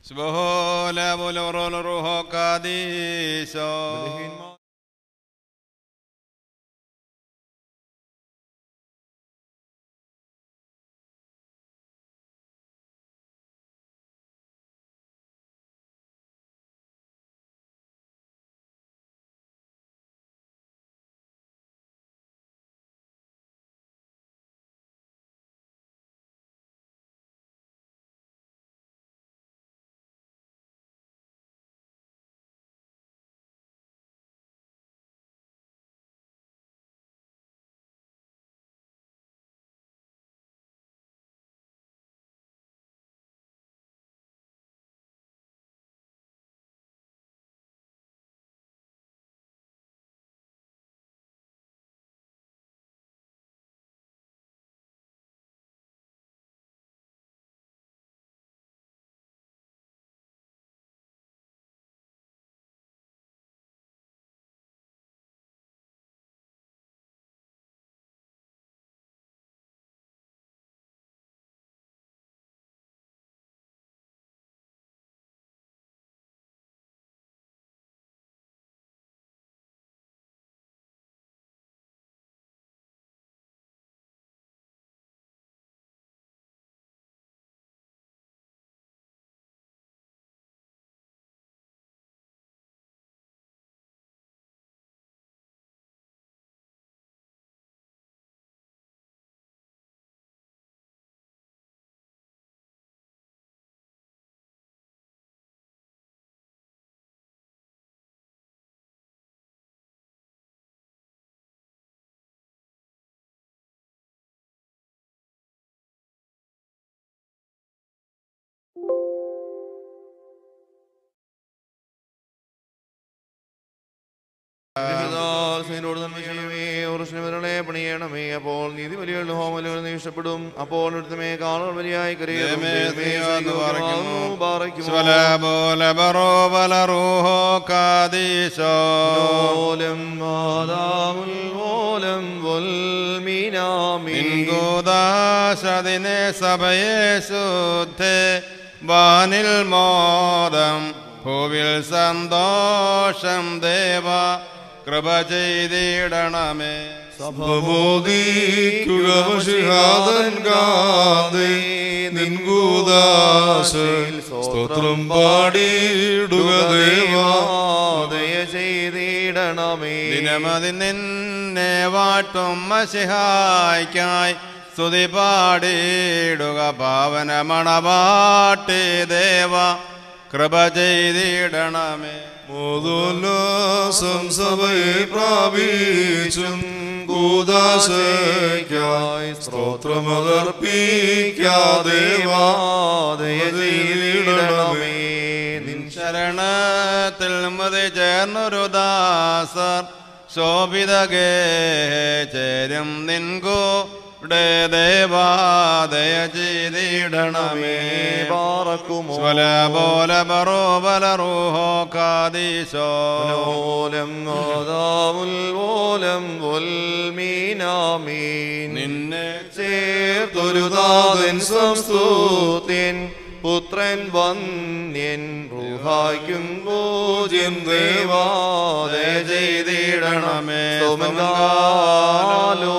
Sbohola bolorolo roho kadiso. ോട് നന്മ ചെയ്യുമേ ഉറസ്നവരുടെ പണിയണമേ അപ്പോൾ നീതി വലിയുള്ള ഹോമലുകൾ നീ ഇഷ്ടപ്പെടും അപ്പോൾ എടുത്തമേ കാളുകൾ വലിയായി ദൈവമേ, ദൈവമെന്ന് പറയുന്നു. കരയും സ്വല ബോല ബറോ ബല റൂഹോ കാദീശോ. ഓലം മാതാവുൽ ഓലം വൽമീനാമീൻ നിൻകൂദാശതിനെ സഭയെ ശുദ്ധേ വാനിൽ മോദം ഭൂവിൽ സന്തോഷം ദേവ കൃപ ചെയ്തിടണമേ സഭബോധിക്കുക വശിഹാദൻ ഗാന്ധി നിൻകൂദാശയിൽ സ്തോത്രം പാടിയിടുക ദേവാ ദയ ചെയ്തിടണമേ ദിനമതി നിന്നെ വാട്ടും മസിഹായ്ക്കായി സ്തുതി പാടിയിടുക പാവന മണവാട്ടി ദേവ കൃപ ചെയ്തിടണമേ മോദോല്ലാസം സഭയെ പ്രാപിച്ചും കൂദാശയ്ക്കായി സ്തോത്രമതർപ്പിക്കാദേവാ ദയ ചെയ്തിടണമേ നിൻ ശരണത്തിൽ മതി ചേർന്നൊരു ദാസർ ശോഭിതകേ ചേരും നിൻകൂടെ ദേവാദയ ചെയ്തിടണമേ പാറക്കുമോ സ്വല ബോല ബറോ ബല റൂഹോ കാദീശോ ഓലം മാതാവുൽ ഓലം വൽമീനാമീൻ നിന്നെ ചേർത്തൊരു താതൻ സംസ്തുത്യൻ പുത്രൻ വന്യൻ റുഹായ്ക്കും പൂജ്യം ദേവാദയ ചെയ്തിടണമേ സ്തോമങ്കാലോ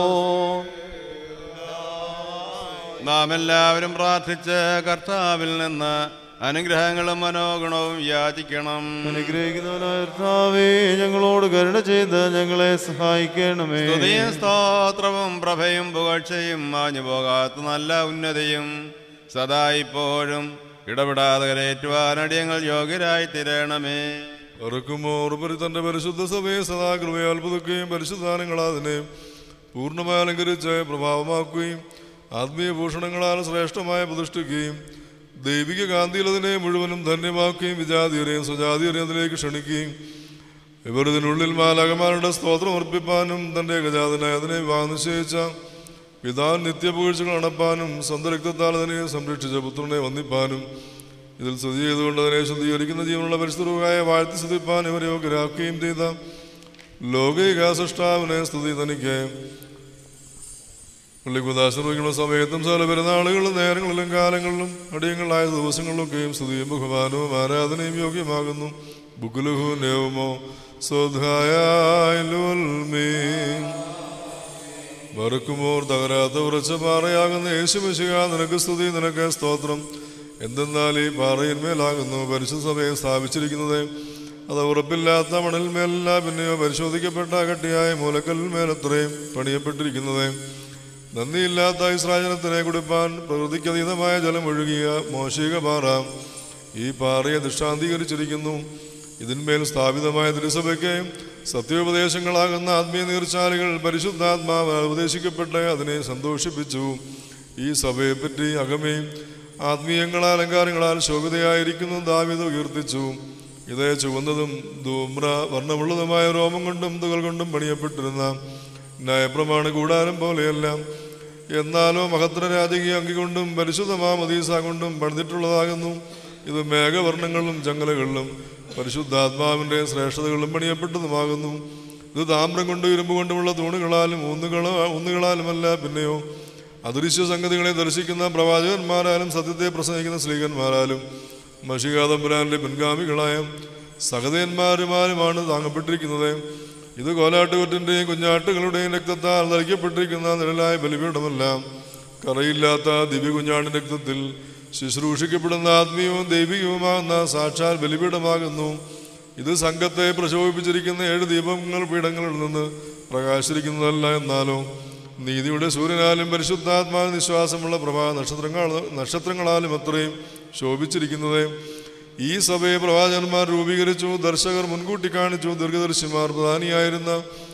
നാം എല്ലാവരും പ്രാർത്ഥിച്ച് കർത്താവിൽ നിന്ന് അനുഗ്രഹങ്ങളും മനോഗുണവും യാചിക്കണം അനുഗ്രഹിക്കുന്നവനായ കർത്താവേ ഞങ്ങളോട് കരുണ ചെയ്ത് ഞങ്ങളെ സഹായിക്കണമേ സ്തുതിയും സ്തോത്രവും പ്രഭയും പുകഴ്ചയും മാഞ്ഞു പോകാത്ത നല്ല ഉന്നതിയും സദാ ഇപ്പോഴും ഇടപെടാതെ കരയേറ്റുവാൻ അടിയങ്ങൾ യോഗ്യരായി തീരണമേ ഇറക്കുമോർ പരി തന്റെ പരിശുദ്ധ സഭയെ സദാ കൃപയാൽ പുതുക്കുകയും പരിശുദ്ധാനങ്ങൾ അതിനെ പൂർണ്ണമായി അലങ്കരിച്ച് പ്രഭാവമാക്കുകയും ആത്മീയ ഭൂഷണങ്ങളാൽ ശ്രേഷ്ഠമായ പ്രതിഷ്ഠിക്കുകയും ദൈവിക കാന്തിയിൽ അതിനെ മുഴുവനും ധന്യമാക്കുകയും വിജാതിയരെയും സ്വജാതിയരെയും അതിലേക്ക് ക്ഷണിക്കുകയും ഇവർ ഇതിനുള്ളിൽ മാലാകമാരുടെ സ്തോത്രം അർപ്പിപ്പാനും തന്റെ ഗജാതനായി അതിനെ വിവാഹം നിശ്ചയിച്ച പിതാൻ നിത്യപൂഴ്ചകൾ അണപ്പാനും സ്വന്തം രക്തത്താൽ അതിനെ സംരക്ഷിച്ച പുത്രനെ വന്ദിപ്പാനും ഇതിൽ സ്തുതി ചെയ്തുകൊണ്ട് അതിനെ ശുദ്ധീകരിക്കുന്ന ജീവനുള്ള പരിശുദ്ധമായ വാഴ്ത്തി സ്തുതിപ്പാൻ ഇവരെ യോഗ്യരാക്കുകയും ചെയ്ത ലോകൈകാസൃഷ്ടാവിനെ സ്തുതി തനിക്ക് പള്ളിക്കുദാശ്രമിക്കുന്ന സമയത്തും സകല പെരുന്നാളുകളും നേരങ്ങളിലും കാലങ്ങളിലും അടിയങ്ങളായ ദിവസങ്ങളിലൊക്കെയും സ്തുതിയും ബഹുമാനവും ആരാധനയും യോഗ്യമാകുന്നു ബുക്കുലുഹു നേവുമോ സ്വധായാലുൽമീൻ മറുക്കുമോർ തകരാത്ത ഉറച്ച പാറയാകുന്ന യേശുമിശിക നിനക്ക് സ്തുതി നിനക്ക് സ്തോത്രം എന്തെന്നാൽ ഈ പാറയിന്മേലാകുന്നു പരിശുദ്ധ സഭയെ സ്ഥാപിച്ചിരിക്കുന്നത് അത് ഉറപ്പില്ലാത്ത മണലിന്മേലല്ല പിന്നെയോ പരിശോധിക്കപ്പെട്ട കട്ടിയായ മൂലക്കല്ലിന്മേലത്രയും പണിയപ്പെട്ടിരിക്കുന്നത് നന്ദിയില്ലാത്ത ഇസ്രാജനത്തിനെ കുടിപ്പാൻ പ്രകൃതിക്കതീതമായ ജലം ഒഴുകിയ മോശിക പാറ ഈ പാറയെ ദൃഷ്ടാന്തീകരിച്ചിരിക്കുന്നു ഇതിന്മേൽ സ്ഥാപിതമായ തിരുസഭയ്ക്ക് സത്യോപദേശങ്ങളാകുന്ന ആത്മീയ നീർച്ചാലുകൾ പരിശുദ്ധാത്മാവ് ഉപദേശിക്കപ്പെട്ട് അതിനെ സന്തോഷിപ്പിച്ചു ഈ സഭയെപ്പറ്റി അകമേ ആത്മീയങ്ങളാൽ അലങ്കാരങ്ങളാൽ ശോഭിതയായിരിക്കുന്നു ദാവിത കീർത്തിച്ചു ഇത് ചുവന്നതും ധൂമ്ര വർണ്ണമുള്ളതുമായ രോമം കൊണ്ടും തുകൾ കൊണ്ടും പണിയപ്പെട്ടിരുന്ന ന്യായപ്രമാണ കൂടാരം പോലെയല്ല എന്നാലോ മഹത്ര രാജകീയ അങ്കി കൊണ്ടും പരിശുദ്ധമാ മദീസ കൊണ്ടും പണിതിട്ടുള്ളതാകുന്നു ഇത് മേഘവർണ്ണങ്ങളിലും ചങ്ങലകളിലും പരിശുദ്ധാത്മാവിൻ്റെ ശ്രേഷ്ഠതകളിലും പണിയപ്പെട്ടതുമാകുന്നു ഇത് താമ്രം കൊണ്ട് ഇരുമ്പ് കൊണ്ടുമുള്ള തൂണുകളാലും ഊന്നുകളോ ഊന്നുകളാലുമല്ല പിന്നെയോ അദൃശ്യ സംഗതികളെ ദർശിക്കുന്ന പ്രവാചകന്മാരാലും സത്യത്തെ പ്രസംഗിക്കുന്ന സ്ത്രീകന്മാരാലും മഷികാതമ്പുരാന്റെ പിൻഗാമികളായ സഹതന്മാരുമാരുമാണ് താങ്ങപ്പെട്ടിരിക്കുന്നത് ഇത് കോലാട്ടുകൊറ്റിൻ്റെയും കുഞ്ഞാട്ടുകളുടെയും രക്തത്താൽ ധരിക്കപ്പെട്ടിരിക്കുന്ന നിഴലായ ബലിപീഠമല്ല കറയില്ലാത്ത ദിവ്യ കുഞ്ഞാടിൻ്റെ രക്തത്തിൽ ശുശ്രൂഷിക്കപ്പെടുന്ന ആത്മീയവും ദൈവികവുമാകുന്ന സാക്ഷാൽ ബലിപീഠമാകുന്നു ഇത് സംഘത്തെ പ്രശോഭിപ്പിച്ചിരിക്കുന്ന ഏഴ് ദീപങ്ങൾ പീഠങ്ങളിൽ നിന്ന് പ്രകാശിരിക്കുന്നതല്ല എന്നാലോ നീതിയുടെ സൂര്യനാലും പരിശുദ്ധാത്മാവിന് വിശ്വാസമുള്ള പ്രഭാ നക്ഷത്രങ്ങൾ നക്ഷത്രങ്ങളാലും അത്രയും ശോഭിച്ചിരിക്കുന്നത് ഈ സഭയെ പ്രവാചകന്മാർ രൂപീകരിച്ചു ദർശകർ മുൻകൂട്ടി കാണിച്ചു ദീർഘദർശിമാർ പ്രധാനിയായിരുന്ന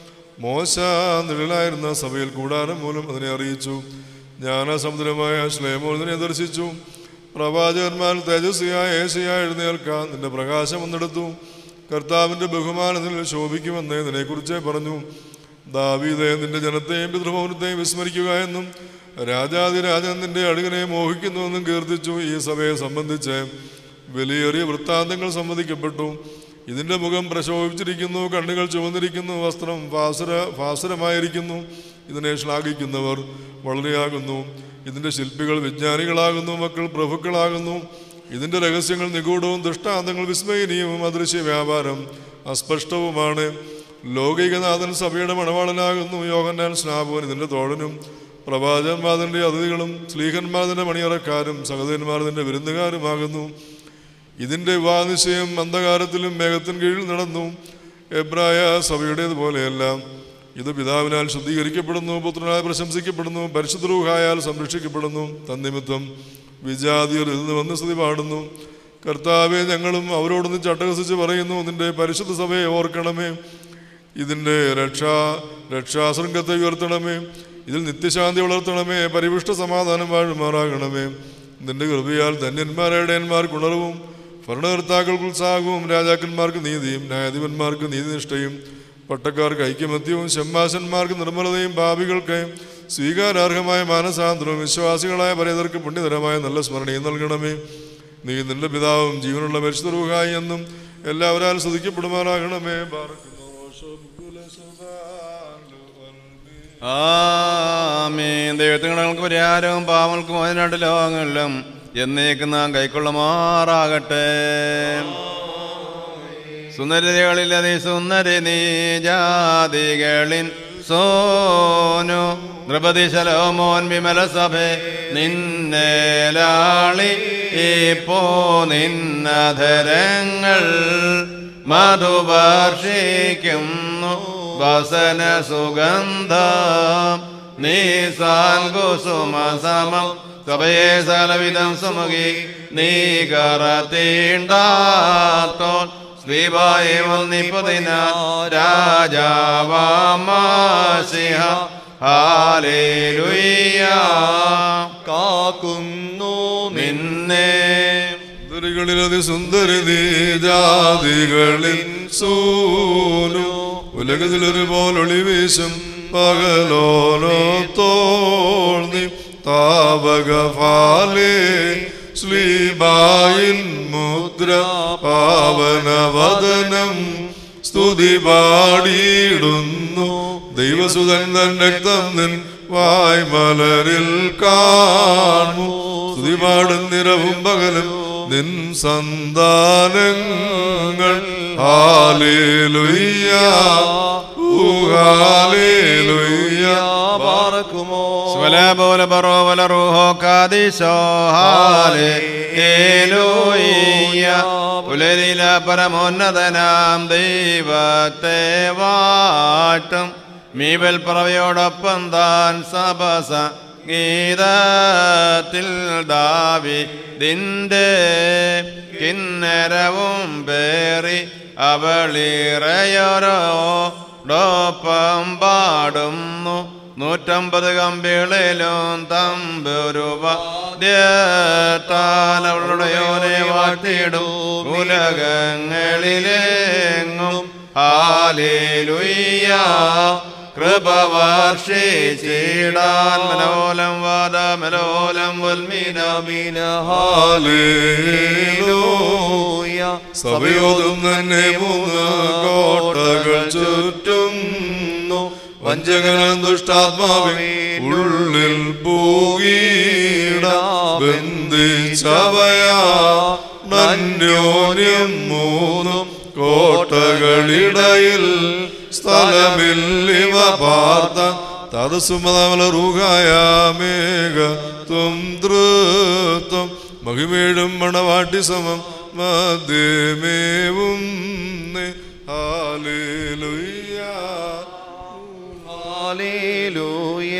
മോശ നിഴലായിരുന്ന സഭയിൽ കൂടാരം മൂലം അതിനെ അറിയിച്ചു ജ്ഞാനസമുദ്രമായ ശ്ലേമോദിനെ ദർശിച്ചു പ്രവാചകന്മാർ തേജസ്വിയായ ഏശയായ എഴുന്നേൽക്കാൻ നിന്റെ പ്രകാശം വന്നെടുത്തു കർത്താവിന്റെ ബഹുമാനത്തിൽ ശോഭിക്കുമെന്ന് ഇതിനെക്കുറിച്ച് പറഞ്ഞു ദാവീദെ നിന്റെ ജനത്തെയും പിതൃഭവനത്തെയും വിസ്മരിക്കുക എന്നും രാജാതിരാജൻ നിന്റെ അടുകനെ മോഹിക്കുന്നുവെന്നും കീർത്തിച്ചു ഈ സഭയെ സംബന്ധിച്ച് വിലയേറിയ വൃത്താന്തങ്ങൾ സമ്മതിക്കപ്പെട്ടു ഇതിന്റെ മുഖം പ്രശോഭിച്ചിരിക്കുന്നു കണ്ണുകൾ ചുവന്നിരിക്കുന്നു വസ്ത്രം ഫാസുര ഫാസുരമായിരിക്കുന്നു ഇതിനെ ശ്ലാഘിക്കുന്നവർ വളരെയാകുന്നു ഇതിന്റെ ശില്പികൾ വിജ്ഞാനികളാകുന്നു മക്കൾ പ്രഭുക്കളാകുന്നു ഇതിന്റെ രഹസ്യങ്ങൾ നിഗൂഢവും ദൃഷ്ടാന്തങ്ങൾ വിസ്മയനീയവും അദൃശ്യ വ്യാപാരം അസ്പഷ്ടവുമാണ് ലൗകികനാഥൻ സഭയുടെ മണവാളനാകുന്നു യോഹന്നാൻ സ്നാപകൻ ഇതിന്റെ തോഴനും പ്രവാചകന്മാരുടെ അതിഥികളും സ്ലീഹന്മാരുടെ മണിയറക്കാരും സഹോദരന്മാരുടെ വിരുന്നുകാരുമാകുന്നു ഇതിന്റെ വിവാഹനിശ്ചയം അന്ധകാരത്തിലും മേഘത്തിൻ കീഴിൽ നടന്നു എബ്രായ സഭയുടേതുപോലെയല്ല ഇത് പിതാവിനാൽ ശുദ്ധീകരിക്കപ്പെടുന്നു പുത്രനാൽ പ്രശംസിക്കപ്പെടുന്നു പരിശുദ്ധരൂഹായാൽ സംരക്ഷിക്കപ്പെടുന്നു തന്നിമിത്തം വിജാതിയർ ഇതിൽ നിന്ന് വന്ന് സ്തുതി പാടുന്നു കർത്താവെ ഞങ്ങളും അവരോടൊന്ന് ചട്ടഹസിച്ച് പറയുന്നു നിന്റെ പരിശുദ്ധ സഭയെ ഓർക്കണമേ ഇതിൻ്റെ രക്ഷാ രക്ഷാശൃംഗത്തെ ഉയർത്തണമേ ഇതിൽ നിത്യശാന്തി വളർത്തണമേ പരിപുഷ്ട സമാധാനം വാഴുമാറാകണമേ നിന്റെ കൃപയാൽ ധന്യന്മാരേടയന്മാർക്ക് ഉണർവും ഭരണകർത്താക്കൾക്ക് ഉത്സാഹവും രാജാക്കന്മാർക്ക് നീതിയും ന്യായാധിപന്മാർക്ക് നീതിനിഷ്ഠയും പട്ടക്കാർക്ക് ഐക്യമത്യവും ശമ്മാശന്മാർക്ക് നിർമ്മലതയും ഭാവികൾക്ക് സ്വീകാരാർഹമായ മാനസാന്തരവും വിശ്വാസികളായ പരേതർക്ക് പുണ്യതരമായ നല്ല സ്മരണയും നൽകണമേ നീ നിന്റെ പിതാവും ജീവനുള്ള പരിശുദ്ധ എന്നും എല്ലാവരാലും സ്തുതിക്കപ്പെടുമാറാകണമേ പാർക്കുന്നു ആമീൻ ദൈവത്തിങ്ങൾക്ക് പരിഹാരവും പാവങ്ങൾക്കും അതിനായിട്ട് ലോകങ്ങളിലും എന്നേക്ക് നാം കൈക്കൊള്ളുമാറാകട്ടെ സുന്ദരതകളിൽ അതി സുന്ദരി നീ ജാതികളിൻ സോനു നൃപതി ശലോമോൻ വിമല സഭേ നിന്നേലാളി ഇപ്പോ നിന്നധരങ്ങൾ മധുവർഷിക്കുന്നു വസന സുഗന്ധം നീസാൻ കുസുമ സമം സഭയെ സകലവിധം സുമുഖി നീ കറത്തീണ്ടാത്തോൻ ശ്രീവായി വന്നിപ്പതിന രാജാവാമാസിഹ ഹാലേലുയ്യ കാക്കുന്നു നിന്നെ സുന്ദരികളിൽ അതിസുന്ദരി നീ ജാതികളിൽ സൂനു ഉലകത്തിലൊരു പോലൊളി വീശും പകലോനോ തോന്നി താവക ഫാലേ ശ്രീബായിൽ മുദ്ര പാവനവദനം സ്തുതി പാടിയിടുന്നു ദൈവസുതൻ തൻ രക്തം നിൻ വായ്മലരിൽ കാണു സ്തുതിപാടും നിരവും പകലും നിൻ സന്താനങ്ങൾ ഹാലേലുയ്യ ഊഹാലേലുയ്യ പാറക്കുമോ സ്വലബോല ബറോവല റൂഹോ കാദിശോ ഹാലേ ഏലോയ്യ പുലരില പരമോന്നതനാം ദൈവത്തെ വാട്ടും മീബൽ പറവയോടൊപ്പം താൻ സബസ ഗീതത്തിൽ ദാവി ദിന്റെ കിന്നരവും പേറി അവളിറയോരോ ഡോപ്പം പാടുന്നു നൂറ്റമ്പത് കമ്പികളിലും തമ്പുരുപാൽ അവളുടെ യോനെ വാട്ടിടും ഉലകങ്ങളിലെങ്ങും ഹാലേലുയ്യ കൃപ വർഷിച്ചിടാൻ മനോലം വാദ മനോലം ഉൽമീനമീന ഹാലേലൂയ സഭയോതും തന്നെ മൂന്ന് കോട്ടകൾ ചുറ്റുന്നു വഞ്ചകനും ദുഷ്ടാത്മാവേ ഉള്ളിൽ പൂകീട ബന്ധിച്ചവയാ നന്യോന്യം മൂന്നും കോട്ടകളിടയിൽ സ്ഥലമില്ലിവ പാർത്ത തദസുമതമല റൂഹായ മേഘ ത്വം ധൃത്വം മഹിമേഴും മണവാട്ടി സമം മധ്യമേവും ഹാലേലുയ്യ ഹാലേലൂയ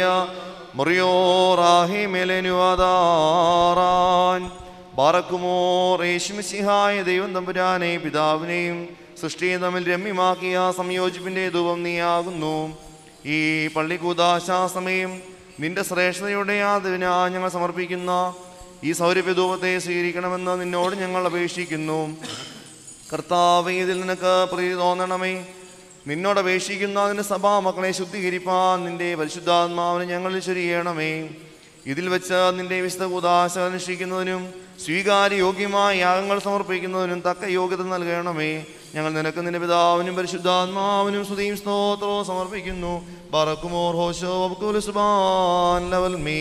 മുറിയോറാഹിമെലനുവാദാറാൻ ബാറക്കുമോർ യേശുമിസിഹായ ദൈവം തമ്പുരാനെ പിതാവിനെയും സൃഷ്ടിയെ തമ്മിൽ രമ്യമാക്കിയ സംയോജിപ്പിന്റെ ധൂപം നീയാകുന്നു ഈ പള്ളിക്കൂദാശാസമയം നിന്റെ ശ്രേഷ്ഠതയുടെ ആദവിന ഞങ്ങൾ സമർപ്പിക്കുന്ന ഈ സൗരഭ്യധൂപത്തെ സ്വീകരിക്കണമെന്ന് നിന്നോട് ഞങ്ങൾ അപേക്ഷിക്കുന്നു കർത്താവ് ഇതിൽ നിനക്ക് പ്രീതി തോന്നണമേ നിന്നോട് അപേക്ഷിക്കുന്ന അതിൻ്റെ സഭാ മക്കളെ ശുദ്ധീകരിപ്പാൻ നിന്റെ പരിശുദ്ധാത്മാവിനെ ഞങ്ങളിൽ ചൊരിയണമേ ഇതിൽ വെച്ച് നിന്റെ വിശുദ്ധ കൂതാശ അനുഷ്ഠിക്കുന്നതിനും സ്വീകാര്യയോഗ്യമായ യാഗങ്ങൾ സമർപ്പിക്കുന്നതിനും തക്ക യോഗ്യത നൽകണമേ ഞങ്ങൾ നിനക്ക് നിന്റെ പിതാവിനും പരിശുദ്ധാത്മാവിനും സ്തുതിയും സ്തോത്രവും സമർപ്പിക്കുന്നു ബറക്കുമോർ ഹോശോ അബ്കുൽ സുബാൻ ലവൽ മീ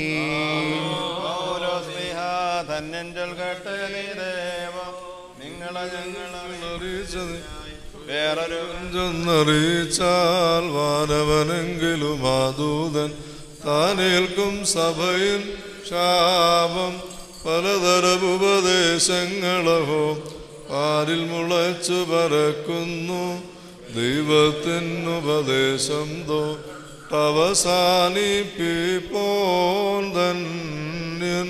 ധന്യഞ്ചൽ കേട്ട് നീ ദേവം നിങ്ങളെ ഞങ്ങളെ അറിയിച്ചത് വേറൊരു ചെന്നറിയിച്ചാൽ വാനവനെങ്കിലും ആദൂതൻ താനേൽക്കും സഭയിൽ ശാപം പലതരം ഉപദേശങ്ങളഹോ പാരിൽ മുളച്ചു പരക്കുന്നു ദൈവത്തിനുപദേശം തോ അവസാനിപ്പിപ്പോൻ ധന്യൻ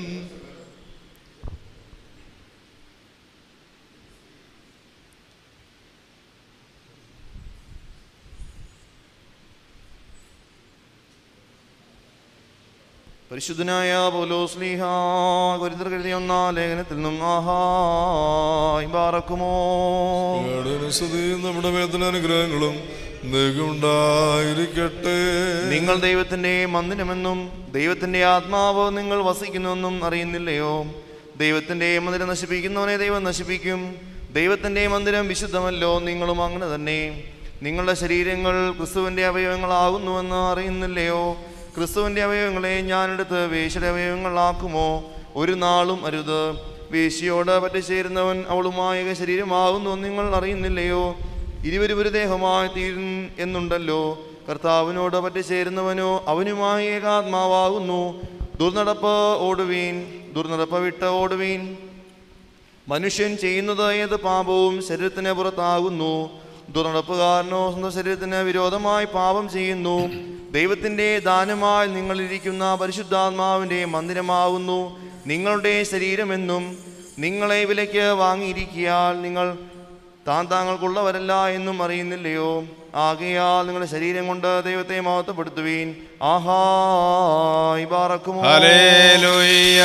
പരിശുദ്ധനായ പോലോസ്ലിഹ ഗുരുതർ കരുതിയ ഒന്നാം ലേഖനത്തിൽ നിന്നും ആഹായ് ബാറക്കുമോ ഞങ്ങളുടെ സ്തുതിയും നമ്മുടെ വേദന അനുഗ്രഹങ്ങളും ഉണ്ടായിരിക്കട്ടെ നിങ്ങൾ ദൈവത്തിന്റെ മന്ദിരമെന്നും ദൈവത്തിന്റെ ആത്മാവ് നിങ്ങൾ വസിക്കുന്നുവെന്നും അറിയുന്നില്ലയോ ദൈവത്തിന്റെ മന്ദിരം നശിപ്പിക്കുന്നവനെ ദൈവം നശിപ്പിക്കും ദൈവത്തിന്റെ മന്ദിരം വിശുദ്ധമല്ലോ നിങ്ങളും അങ്ങനെ തന്നെ നിങ്ങളുടെ ശരീരങ്ങൾ ക്രിസ്തുവിന്റെ അവയവങ്ങളാകുന്നുവെന്ന് അറിയുന്നില്ലയോ ക്രിസ്തുവിന്റെ അവയവങ്ങളെ ഞാനെടുത്ത് വേശ്യയുടെ അവയവങ്ങളാക്കുമോ ഒരു നാളും അരുത് വേശ്യയോട് പറ്റിച്ചേരുന്നവൻ അവളുമായ ശരീരമാകുന്നു നിങ്ങൾ അറിയുന്നില്ലയോ ഇരുവരും ഒരു ദേഹമായി തീരും എന്നുണ്ടല്ലോ കർത്താവിനോട് പറ്റിച്ചേരുന്നവനോ അവനുമായി ഏകാത്മാവാകുന്നു ദുർനടപ്പ് ഓടുവീൻ ദുർനടപ്പ് വിട്ട് ഓടുവീൻ മനുഷ്യൻ ചെയ്യുന്നത് ഏത് പാപവും ശരീരത്തിന് പുറത്താകുന്നു ദുർനടപ്പുകാരനോ സ്വന്തം ശരീരത്തിന് വിരോധമായി പാപം ചെയ്യുന്നു ദൈവത്തിൻ്റെ ദാനമായി നിങ്ങളിരിക്കുന്ന പരിശുദ്ധാത്മാവിൻ്റെ മന്ദിരമാകുന്നു നിങ്ങളുടെ ശരീരമെന്നും നിങ്ങളെ വിലയ്ക്ക് വാങ്ങിയിരിക്കിയാൽ നിങ്ങൾ താൻ താങ്കൾക്കുള്ളവരല്ല എന്നും അറിയുന്നില്ലയോ ആകയാൽ നിങ്ങളുടെ ശരീരം കൊണ്ട് ദൈവത്തെ മഹത്വപ്പെടുത്തുവീൻ ആഹാ ഇബാറക്കുമോ ഹല്ലേലൂയ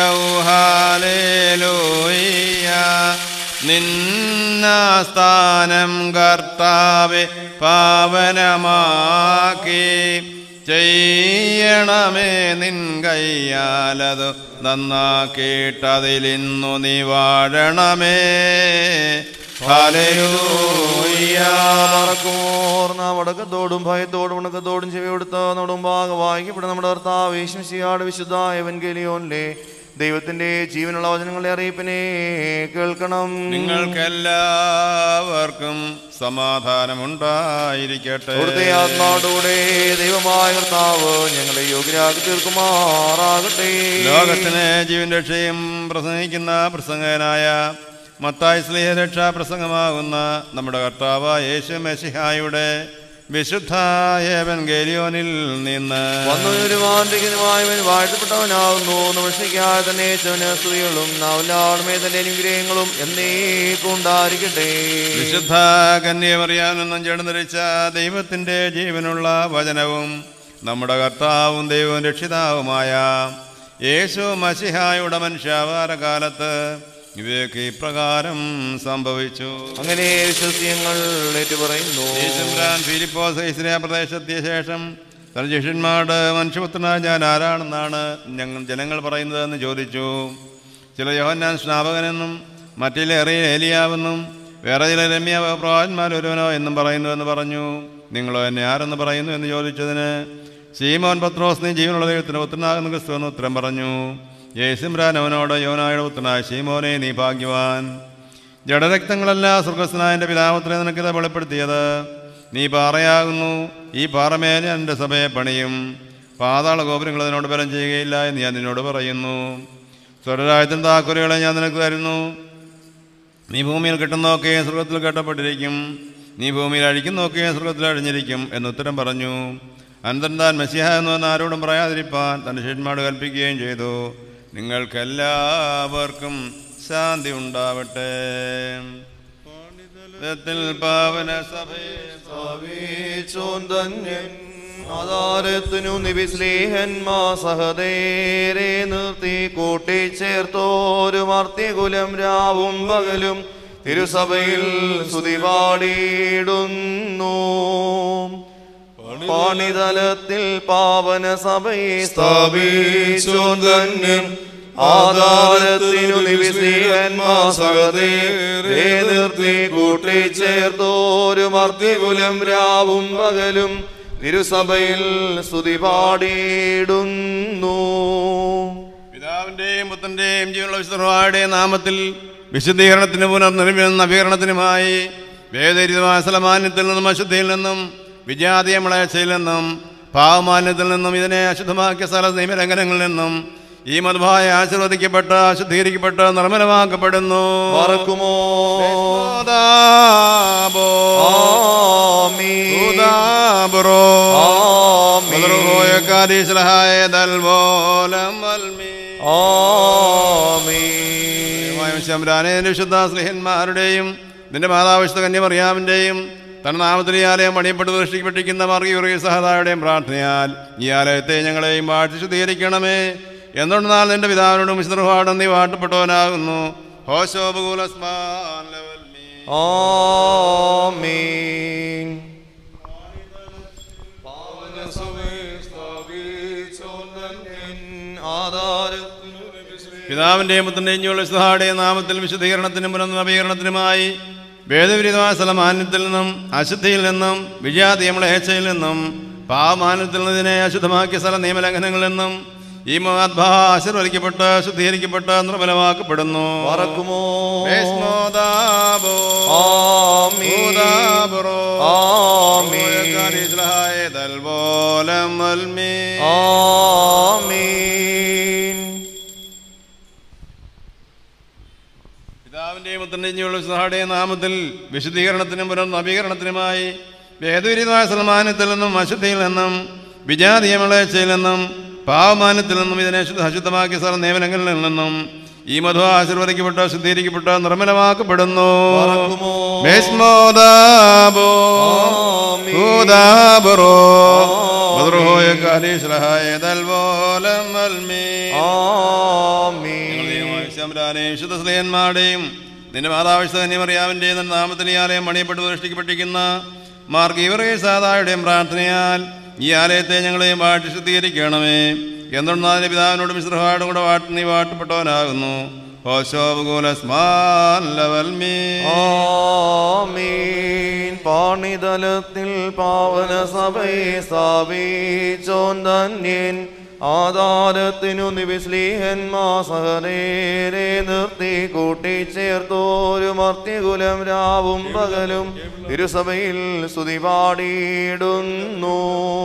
ഹല്ലേലൂയ നിന്ന സ്ഥാനം കർത്താവെ പാവനമാക്കി ചെയ്യണമേ നിൻ കയ്യാലതു നന്നാക്കിയിട്ടതിലിന്നു നീ വാഴണമേ ഹല്ലേലൂയ മറക്കുമോർ നാം അടക്കത്തോടും ഭയത്തോടും ഉണക്കത്തോടും ചെവി കൊടുത്ത് നമ്മുടെ മുമ്പാകെ വായിക്കപ്പെടുന്ന നമ്മുടെ ഭർത്താവ് യേശുമിശിഹായുടെ വിശുദ്ധ എവൻഗേലിയോനിലെ ദൈവത്തിന്റെ ജീവനുള്ള വചനങ്ങളുടെ അറിയിപ്പിനെ കേൾക്കണം നിങ്ങൾക്കെല്ലാവർക്കും സമാധാനമുണ്ടായിരിക്കട്ടെ അവിടുത്തെ ആത്മാവോടുകൂടെ ദൈവമായ കർത്താവ് ഞങ്ങളെ യോഗ്യരാക്കി തീർക്കുമാറാകട്ടെ ലോകത്തിന് ജീവൻ രക്ഷയും പ്രസംഗിക്കുന്ന പ്രസംഗനായ മത്തായി സ്ലീഹ രക്ഷാ പ്രസംഗമാകുന്ന നമ്മുടെ കർത്താവ് യേശു മെസ്സിഹായുടെ വിശുദ്ധ ഏവൻഗേലിയോനിൽ നിന്ന് വന്നൊരുവാന്തികനുമായവൻ വാഴ്ത്തപ്പെട്ടവനാകുന്നു നമസ്കരിക്കാതെ തന്നെ ചവന് സ്തുതികളും നാവല്ലാടുമേ തന്റെ അനുഗ്രഹങ്ങളും എന്നേക്കും ഉണ്ടായിരിക്കട്ടെ വിശുദ്ധ കന്യമറിയാമെന്നും ചേർന്നരിച്ച ദൈവത്തിൻ്റെ ജീവനുള്ള വചനവും നമ്മുടെ കർത്താവും ദൈവവും രക്ഷിതാവുമായ യേശു മസിഹായുടെ മനുഷ്യാവാര കാലത്ത് ഇവയൊക്കെ ഇപ്രകാരം സംഭവിച്ചു അങ്ങനെ വിശ്വസ്യങ്ങൾ ഏറ്റുപറയുന്നു യേശുബ്രാൻ ഫിലിപ്പോസ് ഇസ്രേ പ്രദേശത്തെത്തിയ ശേഷം തന്റെ ശിഷ്യന്മാരോട് മനുഷ്യപുത്രനായ ഞാൻ ആരാണെന്നാണ് ഞങ്ങൾ ജനങ്ങൾ പറയുന്നതെന്ന് ചോദിച്ചു ചില യോഹന്നാൻ സ്നാപകനെന്നും മറ്റിലേറെ ഏലിയാവെന്നും വേറെ ചില രമ്യ പ്രവാചന്മാർ ഒരുവനോ എന്നും പറയുന്നുവെന്ന് പറഞ്ഞു നിങ്ങളോ എന്നെ ആരെന്ന് പറയുന്നു എന്ന് ചോദിച്ചതിന് സീമോൻ പത്രോസ് നീ ജീവനുള്ള ദൈവത്തിന് പുത്രനാകുന്ന ക്രിസ്തു എന്ന് ഉത്തരം പറഞ്ഞു യേശുബ്രാൻ അവനോട് യോനായുടെ പുത്രനായ ശീമോനെ നീ ഭാഗ്യവാൻ ജഡരക്തങ്ങളല്ല സ്വർഗസ്നായ എൻ്റെ പിതാമത്രേ നിനക്കിത് വെളിപ്പെടുത്തിയത് നീ പാറയാകുന്നു ഈ പാറമേൽ ഞാൻ എൻ്റെ സഭയെ പണിയും പാതാള ഗോപുരങ്ങൾ അതിനോട് ബലം ചെയ്യുകയില്ല എന്ന് ഞാൻ നിന്നോട് പറയുന്നു സ്വരരാജ്യത്തിൻ്റെ താക്കുരകളെ ഞാൻ നിനക്ക് തരുന്നു നീ ഭൂമിയിൽ കിട്ടുന്നതൊക്കെ സ്വർഗത്തിൽ കെട്ടപ്പെട്ടിരിക്കും നീ ഭൂമിയിൽ അഴിക്കുന്നതൊക്കെ സ്വർഗത്തിൽ അഴിഞ്ഞിരിക്കും എന്ന് ഉത്തരം പറഞ്ഞു അനന്തരം താൻ മെസ്സിഹ എന്ന് വന്ന് ആരോടും പറയാതിരിപ്പാൻ തൻ്റെ ശിഷ്യന്മാരോട് കൽപ്പിക്കുകയും ചെയ്തു നിങ്ങൾക്കെല്ലാവർക്കും ശാന്തി ഉണ്ടാവട്ടെ ത്തിൽ പാവന സഭയെ ധന്യൻ ആധാരത്തിനു നിവിസ്ലേഹന്മാ സഹദേരെ നിർത്തി കൂട്ടിച്ചേർത്തോരു മർത്യകുലം രാവും പകലും തിരുസഭയിൽ സ്തുതി പാടിയിടുന്നു പാണിതലത്തിൽ പാവന സഭയെ സ്ഥാപിച്ചു ധന്യൻ ആധാരത്തിനു നിവിസ്ലീഹന്മാ സഹദേരെ നിർത്തി കൂട്ടിച്ചേർത്തോരു മർത്യകുലം രാവും പകലും തിരുസഭയിൽ സ്തുതി പാടിയിടുന്നു പിതാവിന്റെയും പുത്രന്റെയും ജീവനുള്ള വിശുദ്ധരുടെയും നാമത്തിൽ വിശുദ്ധീകരണത്തിന് പുനർനിർമ്മിത നവീകരണത്തിനുമായി വേദരിതമായ സ്ഥലമാന്യത്തിൽ നിന്നും അശുദ്ധിയിൽ നിന്നും വിജാതീയ മളയച്ചയിൽ നിന്നും പാവമാന്യത്തിൽ നിന്നും ഇതിനെ അശുദ്ധമാക്കിയ സ്ഥല നിയമലംഘനങ്ങളിൽ നിന്നും ഈ മധുവായ ആശീർവദിക്കപ്പെട്ട് അശുദ്ധീകരിക്കപ്പെട്ട് നിർമ്മലമാക്കപ്പെടുന്നു മറക്കുമോ ഉദാബോ. ആമീൻ. ഉദാബറോ. ആമീൻ. മധുരഹോയ കാരീശ്വരഹായ ദൽവോലം വൽമീ. ആമീൻ. ശംരാനെ വിശുദ്ധ സ്ലിഹന്മാരുടെയും നിന്റെ മാതാവിശുദ്ധ കന്യമറിയാമിൻ്റെയും തന്റെ നാമത്തിൽ ഈ ആലയം പണിയപ്പെട്ട് പ്രതിഷ്ഠിക്കപ്പെട്ടിരിക്കുന്ന മാർഗീയ സഹതായുടെയും പ്രാർത്ഥനയാൽ ഈ ആലയത്തെ ഞങ്ങളെയും വാഴ്ച ശുദ്ധീകരിക്കണമേ എന്തുകൊണ്ടെന്നാൽ നിന്റെ പിതാവിനോടും വിശുദ്ധപാടും നീ വാട്ടപ്പെട്ടവനാകുന്നു ഹോശോപകൂലസ്മാൻ ലവൽമീ. ആമീൻ. ആധാരത്തിനു പിതാവിന്റെയും പുത്രന്റെയും ജീവനുള്ള വിശുദ്ധയുടെയും നാമത്തിൽ വിശുദ്ധീകരണത്തിനും പുനർനവീകരണത്തിനുമായി വേദവിരുദ്ധമായ സ്ഥലമാന്യത്തിൽ നിന്നും അശുദ്ധിയിൽ നിന്നും വിജയാതിയമുള്ള ഏച്ചയിൽ നിന്നും പാവമാനത്തിൽ നിന്നതിനെ അശുദ്ധമാക്കിയ സ്ഥല നിയമലംഘനങ്ങളിൽ നിന്നും ഈ മഹാത്മാ ആശീർവദിക്കപ്പെട്ട് ശുദ്ധീകരിക്കപ്പെട്ട് നിർബലമാക്കപ്പെടുന്നു മറക്കുമോ ഭേസ്മോദാബോ. ആമീൻ. ഊദാബറോ. ആമീൻ. ഓയക്കാരീശ്വരഹായ ദൽവോലം വൽമീ. ആമീൻ പിതാവിന്റെയും പുത്രന്റെയും ജീവനുള്ള സഹാടെയും നാമത്തിൽ വിശുദ്ധീകരണത്തിനും പുനർനവീകരണത്തിനുമായി വേദവിരുദ്ധമായ സൽമാനത്തിൽ നിന്നും അശുദ്ധിയിൽ നിന്നും വിജാതീയമളയച്ചയിൽ നിന്നും പാവമാനത്തിൽ നിന്നും ഇതിനെ ശുദ്ധ അശുദ്ധമാക്കിയ സ്ഥല നിയമനങ്ങളിൽ നിന്നും ഈ മധു ആശീർവദിക്കപ്പെട്ട് ശുദ്ധീകരിക്കപ്പെട്ട് നിർമ്മലമാക്കപ്പെടുന്നു മറക്കുമോ ഭീഷ്മോദാബോ. ആമീൻ. ഊദാബറോ. ആമീൻ. മധുരഹോയ കാലീശ്വരഹായ ദൽവോലം വൽമീ. ആമീൻ വിശുദ്ധ സ്ലേയന്മാരുടെയും നിന്റെ മാതാവിശുദ്ധ കന്യമറിയാവിൻ്റെയും നിന്റെ നാമത്തിൽ ഈ ആലയം മണിയപ്പെട്ട് പ്രതിഷ്ഠിക്കപ്പെട്ടിരിക്കുന്ന മാർഗീവറേ സാദായുടെയും പ്രാർത്ഥനയാൽ ഈ ആലയത്തെ ഞങ്ങളെയും വാട്ടി ശുദ്ധീകരിക്കണമേ എന്തുകൊണ്ടാൽ പിതാവിനോട് മിശ്രഹാടും കൂടെ വാട്ട് നീ വാട്ടപ്പെട്ടവനാകുന്നു ഹോശോബുകുലസ്മാൻ ലവൽ മീ ആമീൻ പാണിതലത്തിൽ പാവന സഭയെ സ്ഥാപിച്ചോൻ ധന്യൻ ആധാരത്തിനു നിവിസ്ലീഹന്മാ സഹനേരെ നിർത്തി കൂട്ടിച്ചേർത്തോരു മർത്യകുലം രാവും പകലും തിരുസഭയിൽ സ്തുതി പാടിയിടുന്നു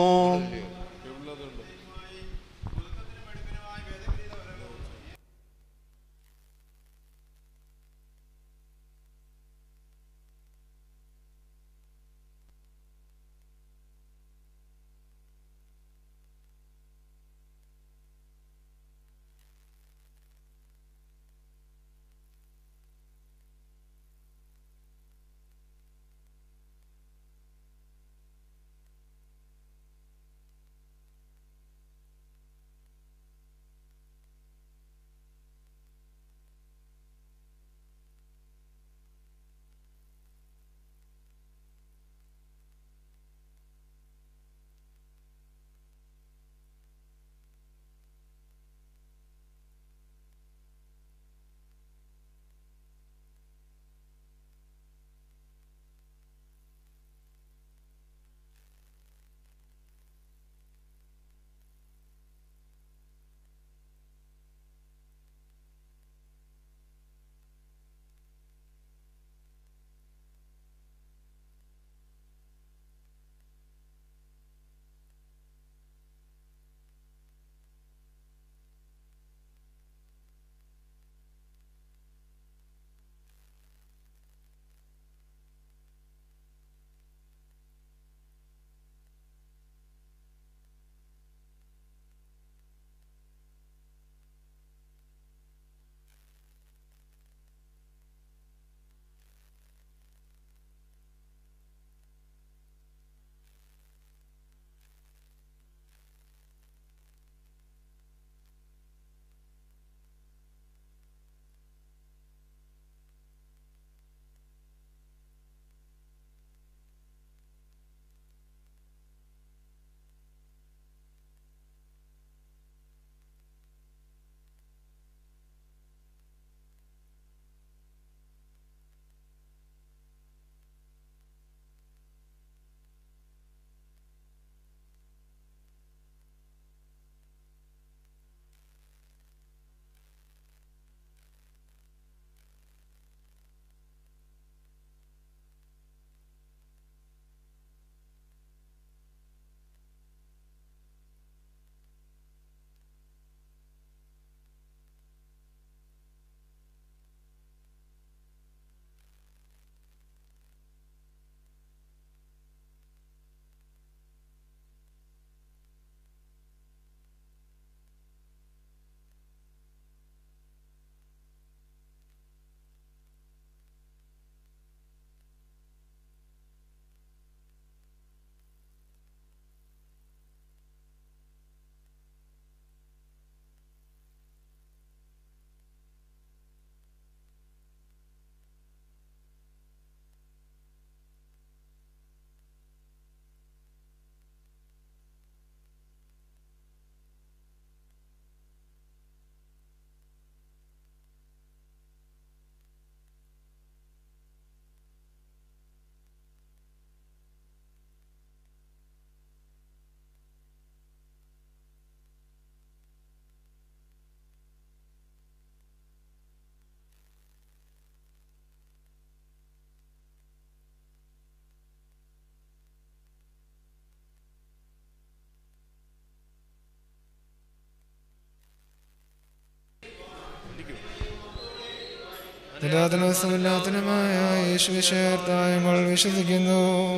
നിലാതനസമില്ലാത്തനുമായ യേശു വിശേർത്തായങ്ങൾ വിശ്വസിക്കുന്നു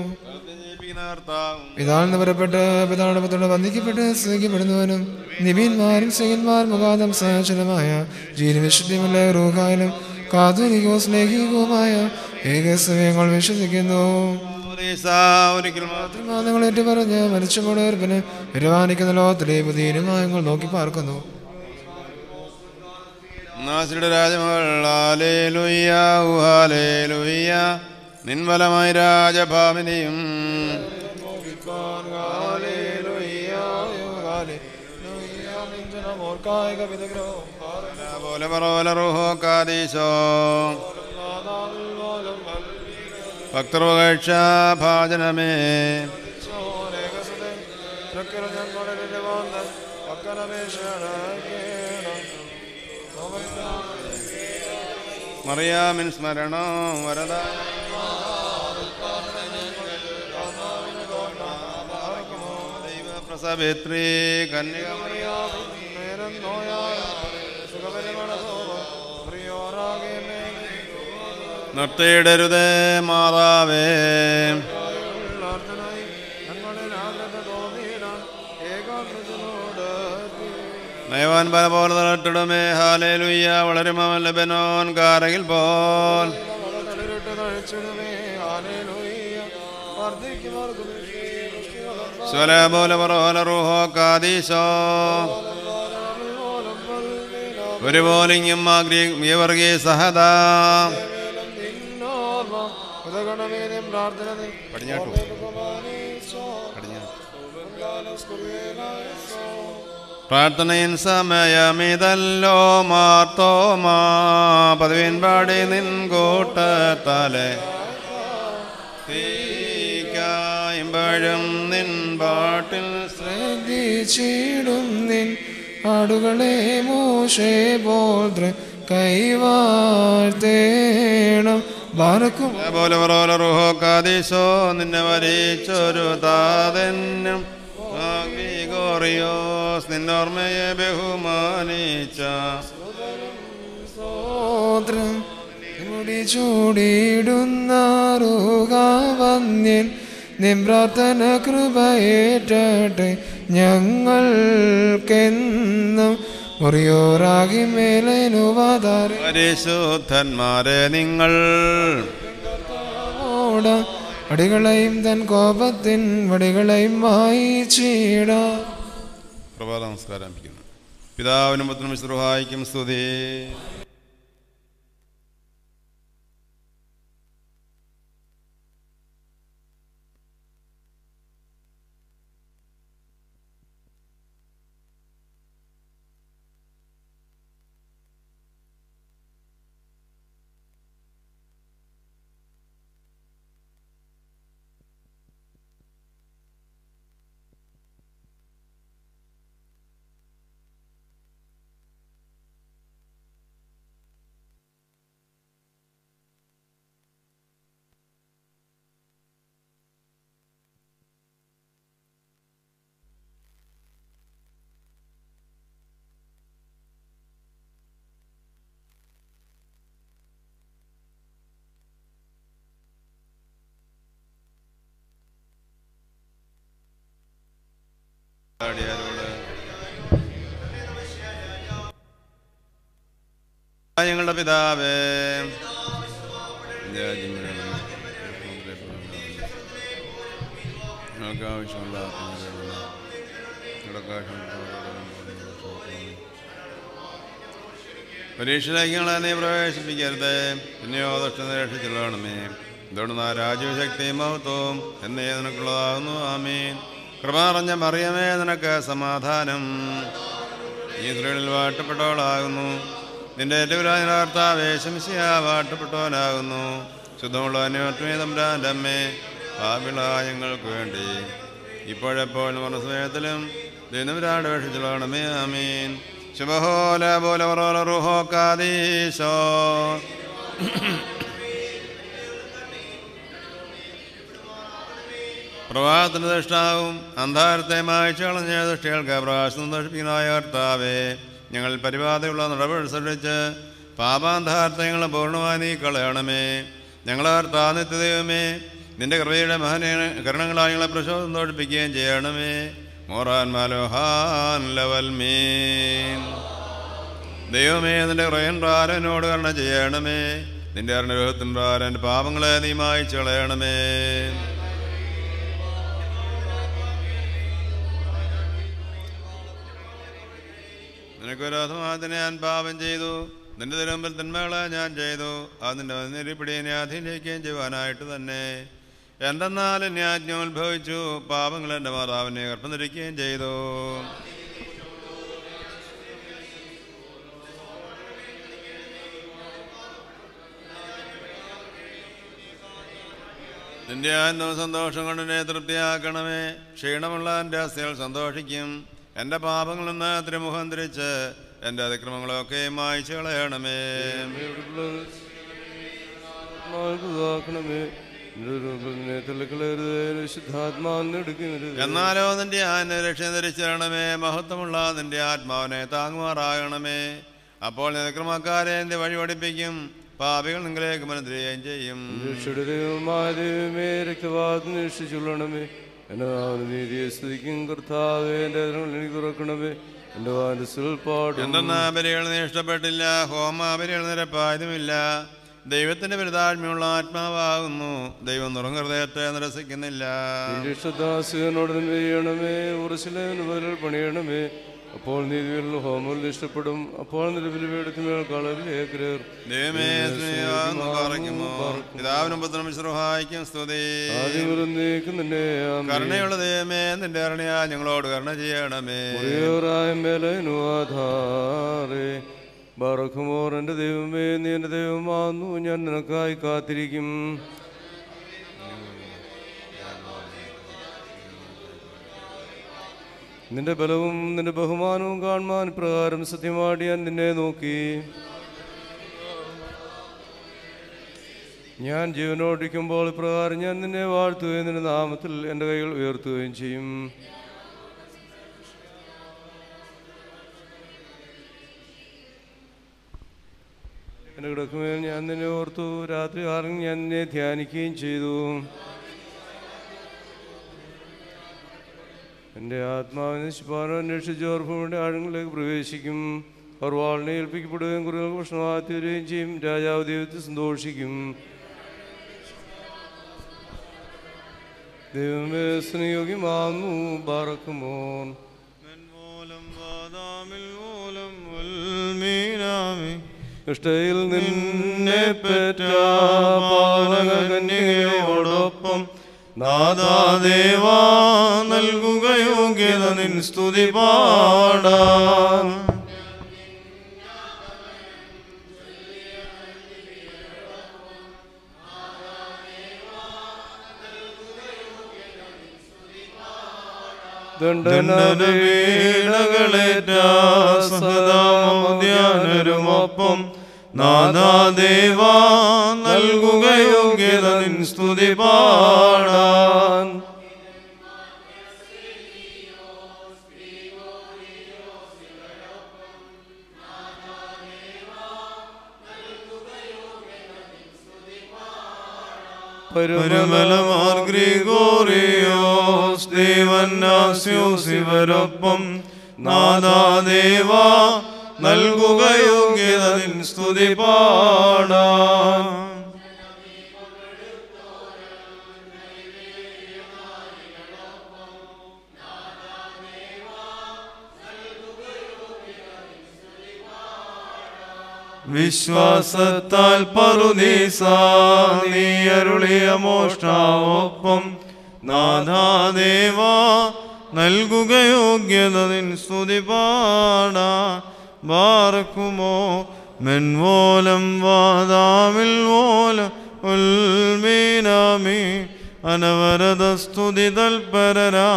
കർത്താവും പിതാവിന് പുറപ്പെട്ട് പിതാവിന്റെ പുത്രന് വന്ദിക്കപ്പെട്ട് സ്നേഹിക്കപ്പെടുന്നവനും നിബീന്മാരും സ്നേഹിന്മാർ മുഖാന്തം സഹചലമായ ജീവവിശുദ്ധിയുള്ള റൂഹായാലും കാതോലികവും സ്നേഹികവുമായ ഏകസമയങ്ങൾ വിശ്വസിക്കുന്നു ഒരിക്കൽ മാത്രം നിങ്ങൾ ഏറ്റുപറഞ്ഞ് മരിച്ചു പോണവർപ്പിന് വരുവാനിക്കുന്ന ലോകത്തിലെ പുതിയ ഇനമായങ്ങൾ നോക്കി പാർക്കുന്നു നാസിയുടെ രാജമകൾ ഹാലേലുയ്യ ഹാലേലുയ്യ നിൻബലമായ രാജഭാമിനിയും ഓർക്കായിക വിതഗ്രഹവും പോലെ പറോല റൂഹോ കാദീശോ ഭക്തർവകക്ഷ ഭാജനമേ മറിയാമിൻ സ്മരണോ വരദ ദൈവപ്രസവേത്രീ കന്യക നിർത്തിയിടരുത് മാതാവേ നയവാൻ പല പോലെ തളട്ടിടുമേ ഹാലേലുയ്യ വളരുമവൻ ലബനോൻ കാരകിൽ പോൽ സ്വല പോലെ പറോല റൂഹോ കാദീശോ ഒരു പോലിങ്ങും ആഗ്രഹീ സഹദാ പടിഞ്ഞാട്ടു പ്രാർത്ഥനയിൻ സമയമിതല്ലോ മാർത്തോമാ പതിവിൻ പാടി നിൻ കൂട്ടത്താലെ തീക്കായുമ്പഴും നിൻ പാട്ടിൽ ശ്രദ്ധിച്ചിടും നിൻ ആടുകളെ മോശേ പോൽ കൈവാഴ്ത്തേണം ബാലക്കും പോലെ പറോല റുഹോ കാദീശോ നിന്നെ വരിച്ചൊരു താതന്യം ഗോറിയോസ് നിന്നോർമ്മയെ ബഹുമാനിച്ച സ്തോത്രം മുടി ചൂടിയിടുന്നാറുകാവന്യൻ നിൻ പ്രാർത്ഥന കൃപയേറ്റട്ടെ ഞങ്ങൾക്കെന്നും മുറിയോറാകി മേലേനുവാതാരെ പരിശുദ്ധന്മാരെ നിങ്ങൾ ഓട അടികളെയും തൻ കോപത്തിൻ വടികളെയും വായിച്ചിട പ്രഭാത നമസ്കാരം ആരംഭിക്കുന്നു പിതാവിനും പുത്രനും വിശ്രുഹായിക്കും സ്തുതി ഞങ്ങളുടെ പിതാവേ രാജ്യം വരണമേ. ഞങ്ങൾക്ക് ആവശ്യമുള്ള ആത്മാവിനെ ഞങ്ങളുടെ കാശം പരീക്ഷയിലേക്ക് ഞങ്ങളെ നീ പ്രവേശിപ്പിക്കരുത് പിന്നെയോ ദുഷ്ടനെ രക്ഷിച്ചുള്ളണമേ ഇതോടുന്ന രാജ്യശക്തി മഹത്വവും എന്നേ നിനക്കുള്ളതാകുന്നു ആമീൻ കൃപാറഞ്ഞ മറിയമേ നിനക്ക് സമാധാനം ഈ സ്ത്രീകളിൽ വാട്ടപ്പെട്ടവളാകുന്നു നിന്റെ ഏറ്റവും കർത്താവേശംസിയ വാട്ടപ്പെട്ടവനാകുന്നു ശുദ്ധമുള്ള അന്യോത്മേ തമ്പുരാൻ്റെ അമ്മേ പാപിള ഞങ്ങൾക്ക് വേണ്ടി ഇപ്പോഴെപ്പോൾ മനസ്സമയത്തിലും ദിനവരാട് വേഷിച്ചുള്ളണമേ ആമീൻ ശുഭഹോല പോലെ പറോല റുഹോ കാദീശോ പ്രഭാതത്തിന് ദൃഷ്ടാവും അന്ധാരത്തെ മായ്ച്ചു കളഞ്ഞ ദൃഷ്ടികൾക്ക് പ്രകാശം സന്തോഷിപ്പിക്കുന്നതായ കർത്താവേ ഞങ്ങൾ പരിപാതയുള്ള നടപടി സൃഷ്ടിച്ച് പാപാന്ധാരത്തെ ഞങ്ങൾ പൂർണ്ണമായി നീ കളയണമേ ഞങ്ങളെ കർത്താ നിത്യദൈവമേ നിന്റെ കൃപയുടെ മഹന കരണങ്ങളായി ഞങ്ങളെ പ്രശോധം സന്തോഷിപ്പിക്കുകയും ചെയ്യണമേ മോറാൻ മാലോഹാൻ ലവൽ മീൻ ദൈവമേ നിന്റെ ഹൃദയം പ്രാരനോട് കരുണ ചെയ്യണമേ നിന്റെ അരണരോഹത്തിൻ പ്രാരൻ്റെ പാപങ്ങളെ നീ മായ്ച്ചു കളയണമേ നിനക്ക് വിരോധമാതിനെ ഞാൻ പാപം ചെയ്തു നിന്റെ തിരുമ്പിൽ തിന്മകളെ ഞാൻ ചെയ്തു അത് നിന്റെ നിരിപ്പിടിയെ അധീനിക്കുകയും ചെയ്യുവാനായിട്ട് തന്നെ എന്തെന്നാലും ഞാൻ ഉത്ഭവിച്ചു പാപങ്ങൾ എൻ്റെ മാതാവിനെ ഗർഭം ധരിക്കുകയും ചെയ്തു നിന്റെ ആനന്ദവും സന്തോഷം കൊണ്ട് എന്നെ തൃപ്തിയാക്കണമേ ക്ഷീണമുള്ള എൻ്റെ അസ്ഥികൾ സന്തോഷിക്കും എൻ്റെ പാപങ്ങളിൽ നിന്ന് തിരുമുഖം തിരിച്ച് എൻ്റെ അതിക്രമങ്ങളൊക്കെ മായ്ച്ചു കളയണമേ ആത്മാക്കണമേ ശുദ്ധാത്മാവെടുക്കുന്നത് എന്നാലോ നിന്റെ ആന രക്ഷ ധരിച്ചിരണമേ മഹത്വമുള്ള നിന്റെ ആത്മാവിനെ താങ്ങുമാറാകണമേ അപ്പോൾ നിക്രമക്കാരെ എന്റെ വഴി പഠിപ്പിക്കും പാപികൾ നിങ്ങളിലേക്ക് മനസ്സിലായും ചെയ്യും രക്ഷയുടെ ദൈവമേ രക്തവാദം രക്ഷിച്ചുള്ളണമേ എന്നെ നീതിയെ സ്തുതിക്കും കർത്താവേ എൻ്റെ അതിരുകൾ എനിക്ക് തുറക്കണമേ എൻ്റെ വാരസിൽ പാടും എന്തെന്നാ ബലികൾ നീ ഇഷ്ടപ്പെട്ടില്ല ഹോമ ബലികൾ നിരപ്പായതുമില്ല ദൈവത്തിന്റെ പെരുതാഴ്മയുള്ള ആത്മാവാകുന്നു ദൈവം നുറങ്ങൃതയത്തെ നിരസിക്കുന്നില്ല രക്ഷദാസികനോട് ചെയ്യണമേ ഉറച്ചിലേന് ബലികൾ പണിയണമേ അപ്പോൾ നീതികളിൽ ഹോമത്തിൽ ഇഷ്ടപ്പെടും അപ്പോൾ നിലവിൽ വേടത്തിമേൽ കളവിലേക്കരർ ദൈവമേ സ്നേഹാകുന്നു പാറയ്ക്കുമോ പിതാവിനും പുത്രനും സഹായിക്കും സ്തുതി ആദ്യം നീക്കും നിന്നെ കരുണയുള്ള ദൈവമേ നിന്റെ അരണയാ ഞങ്ങളോട് കരുണ ചെയ്യണമേ ഒരേറായ മേലനുവാധാറേ ബറക്കുമോർ എൻ്റെ ദൈവമേ നീ എൻ്റെ ദൈവമാകുന്നു ഞാൻ നിനക്കായി കാത്തിരിക്കും നിന്റെ ബലവും നിന്റെ ബഹുമാനവും കാണുവാൻ പ്രകാരം സത്യമാടി ഞാൻ നിന്നെ നോക്കി ഞാൻ ജീവനോടിക്കുമ്പോൾ ഇപ്രകാരം ഞാൻ നിന്നെ വാഴ്ത്തുകയും നിന്റെ നാമത്തിൽ എൻ്റെ കൈകൾ ഉയർത്തുകയും ചെയ്യും എൻ്റെ കിടക്കുമേൽ ഞാൻ നിന്നെ ഓർത്തു രാത്രി ആറിന് ഞാൻ നിന്നെ ധ്യാനിക്കുകയും ചെയ്തു എൻ്റെ ആത്മാവിനെ ശിപ്പാനോ അന്വേഷിച്ചവർ ഭൂമിയുടെ ആഴങ്ങളിലേക്ക് പ്രവേശിക്കും അവർ വാളിനെ ഏൽപ്പിക്കപ്പെടുകയും കുറികൾക്ക് ഭക്ഷണമാക്കി വരികയും ചെയ്യും രാജാവ് ദൈവത്തെ സന്തോഷിക്കും ദൈവമേ സ്നേഹയോഗ്യമാകുന്നു ബാറക്കുമോൻ ഇഷ്ടയിൽ നിന്നെ പെറ്റ പാലകന്യകയോടൊപ്പം നാദാദേവാ നൽകുക യോഗ്യത നിൻ സ്തുതി പാടാൻ ദണ്ഡനവീണകളേറ്റ സഹതാമോദ്യാനരുമൊപ്പം നാദാദേവാ നൽകുക യോഗ്യത നിൻ സ്തുതി പാടാൻ പരിമലമാർ ഗ്രിഗോറിയോസ് ദേവന്നാസ്യോസ് ഇവരൊപ്പം നാദാദേവാ നൽകുക യോഗ്യത നിൻ സ്തുതി പാടാൻ വിശ്വാസത്താൽ പറുദീസ നീ അരുളിയ മോഷ്ടാവൊപ്പം നാഥാദേവാ നൽകുക യോഗ്യത നിൻ സ്തുതി പാടാ ബാറക്കുമോ മെൻവോലം വാദാമിൽ വോലം ഉൽമീനാമി അനവരത സ്തുതി തൽപരരാ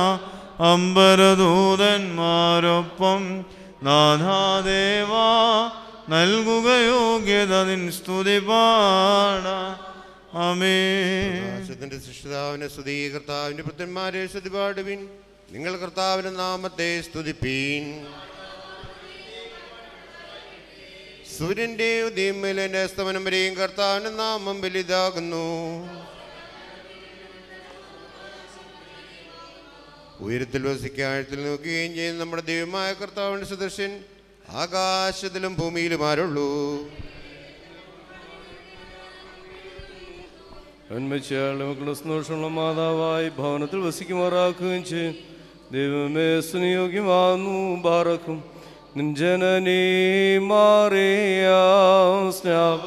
അമ്പരദൂതന്മാരൊപ്പം നാഥാദേവാ നൽകുക യോഗ്യത നിൻ സ്തുതി പാട അമേ ആകാശത്തിന്റെ സൃഷ്ടാവിനെ സ്തുതി കർത്താവിന്റെ പുത്രന്മാരെ സ്തുതി പാടുവിൻ നിങ്ങൾ കർത്താവിന്റെ നാമത്തെ സ്തുതിപ്പീൻ സൂര്യന്റെ ഉദയം മേലെ സ്തമനം വരെയും കർത്താവിന്റെ നാമം വലുതാകുന്നു ഉയരത്തിൽ വസിക്കാഴത്തിൽ നോക്കുകയും ചെയ്യുന്ന നമ്മുടെ ദൈവമായ കർത്താവിന്റെ സദൃശൻ ആകാശത്തിലും ഭൂമിയിലും ആരുള്ളൂ അന്മച്ചയാളുടെ മക്കളുടെ സന്തോഷമുള്ള മാതാവായി ഭവനത്തിൽ വസിക്കുമാറാക്കുകയും ചെയ്യും ദൈവമേ സ്നേഹയോഗ്യമാകുന്നു ബാറക്കും നിഞ്ജനനീ മാറിയാം സ്നാപ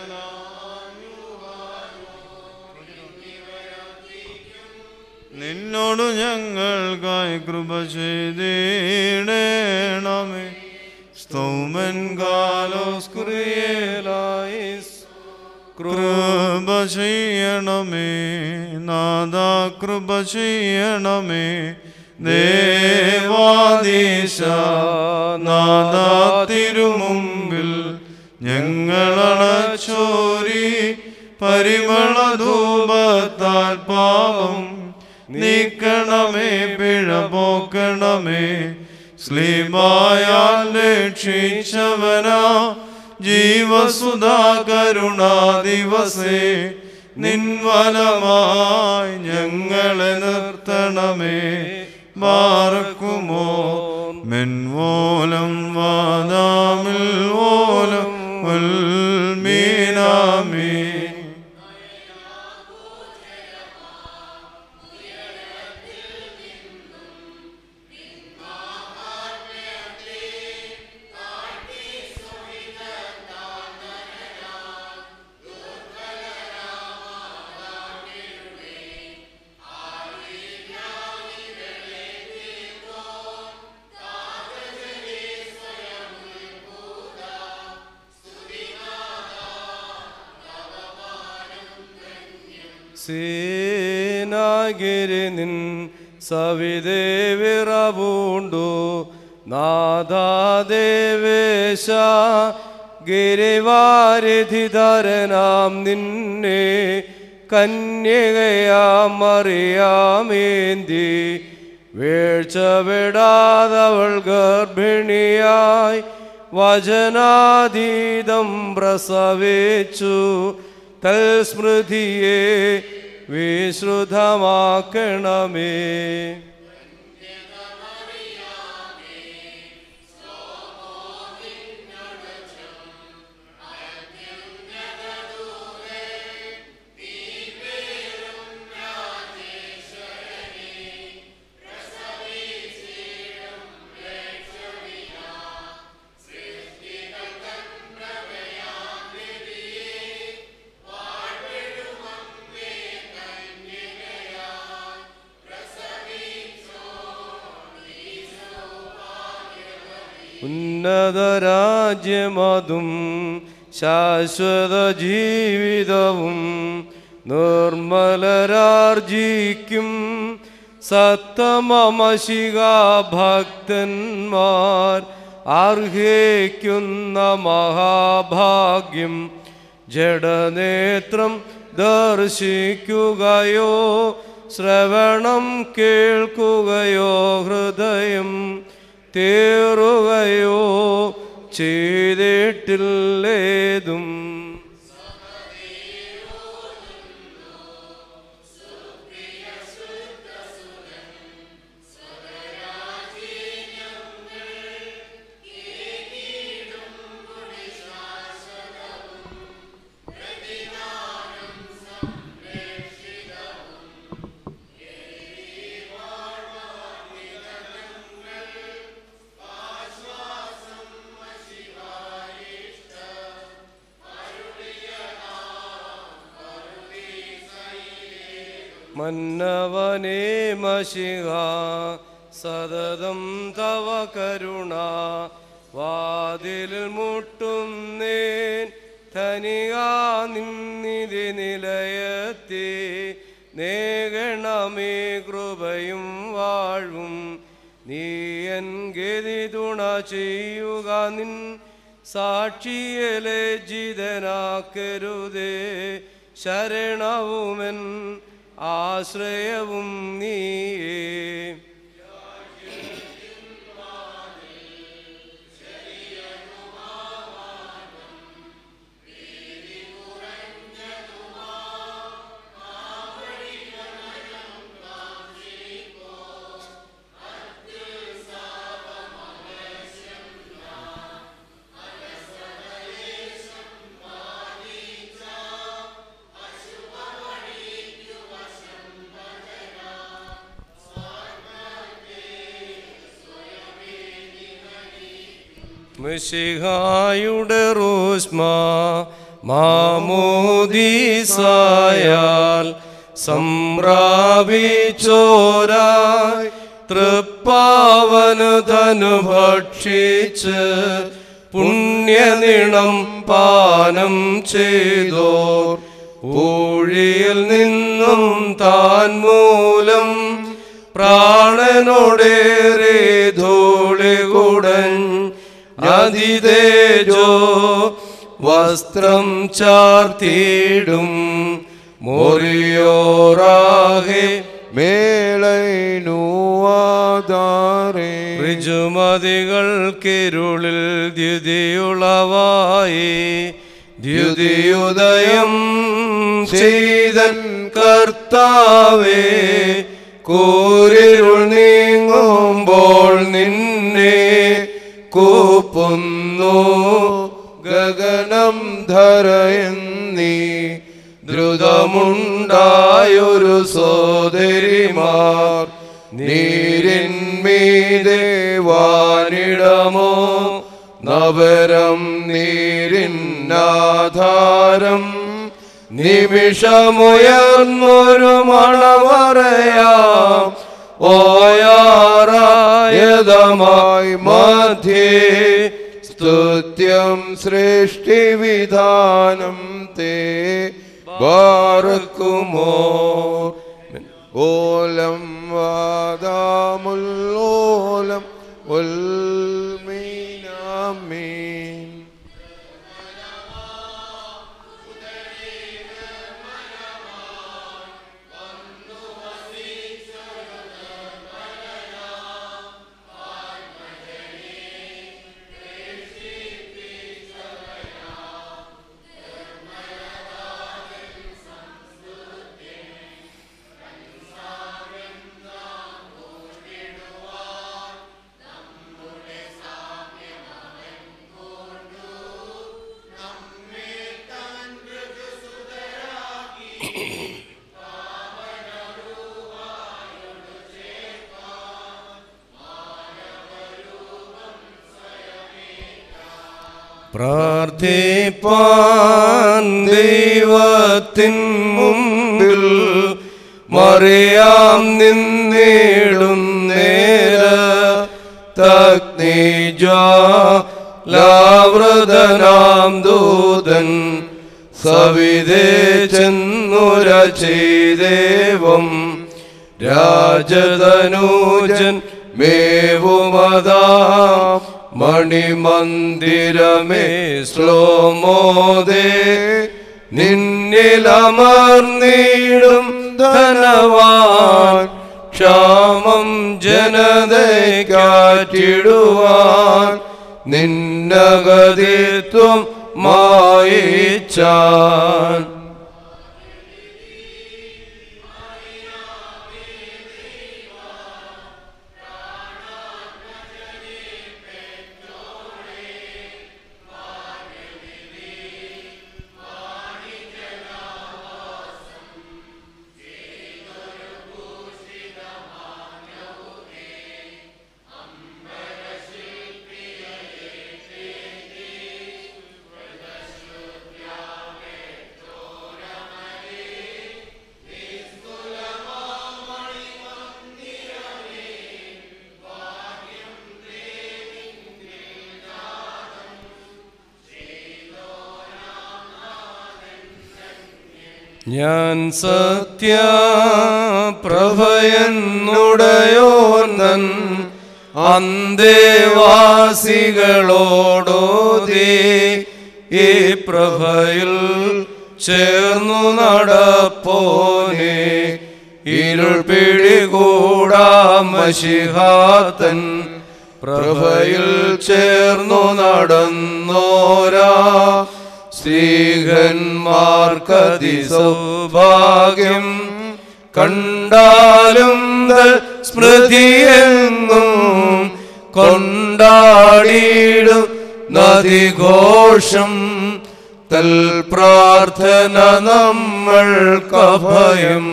നിന്നോടു ഞങ്ങൾക്കായി കൃപ ചെയ്തിടേണമേ സ്തൗമൻ കാലോസ് കുറിയേലായിസ് കൃപ ചെയ്യണമേ നാദ കൃപ ചെയ്യണമേ ദേവാദീശ നാദ തിരുമുമ്പിൽ ഞങ്ങളണച്ചോരി പരിമള ധൂപത്താൽ പാപം നീക്കണമേ പിഴ പോക്കണമേ സ്ലീബായാൽ രക്ഷിച്ചവനാ ജീവസുധാ കരുണാ ദിവസേ നിൻവലമായി ഞങ്ങളെ നിർത്തണമേ മാറക്കുമോ മെൻവോലം വാദാമിൽ ഓലം മീനാമേ സേനാഗിരി നിൻ സവിതേ വിറവുണ്ടു നാദാദേവേശ ഗിരിവാരിധിധരനാം നിന്നെ കന്യകയാം അറിയാമേന്തി വീഴ്ച വിടാതവൾ ഗർഭിണിയായി വചനാതീതം പ്രസവിച്ചു തൽസ്മൃതിയെ വിശ്രുതമാക്കണമേ ഉന്നതരാജ്യമതും ശാശ്വത ജീവിതവും നിർമ്മലരാർജിക്കും സത്തമമശിക ഭക്തന്മാർ അർഹിക്കുന്ന മഹാഭാഗ്യം ജഡനേത്രം ദർശിക്കുകയോ ശ്രവണം കേൾക്കുകയോ ഹൃദയം തേറുകയോ ചെയ്തിട്ടില്ലേതും മന്നവനേ മഷിക സതതം തവ കരുണ വാതിലിൽ മുട്ടുന്നേൻ ധനിക നിന്നിധി നിലയത്തെ നേകണമേ കൃപയും വാഴ്വും നീ എൻ ഗതി തുണ ചെയ്യുക നിൻ സാക്ഷിയലെ ജിതനാക്കരുതേ ശരണവുമൻ ആശ്രയവും നീയേ മിശിഹായുടെ റൂസ്മ മാമോദീസായാൽ സംപ്രാപിച്ചോരായി തൃപ്പാവനു തനു ഭക്ഷിച്ച് പുണ്യനിണം പാനം ചെയ്തോർ ഊഴിയിൽ നിന്നു എന്നും താൻ മൂലം പ്രാണനോടേറെ ധൂളി കുടൻ അതിതേജോ വസ്ത്രം ചാർത്തിയിടും മൊറിയോറാകെ മേളൈനുവാദാരേ ഋജുമതികൾക്കിരുളിൽ ദ്യുതിയുളവായി ദ്യുതിയുദയം ചെയ്തൻ കർത്താവേ കൂരിരുൾ നീങ്ങുമ്പോൾ നിന്നെ കൂപ്പുന്നു ഗഗനം ധരയെന്നീ ദ്രുതമുണ്ടായൊരു സോദരിമാർ നീരിന്മീതെ വാനിടമോ നവരം നീരിന്നാധാരം നിമിഷമുയർന്നൊരു മണമറയാം ഓയാറായതമായി മധ്യേ സ്തുത്യം സൃഷ്ടിവിധാനം തേ ബാറക്കുമോ ഓലം വാദാമുല്ലോലം ഉൽമീനാമീൻ പ്രാർത്ഥിപ്പാൻ ദൈവത്തിൻ മുമ്പിൽ മറിയാം നിന്നിടും നേര തഗ്നിജാലാവൃതനാം ദൂതൻ സവിതേ ചെന്നുര ചെയ്ദേവം രാജതനൂജൻ മേവുമതാ മണിമന്ദിരമേ ശ്ലോമോദേ നിന്നിലമർന്നിടും ധനവാൻ ക്ഷാമം ജനതയ്ക്കാറ്റിടുവാൻ നിന്നഗതിത്വം മായിച്ചാൻ ഞാൻ സത്യപ്രഭയനുടയോന്നൻ അന്തേവാസികളോടോതേ ഈ പ്രഭയിൽ ചേർന്നു നടപ്പോനെ ഇരുൾ പിടികൂടാമശിഹാത്തൻ പ്രഭയിൽ ചേർന്നു നടന്നോരാ സ്ത്രീകന്മാർക്കതി സൗഭാഗ്യം കണ്ടാലും സ്മൃതിയെങ്ങും കൊണ്ടാടിയിടും നദിഘോഷം തൽ പ്രാർത്ഥന നമ്മൾക്കഭയം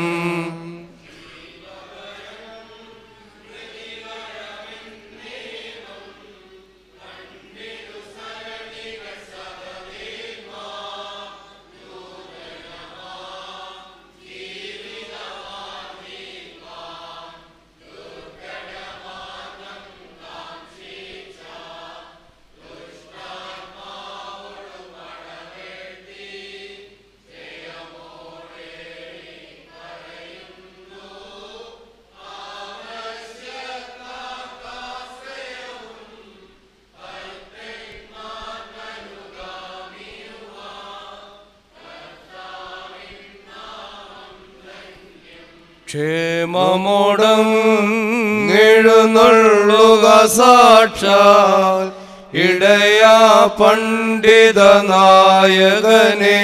ക്ഷേമമോടങ്ങെഴുന്നള്ളുക സാക്ഷാൽ ഇടയാ പണ്ഡിത നായകനെ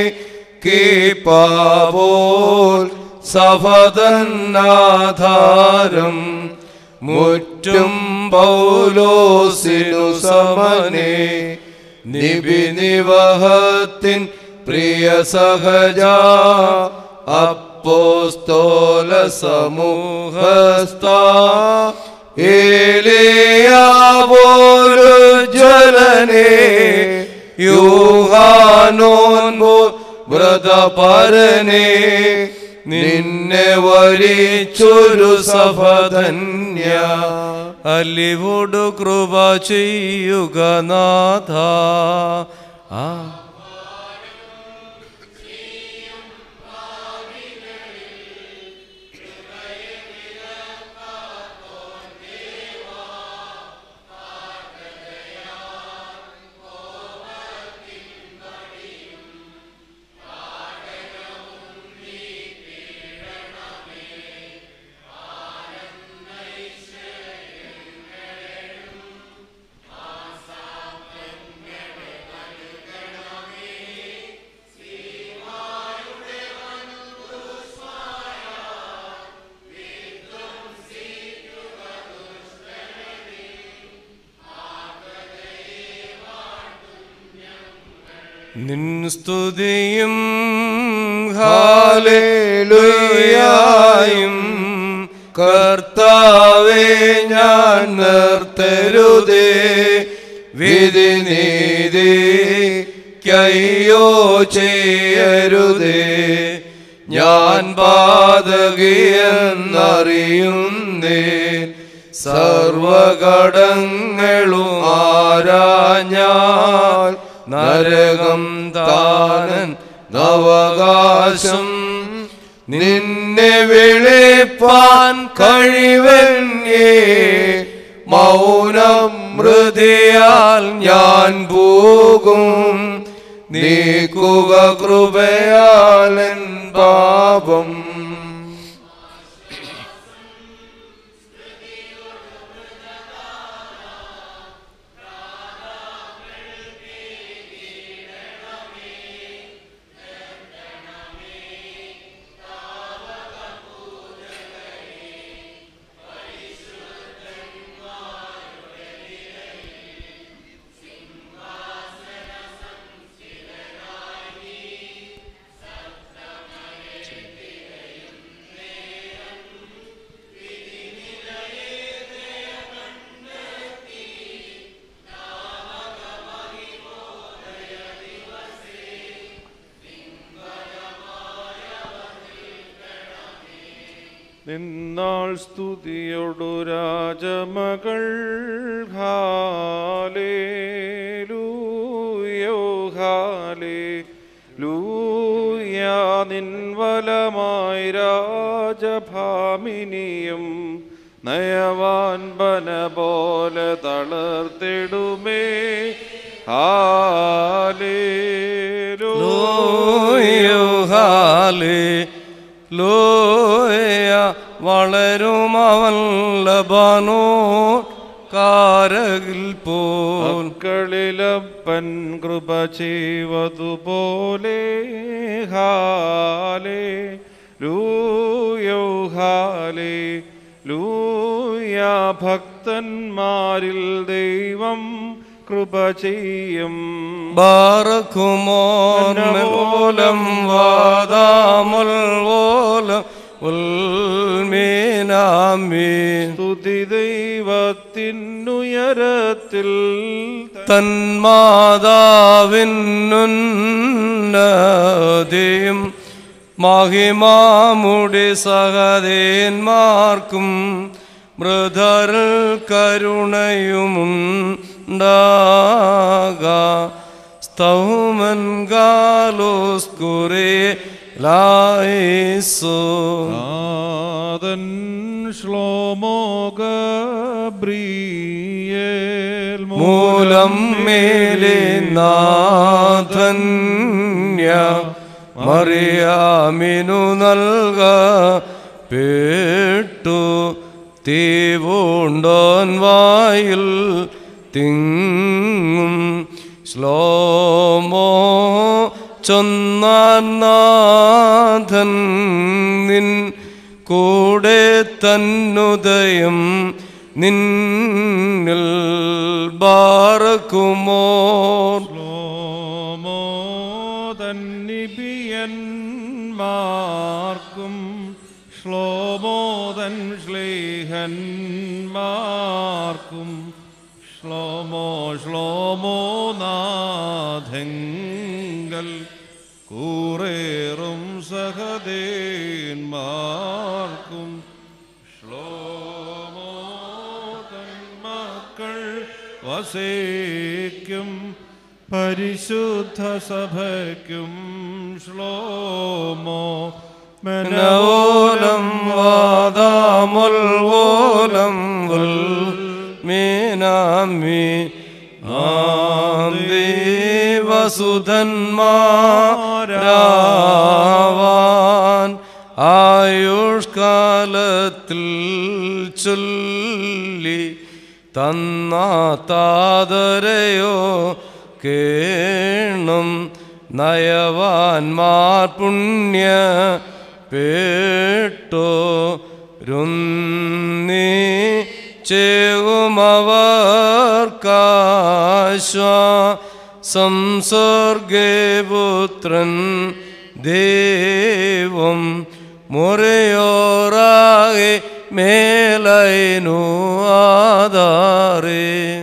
കീപ്പാപോൽ സഫതന്നാധാരം മുറ്റും പൗലോസിനു സമനെ നിബിനിവഹത്തിൻ പ്രിയ സഹജ അപ്പോസ്തോല സമൂഹസ്ഥ ഏലിയാവോരു ജ്വലനെ യൂഹാനോൻ വ്രതപരനെ നിന്നെ വരിച്ചൊരു സഫധന്യ അലിവോട് കൃപ ചെയ്യുക നാഥ ആ നിൻ സ്തുതിയും ഹാലേലുയായും കർത്താവേ ഞാൻ നിർത്തരുതേ വിധി നീതി കയ്യോ ചെയ്യരുതേ ഞാൻ പാതകിയെന്നറിയുന്നേ സർവകടങ്ങളും ആരാഞ്ഞാൽ നരകം താനൻ നവകാശം നിന്നെ വിളിപ്പാൻ കഴിവന്യേ മൗനം മൃതിയാൽ ഞാൻ പോകും നീക്കുക കൃപയാലൻ പാപം നിന്നാൾ സ്തുതിയൊടു രാജമകൾ ഹാലേലൂയോ ഹാലേ ലൂയ നിൻവലമായി രാജഭാമിനിയും നയവാൻ ബന പോലെ തളർത്തിടുമേ ലോയോ ഹാലേ ലോയ വളരുമവൻ ലബാനോ കാരകിൽ പോൽ മക്കളിലപ്പൻ കൃപ ചെയ്വതുപോലെ ഹാലേ ലൂയോ ഹാലേ ലൂയ ഭക്തന്മാരിൽ ദൈവം കൃപ ചെയ്യും ബാറക്കുമോലം വാദാമുൽ ഓലം ഉൽമീനാമീൻ സ്തുതി ദൈവത്തിനുയരത്തിൽ തന്മാതാവിന്നുന്നതിയും മഹിമാമുടി സഹദേന്മാർക്കും മൃതർ കരുണയുമുണ്ടാക സ്തൗമൻ ഗാലോസ്കുരേ ലായിസോ നാദൻ ശ്ലോമോഗബ്രിയേൽ മൂലം മേലെ നാഥന്യ മറിയാമിനു നൽക പേട്ടു തീവുണ്ടോൻ വായിൽ തിങ്ങും ശ്ലോമോ ചൊന്നാഥൻ നിൻ കൂടെ തന്നുദയം നിന്നിൽ ബാറക്കുമോർ ശ്ലോമോ തന്നിപിയന്മാർക്കും ശ്ലോമോദൻ ശ്ലീഹന്മാർക്കും ശ്ലോമോ ശ്ലോമോ നാഥെങ്കൽ കൂറേറും സഹദേന്മാർക്കും ശ്ലോമോ തന്മക്കൾ വസേക്കും പരിശുദ്ധ സഭയ്ക്കും ശ്ലോമോ മനോലം വാദാമുൽവോലം വൽ മീനാമി വസുധന്മാരാവാൻ ആയുഷ്കാലത്തിൽ ചൊല്ലി തന്ന താതരയോ കേണം നയവാൻമാർ പുണ്യ പേട്ടോ രുന്നി ചേകുമവർക്കാശ്വാസം സ്വർഗേ പുത്രൻ ദേവം മുറയോറാകെ മേലൈനു ആധാരേ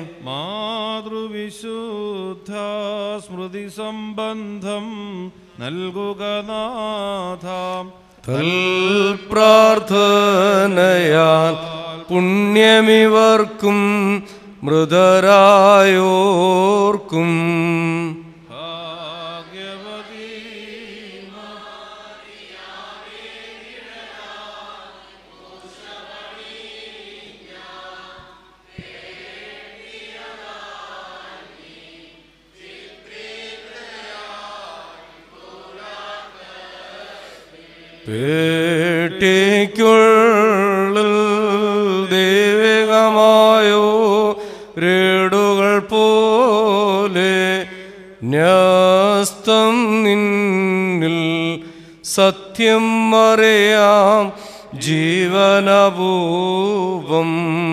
മാതൃവിശുദ്ധ സ്മൃതി സംബന്ധം നൽകുക നാഥാം പ്രാർത്ഥനയാൽ പുണ്യമിവർക്കും മൃതരായോർക്കും ഭാഗ്യവതി പേട്ടിക്കുള്ളിൽ ദൈവികമായോ രേടുകൾ പോലെ ന്യസ്തം നിന്നിൽ സത്യം അറിയാം ജീവനപൂപം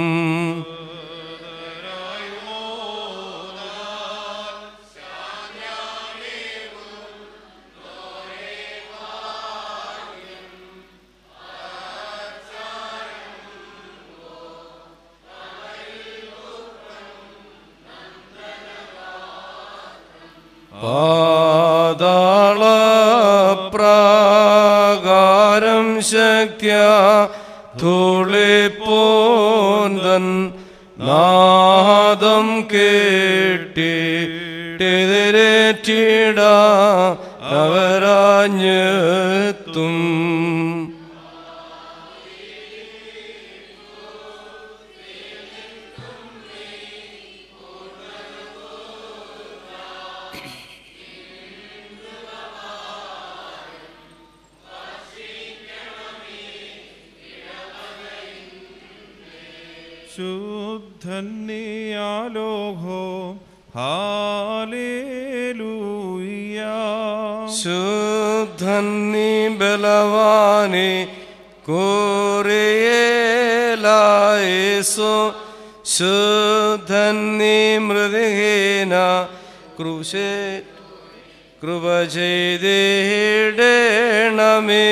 പാതാള പ്രാകാരം ശക്യ തുളിപ്പോന്തൻ നാദം കേട്ടിട്ടെതിരേറ്റിട അവരാഞ്ഞെത്തും ശുദ്ധന്നിയാലോഹോ ഹാലേലൂയ ശുദ്ധന്നി ബലവാനെ കോറിയേലായേസോ ശുദ്ധന്നി മൃദഹീന കൃഷേ കൃപ ചെയ്തിടണമേ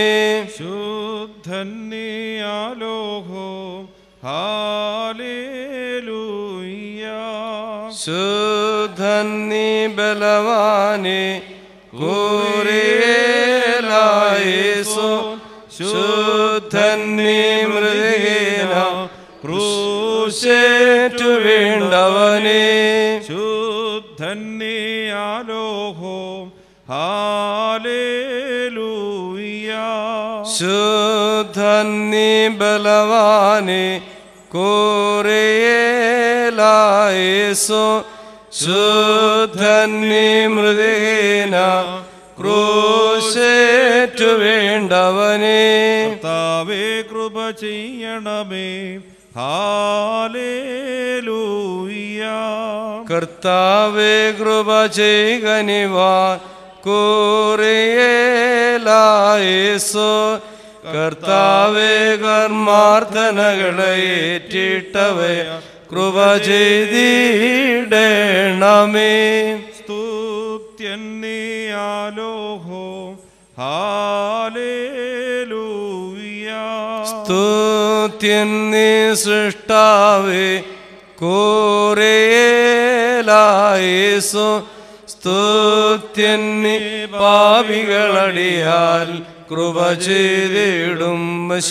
ശുദ്ധന്നിയാലോഹോ ഹാലേലൂയ ശുദ്ധന്നി ബലവാനെ കോറിയേലായേസോ ശുദ്ധന്നി മൃദഹീന ക്രൂശേറ്റു വേണ്ടവനെ ശുദ്ധന്നിയാലോഹോ ഹാലേലൂയ ശുദ്ധന്നി ബലവാനെ കോറിയേലായേസോ ശുദ്ധന്നി മൃദഹീന ക്രൂശേറ്റു വേണ്ടവനെ കർത്താവേ കൃപ ചെയ്യണമേ ഹാലേലൂയ കർത്താവേ കൃപ ചെയ്കനിവാൻ കൂറിയേലായേസോ കർത്താവേ കർമാർത്ഥനകളെ ഏറ്റിട്ടവേ കൃപ ചെയ്തിടണമേ സ്തുത്യന്നിയാലോഹോ ഹാലേലൂയ സ്തുത്യന്നി സൃഷ്ടാവേ കോരേലായേസു സ്തുത്യന്നി പാപികളടിയാൽ കൃപ ചെയ്തിടും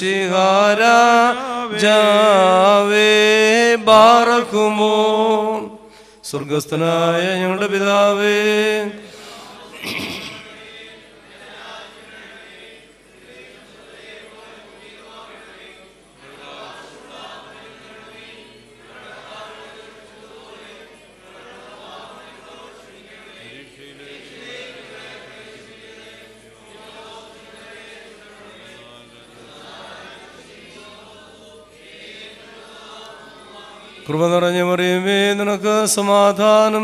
ശിഹാരാജാവേ ബാറക്കുമോ സ്വർഗസ്ഥനായ ഞങ്ങളുടെ പിതാവേ കൃപ നിറഞ്ഞ മറിയമേ നിനക്ക് സമാധാനം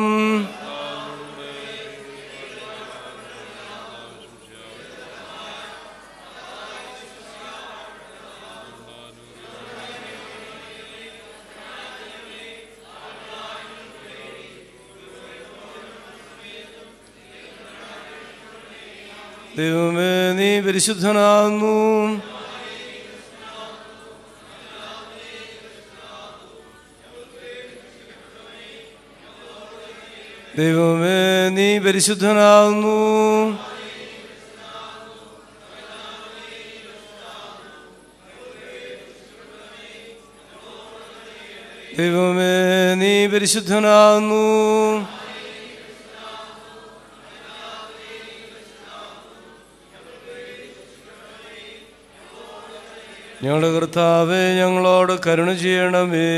ദൈവമേ നീ പരിശുദ്ധനാകുന്നു ദൈവമേ നീ പരിശുദ്ധനാകുന്നു ദൈവമേ നീ പരിശുദ്ധനാകുന്നു ഞങ്ങളുടെ കർത്താവെ ഞങ്ങളോട് കരുണ ചെയ്യണമേ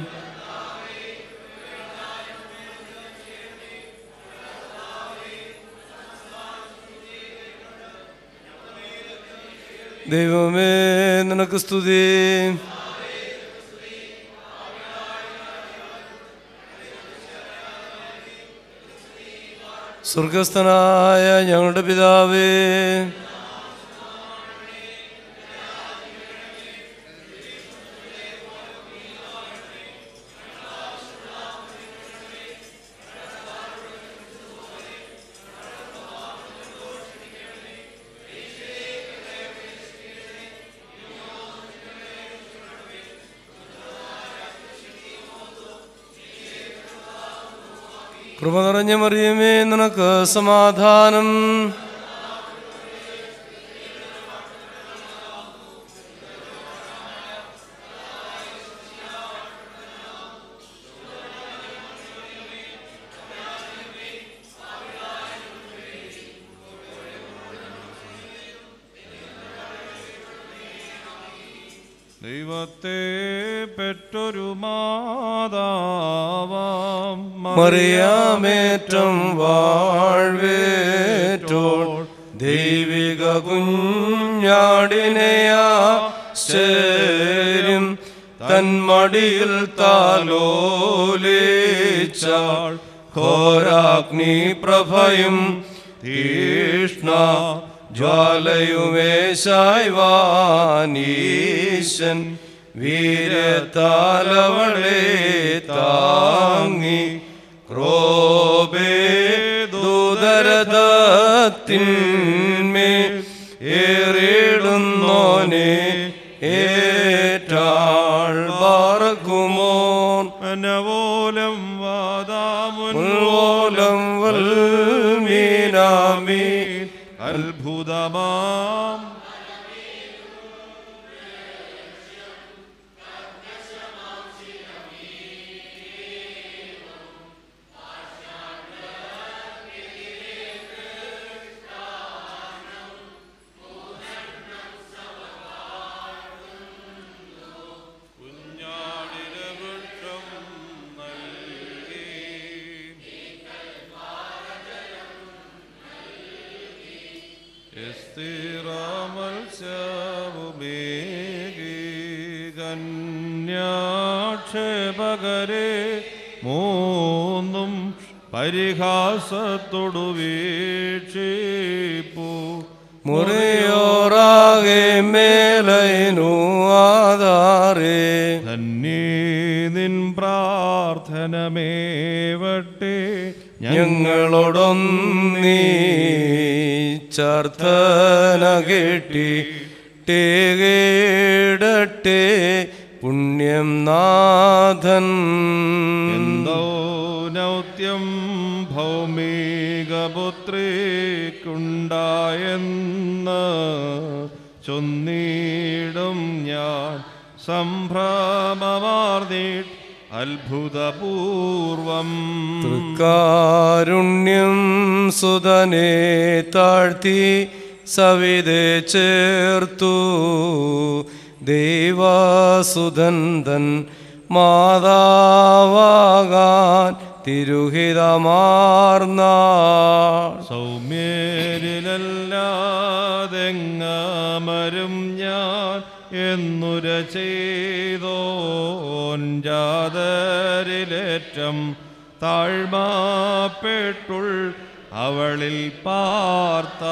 ദൈവമേ നിനക്ക് സ്തുതി സ്വർഗസ്ഥനായ ഞങ്ങളുടെ പിതാവേ കൃപ നിറഞ്ഞ മറിയമേ നിനക്ക് സമാധാനം ദൈവത്തെ പെറ്റൊരു മാതാവാം മറിയാമേറ്റം വാഴ്വേറ്റോൾ ദൈവിക കുഞ്ഞാടിനെയാ ശരും തന്മടിയിൽ താലോലിച്ചാൾ ഘോരാഗ്നി പ്രഭയും തീഷ്ണ ജ്വാലയുമേശായ് വാനീശൻ വീരത്താലവളെ താങ്ങി ക്രോബേ ദൂതരഥത്തിന്മേ ഏറിടുന്നോനെ ഏറ്റാൾ പാർക്കുമോൻ അനവോലം വാദാമുൻ മുൻപോലം വൽമീനാമീ അത്ഭുതമാം കുഞ്ഞാടിന് വൃക്ഷം നൽകി കന്യാക്ഷേപകരെ മൂന്നും പരിഹാസത്തോടു വീക്ഷിപ്പു മുറിയോറാകെ മേലൈനു ആധാരേ ധന്യേ നിൻ പ്രാർത്ഥനമേവട്ടെ ഞങ്ങളോടൊന്നീ ചർത്തന കെട്ടി ടേടട്ടെ പുണ്യം നാഥൻ ദൗനൗത്യം ഭൗമികപുത്രിക്കുണ്ടായെന്ന് ചൊന്നീടും ഞാൻ സംഭ്രമമാർന്നീ അത്ഭുതപൂർവം കാരുണ്യം സുതനെ താഴ്ത്തി സവിതെ ചേർത്തു ദൈവസുതന്തൻ മാതാവാകാൻ തിരുഹിതമാർന്ന സൗമ്യരിലല്ലാതെങ്ങമരും ഞാൻ എന്നുര ചെയ്തോൻ ജാതരിലേറ്റം താഴ്മാപ്പെട്ടുൾ അവളിൽ പാർത്ത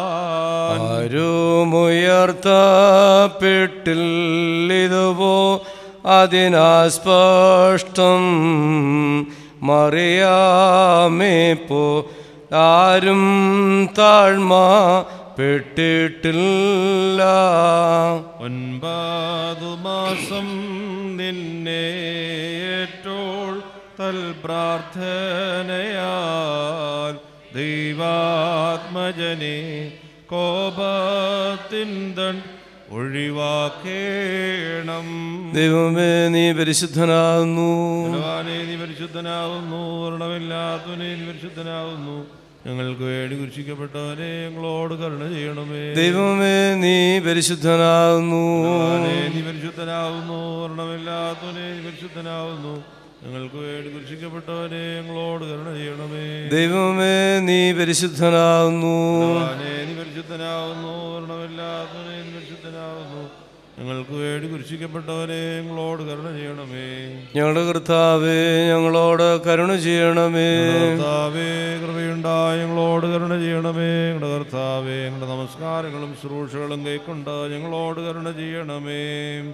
ആരുമുയർത്തപ്പെട്ടില്ലിതുപോ അതിനാസ്പഷ്ടം മറിയാമേപ്പോ ആരും താഴ്മ പെട്ടിട്ടില്ല ഒൻപതു മാസം നിന്നെ ഏറ്റോൾ തൽപ്രാർത്ഥനയാൽ ദൈവാത്മജനെ കോപത്തിന്തൺ ഒഴിവാക്കേണം ദൈവമേ നീ പരിശുദ്ധനാകുന്നു ഭഗവാനെ നീ പരിശുദ്ധനാവുന്നു വർണ്ണമില്ലാത്തവനെ നീ പരിശുദ്ധനാവുന്നു ഞങ്ങൾക്ക് വേണ്ടി കുരിശിക്കപ്പെട്ടവനെ ഞങ്ങളോട് കരുണ ചെയ്യണമേ ദൈവമേ നീ പരിശുദ്ധനാകുന്നു ഭഗവാനെ നീ പരിശുദ്ധനാവുന്നു വർണ്ണമില്ലാത്തവനെ നീ പരിശുദ്ധനാവുന്നു ഞങ്ങൾക്ക് വേണ്ടി കുരിശിക്കപ്പെട്ടവനെ ഞങ്ങളോട് കരുണ ചെയ്യണമേ ദൈവമേ നീ പരിശുദ്ധനാകുന്നു ഭഗവാനെ നീ പരിശുദ്ധനാവുന്നു വർണ്ണമില്ലാത്തവനെ നീ പരിശുദ്ധനാവുന്നു ഞങ്ങൾക്ക് വേണ്ടി കുരിശിക്കപ്പെട്ടവനെ ഞങ്ങളോട് കരുണ ചെയ്യണമേ ഞങ്ങളുടെ കർത്താവേ ഞങ്ങളോട് കരുണ ചെയ്യണമേ കർത്താവേ കൃപയുണ്ടായ ഞങ്ങളോട് കരുണ ചെയ്യണമേ ഞങ്ങളുടെ കർത്താവേ ഞങ്ങളുടെ നമസ്കാരങ്ങളും ശുശ്രൂഷകളും കൈക്കൊണ്ട് ഞങ്ങളോട് കരുണ ചെയ്യണമേ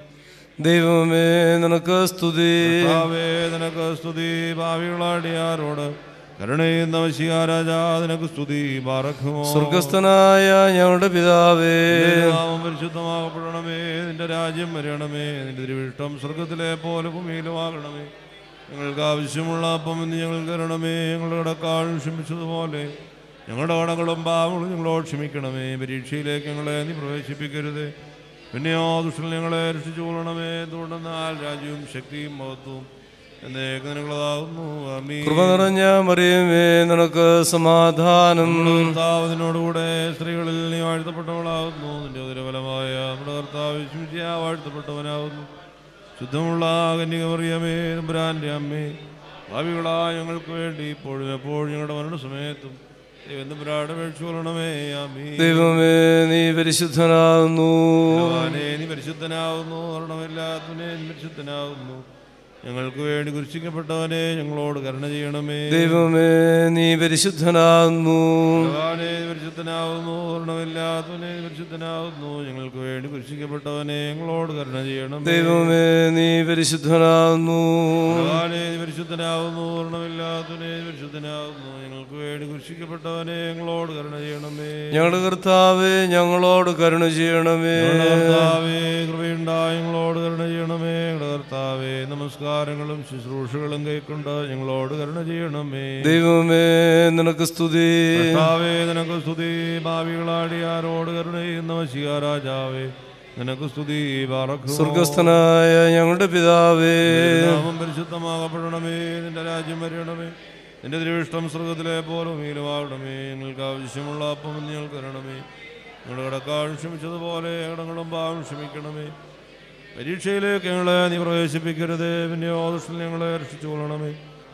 ദൈവമേ നിനക്ക് സ്തുതി കർത്താവേ നിനക്ക് സ്തുതി ഭാവികളാടിയാരോട് കരുണയും നമശികാരാജാ നിനക്ക് സ്തുതി പാറക്കുമോ സ്വർഗസ്ഥനായ ഞങ്ങളുടെ പിതാവേ നാമം പരിശുദ്ധമാകപ്പെടണമേ നിന്റെ രാജ്യം വരണമേ നിന്റെ തിരുവിഷ്ടം സ്വർഗത്തിലെ പോലെ ഭൂമിയിലുമാകണമേ ഞങ്ങൾക്ക് ആവശ്യമുള്ള അപ്പം ഇന്ന് ഞങ്ങൾ തരണമേ ഞങ്ങളുടെ കടക്കാൾ ക്ഷമിച്ചതുപോലെ ഞങ്ങളുടെ കടകളും പാവങ്ങളും ഞങ്ങളോട് ക്ഷമിക്കണമേ പരീക്ഷയിലേക്ക് ഞങ്ങളെ നീ പ്രവേശിപ്പിക്കരുത് പിന്നെയോ ദുഷ്ടൽ ഞങ്ങളെ രക്ഷിച്ചു കൊള്ളണമേ തുടർന്നാൽ രാജ്യവും ശക്തിയും മഹത്വവും എന്നേക്ക് നിനക്കുള്ളതാകുന്നു ആമീൻ. കൃപ നിറഞ്ഞ മറിയമേ നിനക്ക് സമാധാനം കർത്താവിനോടുകൂടെ സ്ത്രീകളിൽ നീ വാഴ്ത്തപ്പെട്ടവളാകുന്നു നിന്റെ ഉദരഫലമായ നമ്മുടെ കർത്താവ് വിസ്മിച്ച വാഴ്ത്തപ്പെട്ടവനാകുന്നു ശുദ്ധമുള്ള കന്യക മറിയമേ തമ്പുരാന്റെ അമ്മേ ഭാവികളായ ഞങ്ങൾക്ക് വേണ്ടി ഇപ്പോഴും എപ്പോഴും ഞങ്ങളുടെ മരണ സമയത്തും ദൈവത്തമ്പുരാടെ മേടിച്ചു കൊള്ളണമേ ആമീ ദൈവമേ നീ പരിശുദ്ധനാകുന്നു ഭഗവാനേ, നീ പരിശുദ്ധനാവുന്നു മരണമില്ലാത്തവനെ നീ പരിശുദ്ധനാവുന്നു ഞങ്ങൾക്ക് വേണ്ടി കുരിശിക്കപ്പെട്ടവനെ ഞങ്ങളോട് കരുണ ചെയ്യണമേ ദൈവമേ നീ പരിശുദ്ധനാകുന്നു ഭഗവാനേ, നീ പരിശുദ്ധനാവുന്നു പൂർണ്ണമില്ലാത്തവനെ നീ പരിശുദ്ധനാവുന്നു ഞങ്ങൾക്ക് വേണ്ടി കുരിശിക്കപ്പെട്ടവനെ ഞങ്ങളോട് കരുണ ചെയ്യണം ദൈവമേ നീ പരിശുദ്ധനാകുന്നു ഭഗവാനേ, നീ പരിശുദ്ധനാവുന്നു പൂർണ്ണമില്ലാത്തവനെ നീ പരിശുദ്ധനാവുന്നു ഞങ്ങൾക്ക് വേണ്ടി കുരിശിക്കപ്പെട്ടവനെ ഞങ്ങളോട് കരുണ ചെയ്യണമേ ഞങ്ങളുടെ കർത്താവേ ഞങ്ങളോട് കരുണ ചെയ്യണമേ ഞങ്ങളുടെ കർത്താവേ കൃപയുണ്ടായി ഞങ്ങളോട് കരുണ ചെയ്യണമേ ഞങ്ങളുടെ കർത്താവേ നമസ്കാരങ്ങളും ശുശ്രൂഷകളും കൈക്കൊണ്ട് ഞങ്ങളോട് കരുണ ചെയ്യണമേ ദൈവമേ നിനക്ക് സ്തുതി കർത്താവേ നിനക്ക് സ്തുതി ഭാവികളാടി ആരോട് കരുണ ചെയ്യുന്ന രാജാവേ നിനക്ക് സ്തുതി പാറക്കും സ്വർഗസ്ഥനായ ഞങ്ങളുടെ പിതാവേ നാമം പരിശുദ്ധമാകപ്പെടണമേ നിന്റെ രാജ്യം വരണമേ നിന്റെ ദൃഷ്ടം സ്വർഗത്തിലെ പോലെ മീലമാകണമേ ഞങ്ങൾക്ക് ആവശ്യമുള്ള അപ്പം ഇന്ന് ഞങ്ങൾക്ക് തരണമേ ഞങ്ങളുടെ കടക്കാൾ ക്ഷമിച്ചതുപോലെ കടങ്ങളും പാവം ക്ഷമിക്കണമേ പരീക്ഷയിലേക്ക് ഞങ്ങളെ നീ പ്രവേശിപ്പിക്കരുത് പിന്നെ ഓദുഷ്ടിൽ ഞങ്ങളെ രക്ഷിച്ചു കൊള്ളണമേ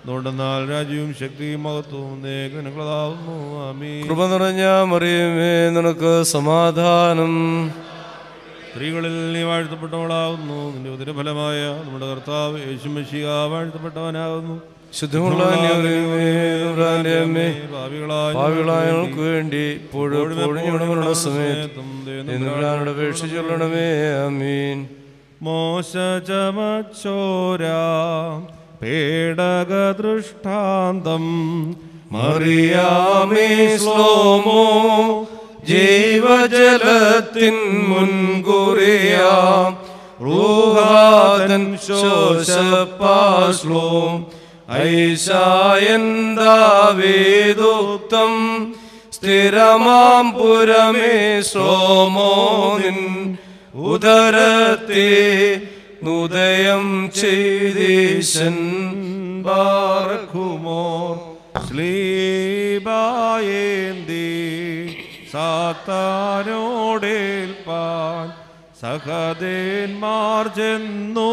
അതുകൊണ്ടെന്നാൽ രാജ്യവും ശക്തിയും മഹത്വവും നേകനുകളാവുന്നു ആമീൻ കൃപ നിറഞ്ഞ മറിയമേ നിനക്ക് സമാധാനം സ്ത്രീകളിൽ നീ വാഴ്ത്തപ്പെട്ടവളാകുന്നു നിന്റെ ഉദരഫലമായ നമ്മുടെ കർത്താവ് യേശുമശിക വാഴ്ത്തപ്പെട്ടവനാകുന്നു ശുദ്ധമുള്ള അന്യോന്യമേ, നൂറാന്റെ അമ്മേ, ഭാവികളായ ഭാവികളായ ഞങ്ങൾക്ക് വേണ്ടി ഇപ്പോഴും പൊഴിഞ്ഞുണങ്ങളുടെ സമയത്തും എന്നോട് അപേക്ഷ ചൊല്ലണമേ അമീൻ മോശ ചമച്ചോര പേടക ദൃഷ്ടാന്തം മറിയാമേ ശ്ലോമോ ജീവജലത്തിൻ മുൻകുറിയാം റൂഹാതൻ ശോശപ്പാശ്ലോം ഐശായന്താവേദോക്തം സ്ഥിരമാം പുരമേ ശ്ലോമോനിൻ ഉദരത്തെ ഉദയം ചെയ്തീശൻ ബാറഖുമോർ ശ്ലീബായേന്തി സാത്താനോടേൽപ്പാൻ സഹദേന്മാർ ചെന്നു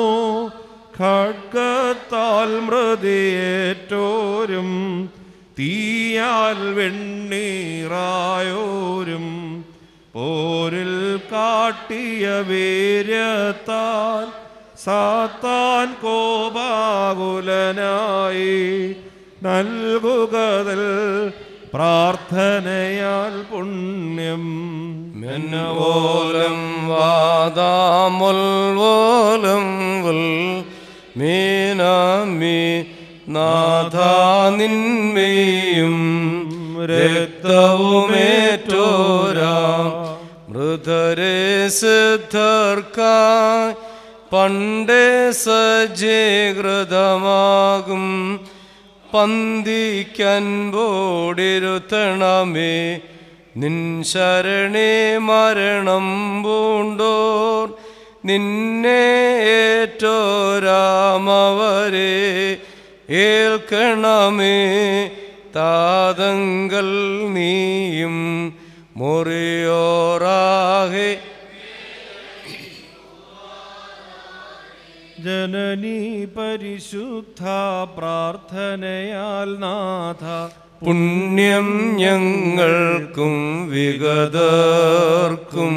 ഖഡ്ഗത്താൽ മൃതിയേറ്റോരും തീയാൽ വെണ്ണീറായോരും പോരിൽ കാട്ടിയ വീര്യത്താൽ സാത്താൻ കോപാകുലനായി നൽകുകതൽ പ്രാർത്ഥനയാൽ പുണ്യം മെന്നവോലം വാദാമുൽവോലം വൽ മീനാമി നാഥാ നിന്മയും രക്തവുമേറ്റോരാ മൃതരെ സിദ്ധർക്കായി പണ്ടേ സജ്ജീകൃതമാകും പന്തിക്കൻപോടിരുത്തണമേ നിൻ ശരണേ മരണം പൂണ്ടോർ നിന്നെ ഏറ്റോരാമവരെ ഏൽക്കണമേ താതങ്കൽ നീയും മുറിയോറാകെ ജനനീ പരിശുദ്ധ പ്രാർത്ഥനയാൽ നാഥ പുണ്യം ഞങ്ങൾക്കും വിഗതർക്കും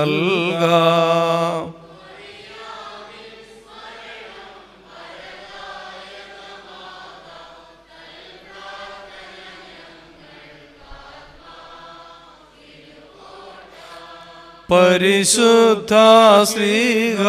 നൽകാം പരിശുദ്ധ ശ്രീഹ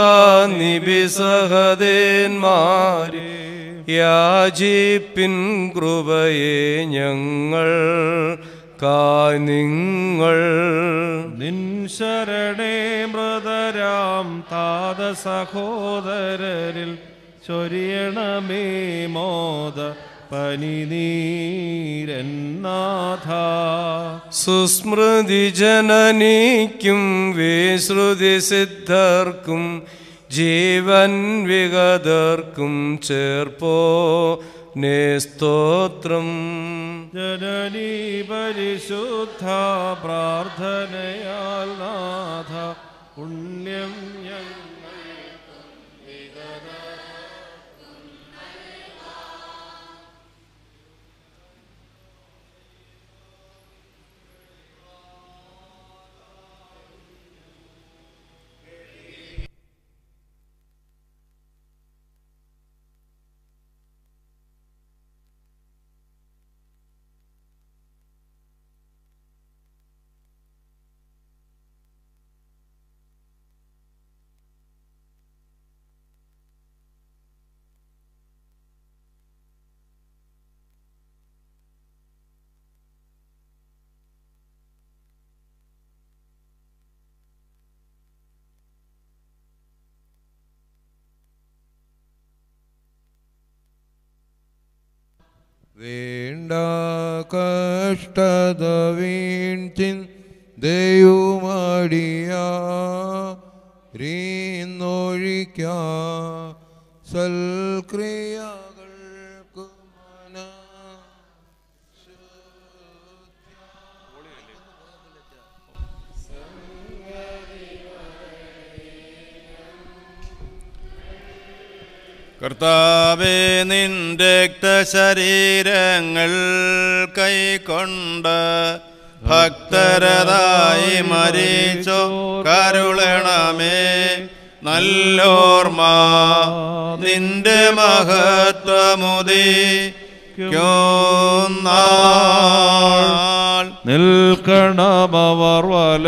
നിബിസഹദേന്മാരെ യാചിപ്പിൻ കൃപയെ ഞങ്ങൾ കായ് നിങ്ങൾ നിൻ ശരണേ മൃതരാം താത സഹോദരരിൽ ചൊരിയണമേ മോദ പനിനീരന്നാഥ സുസ്മൃതി ജനനിക്കും വിശ്രുതി സിദ്ധർക്കും ജീവൻ വിഗതർക്കും ചേർപ്പോ നേസ്തോത്രം ജനനീ പരിശുദ്ധ പ്രാർത്ഥനയാൽ നാഥ പുണ്യം ഞങ്ങൾ വേണ്ട കഷ്ടത വീഴ്ത്തിൻ ദൈവമടിയ റീന്നൊഴിക്ക സൽക്രിയകൾക്ക് മന കർത്താവേ നിന്റെ രക്തശരീരങ്ങൾ കൈക്കൊണ്ട് ഭക്തരതായി മരിച്ചോ കരുളണമേ നല്ലോർമ്മ നിന്റെ മഹത്വമുദി നാൾ നിൽക്കണമവർ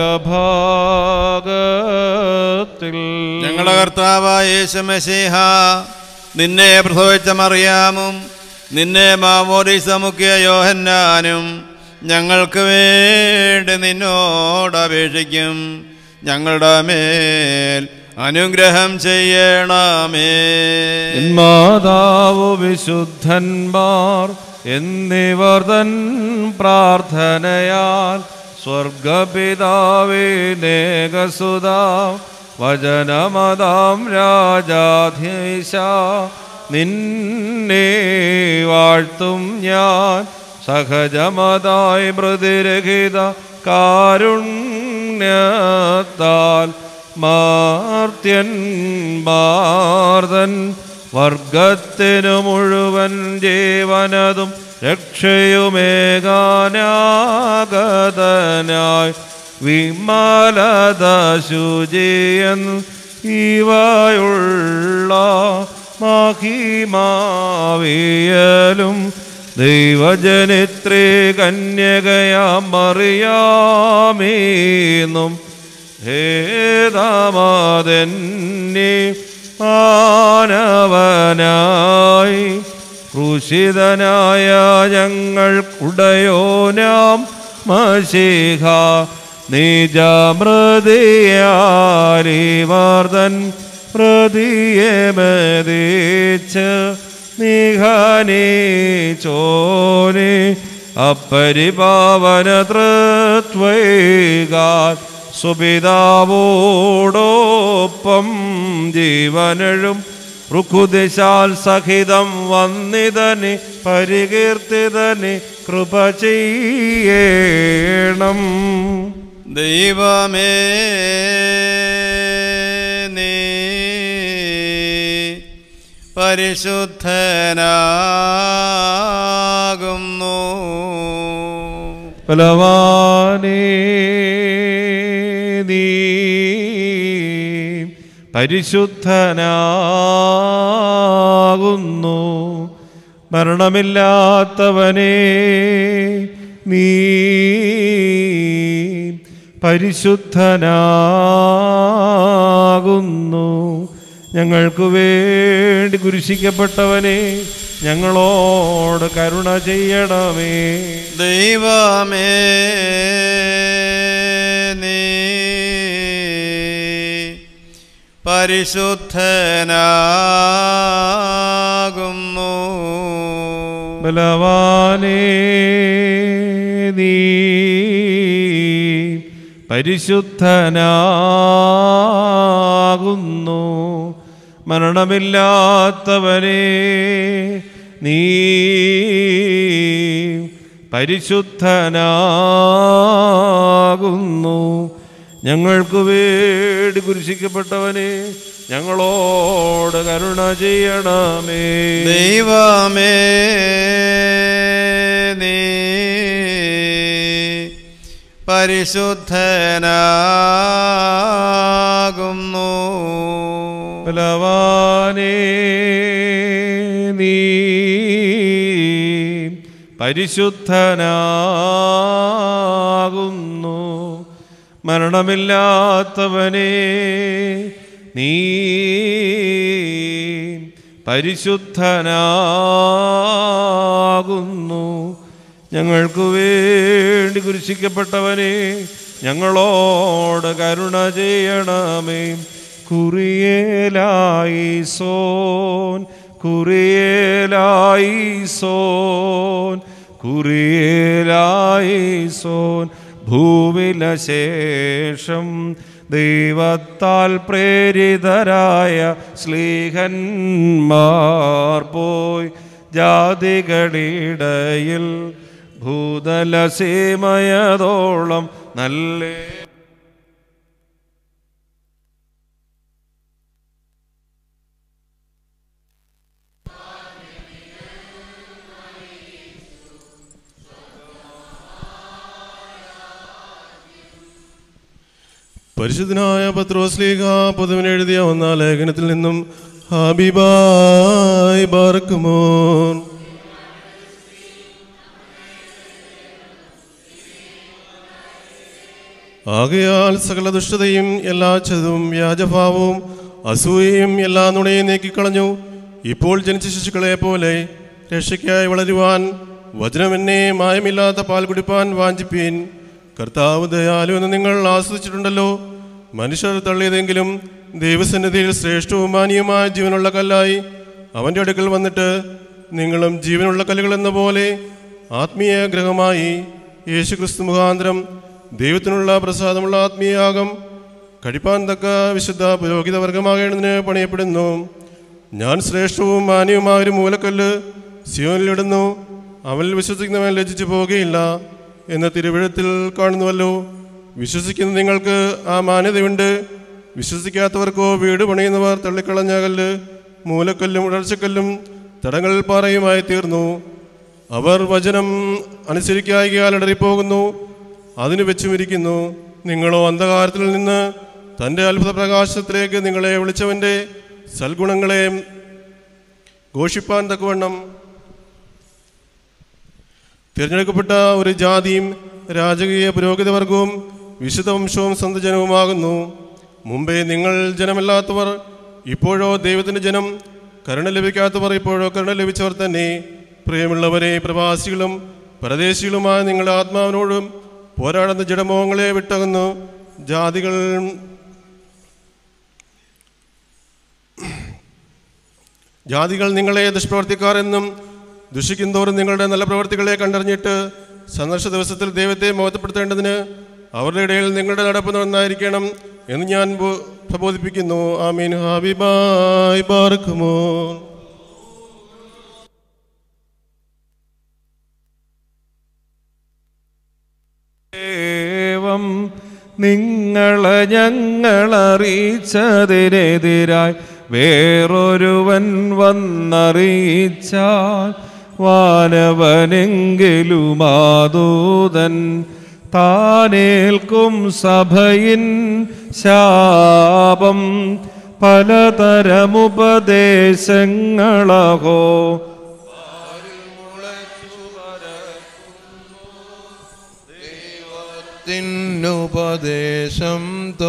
വലഭാഗത്തിൽ ഞങ്ങളുടെ കർത്താവായ യേശുമശിഹ നിന്നെ പ്രസവിച്ച മറിയാമും നിന്നെ മാമോദീസ മുഖ്യ യോഹന്നാനും ഞങ്ങൾക്ക് വേണ്ടി നിന്നോട് അപേക്ഷിക്കും ഞങ്ങളുടെ മേൽ അനുഗ്രഹം ചെയ്യണമേ മാതാവ് വിശുദ്ധന്മാർ എന്നിവർ തൻ പ്രാർത്ഥനയാൽ സ്വർഗപിതാവേ നേകസുത വചനമതാം രാജാധീശ നിന്നെ വാഴ്ത്തും ഞാൻ സഹജമതായി മൃദുരഹിത കാരുണ്യത്താൽ മാർത്യൻ ഭാർതൻ വർഗത്തിനു മുഴുവൻ ജീവനതും രക്ഷയുമേകാനാഗതനായി വിമലത ശുചിയൻ ഇവയുള്ള മഹിമാവിയലും ദൈവജനിത്രേ കന്യകയാം മറിയാമീന്നും ഹേതാമാതെന്നെ മാനവനായി ക്രൂശിതനായ ഞങ്ങൾക്കുടയോനാം മഷിഹ നിജമൃതിയാലിവർദ്ധൻ പ്രതിയെ മതിച്ച് നിഹനി ചോനെ അപ്പരിപാവന തൃത്വൈകാൽ സുപിതാവോടൊപ്പം ജീവനഴും റുക്കുദിശാൽ സഹിതം വന്നിതനി പരികീർത്തിതനി കൃപ ചെയ്യണം ദൈവമേ നീ പരിശുദ്ധനാകുന്നു ബലവാനേ നീ പരിശുദ്ധനാകുന്നു മരണമില്ലാത്തവനേ നീ പരിശുദ്ധനാകുന്നു ഞങ്ങൾക്ക് വേണ്ടി കുരിശിക്കപ്പെട്ടവനെ ഞങ്ങളോട് കരുണ ചെയ്യണമേ ദൈവമേ നീ പരിശുദ്ധനാകുന്നു ബലവാനേ നീ പരിശുദ്ധനാകുന്നു മരണമില്ലാത്തവനെ നീ പരിശുദ്ധനാകുന്നു ഞങ്ങൾക്ക് വേണ്ടി കുരിശിക്കപ്പെട്ടവനെ ഞങ്ങളോട് കരുണ ചെയ്യണമേ ദൈവമേ നീ പരിശുദ്ധനാകുന്നു ബലവാനേ നീ പരിശുദ്ധനാകുന്നു മരണമില്ലാത്തവനെ നീ പരിശുദ്ധനാകുന്നു ഞങ്ങൾക്ക് വേണ്ടി കുരിശിക്കപ്പെട്ടവനെ ഞങ്ങളോട് കരുണ ചെയ്യണമേ കുറിയേലായി സോൻ കുറിയേലായി സോൻ കുറിയേലായി സോൻ ഭൂവില ശേഷം ദൈവത്താൽ പ്രേരിതരായ സ്ലീഹന്മാർ പോയി ജാതികളിടയിൽ ഭൂതലസീമയതോളം നല്ല പരിശുദ്ധനായ പത്രോസ്ലീഹ പൊതുവിനെഴുതിയ ഒന്നാം ലേഖനത്തിൽ നിന്നും ഹബീബായ് ബാർക്കുമോൻ ആകയാൽ സകല ദുഷ്ടതയും എല്ലാ ചതുവും വ്യാജഭാവവും അസൂയയും എല്ലാ നുണയും നീക്കിക്കളഞ്ഞു ഇപ്പോൾ ജനിച്ച ശിശുക്കളെ പോലെ രക്ഷയ്ക്കായി വളരുവാൻ വചനമെന്നെ മായമില്ലാത്ത പാൽ കുടിപ്പാൻ വാഞ്ചിപ്പീൻ കർത്താവ് ദയാലു എന്ന് നിങ്ങൾ ആസ്വദിച്ചിട്ടുണ്ടല്ലോ മനുഷ്യർ തള്ളിയതെങ്കിലും ദൈവസന്നിധിയിൽ ശ്രേഷ്ഠവും മാന്യവുമായ ജീവനുള്ള കല്ലായി അവൻ്റെ അടുക്കൽ വന്നിട്ട് നിങ്ങളും ജീവനുള്ള കല്ലുകൾ എന്ന പോലെ ആത്മീയ ഗ്രഹമായി യേശുക്രിസ്തു മുഖാന്തരം ദൈവത്തിനുള്ള പ്രസാദമുള്ള ആത്മീയാകം കഴിപ്പാൻ തക്ക വിശുദ്ധ പുരോഹിത വർഗമാകേണ്ടതിന് പണിയപ്പെടുന്നു ഞാൻ ശ്രേഷ്ഠവും മാന്യവുമായ ഒരു മൂലക്കല്ല് സിയോനിലിടുന്നു അവനിൽ വിശ്വസിക്കുന്നവൻ ലജ്ജിച്ചു പോകുകയില്ല എന്ന തിരുവിഴത്തിൽ കാണുന്നുവല്ലോ വിശ്വസിക്കുന്ന നിങ്ങൾക്ക് ആ മാന്യതയുണ്ട് വിശ്വസിക്കാത്തവർക്കോ വീട് പണിയുന്നവർ തള്ളിക്കളഞ്ഞ കല്ല് മൂലക്കല്ലും ഉടർച്ചക്കല്ലും തടങ്ങൾ പാറയുമായി തീർന്നു അവർ വചനം അനുസരിക്കായികയാൽ ഇടറിപ്പോകുന്നു അതിന് വെച്ചുമിരിക്കുന്നു നിങ്ങളോ അന്ധകാരത്തിൽ നിന്ന് തൻ്റെ അത്ഭുത പ്രകാശത്തിലേക്ക് നിങ്ങളെ വിളിച്ചവൻ്റെ സൽഗുണങ്ങളെ ഘോഷിപ്പാൻ തക്കവണ്ണം തിരഞ്ഞെടുക്കപ്പെട്ട ഒരു ജാതിയും രാജകീയ പുരോഹിതവർഗവും വിശുദ്ധ വംശവും സന്തജനവുമാകുന്നു മുമ്പേ നിങ്ങൾ ജനമല്ലാത്തവർ ഇപ്പോഴോ ദൈവത്തിൻ്റെ ജനം കരുണ ലഭിക്കാത്തവർ ഇപ്പോഴോ കരുണ ലഭിച്ചവർ തന്നെ പ്രിയമുള്ളവരെ പ്രവാസികളും പരദേശികളുമായ നിങ്ങളുടെ ആത്മാവിനോടും പോരാടുന്ന ജഡമോഹങ്ങളെ വിട്ടകുന്നു ജാതികൾ ജാതികൾ നിങ്ങളെ ദുഷ്പ്രവർത്തിക്കാർ എന്നും ദുഷിക്കുന്തോറും നിങ്ങളുടെ നല്ല പ്രവർത്തികളെ കണ്ടറിഞ്ഞിട്ട് സന്ദർശ ദിവസത്തിൽ ദൈവത്തെ മോഹത്തപ്പെടുത്തേണ്ടതിന് അവരുടെ ഇടയിൽ നിങ്ങളുടെ നടപ്പ് നന്നായിരിക്കണം എന്ന് ഞാൻ ബോ- പ്രബോധിപ്പിക്കുന്നു ആമീൻ ഹാബിബായ് ബാർക്കുമോ ദൈവം നിങ്ങളെ ഞങ്ങളറിയിച്ചതിനെതിരായി വേറൊരുവൻ വന്നറിയിച്ചാൽ വാനവനെങ്കിലുമാതൂതൻ താനേൽക്കും സഭയിൻ ശാപം പലതരമുപദേശങ്ങളഹോ തിന്നുപദേശം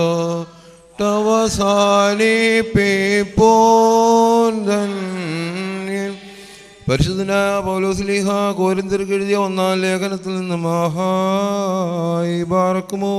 തോട്ടവസാനിപ്പിപ്പോൻ പരിശുദ്ധനായ പൗലോസ്ലിഹ കോരിന്തിർക്ക് എഴുതിയ ഒന്നാം ലേഖനത്തിൽ നിന്ന് മഹായി പാർക്കുമോ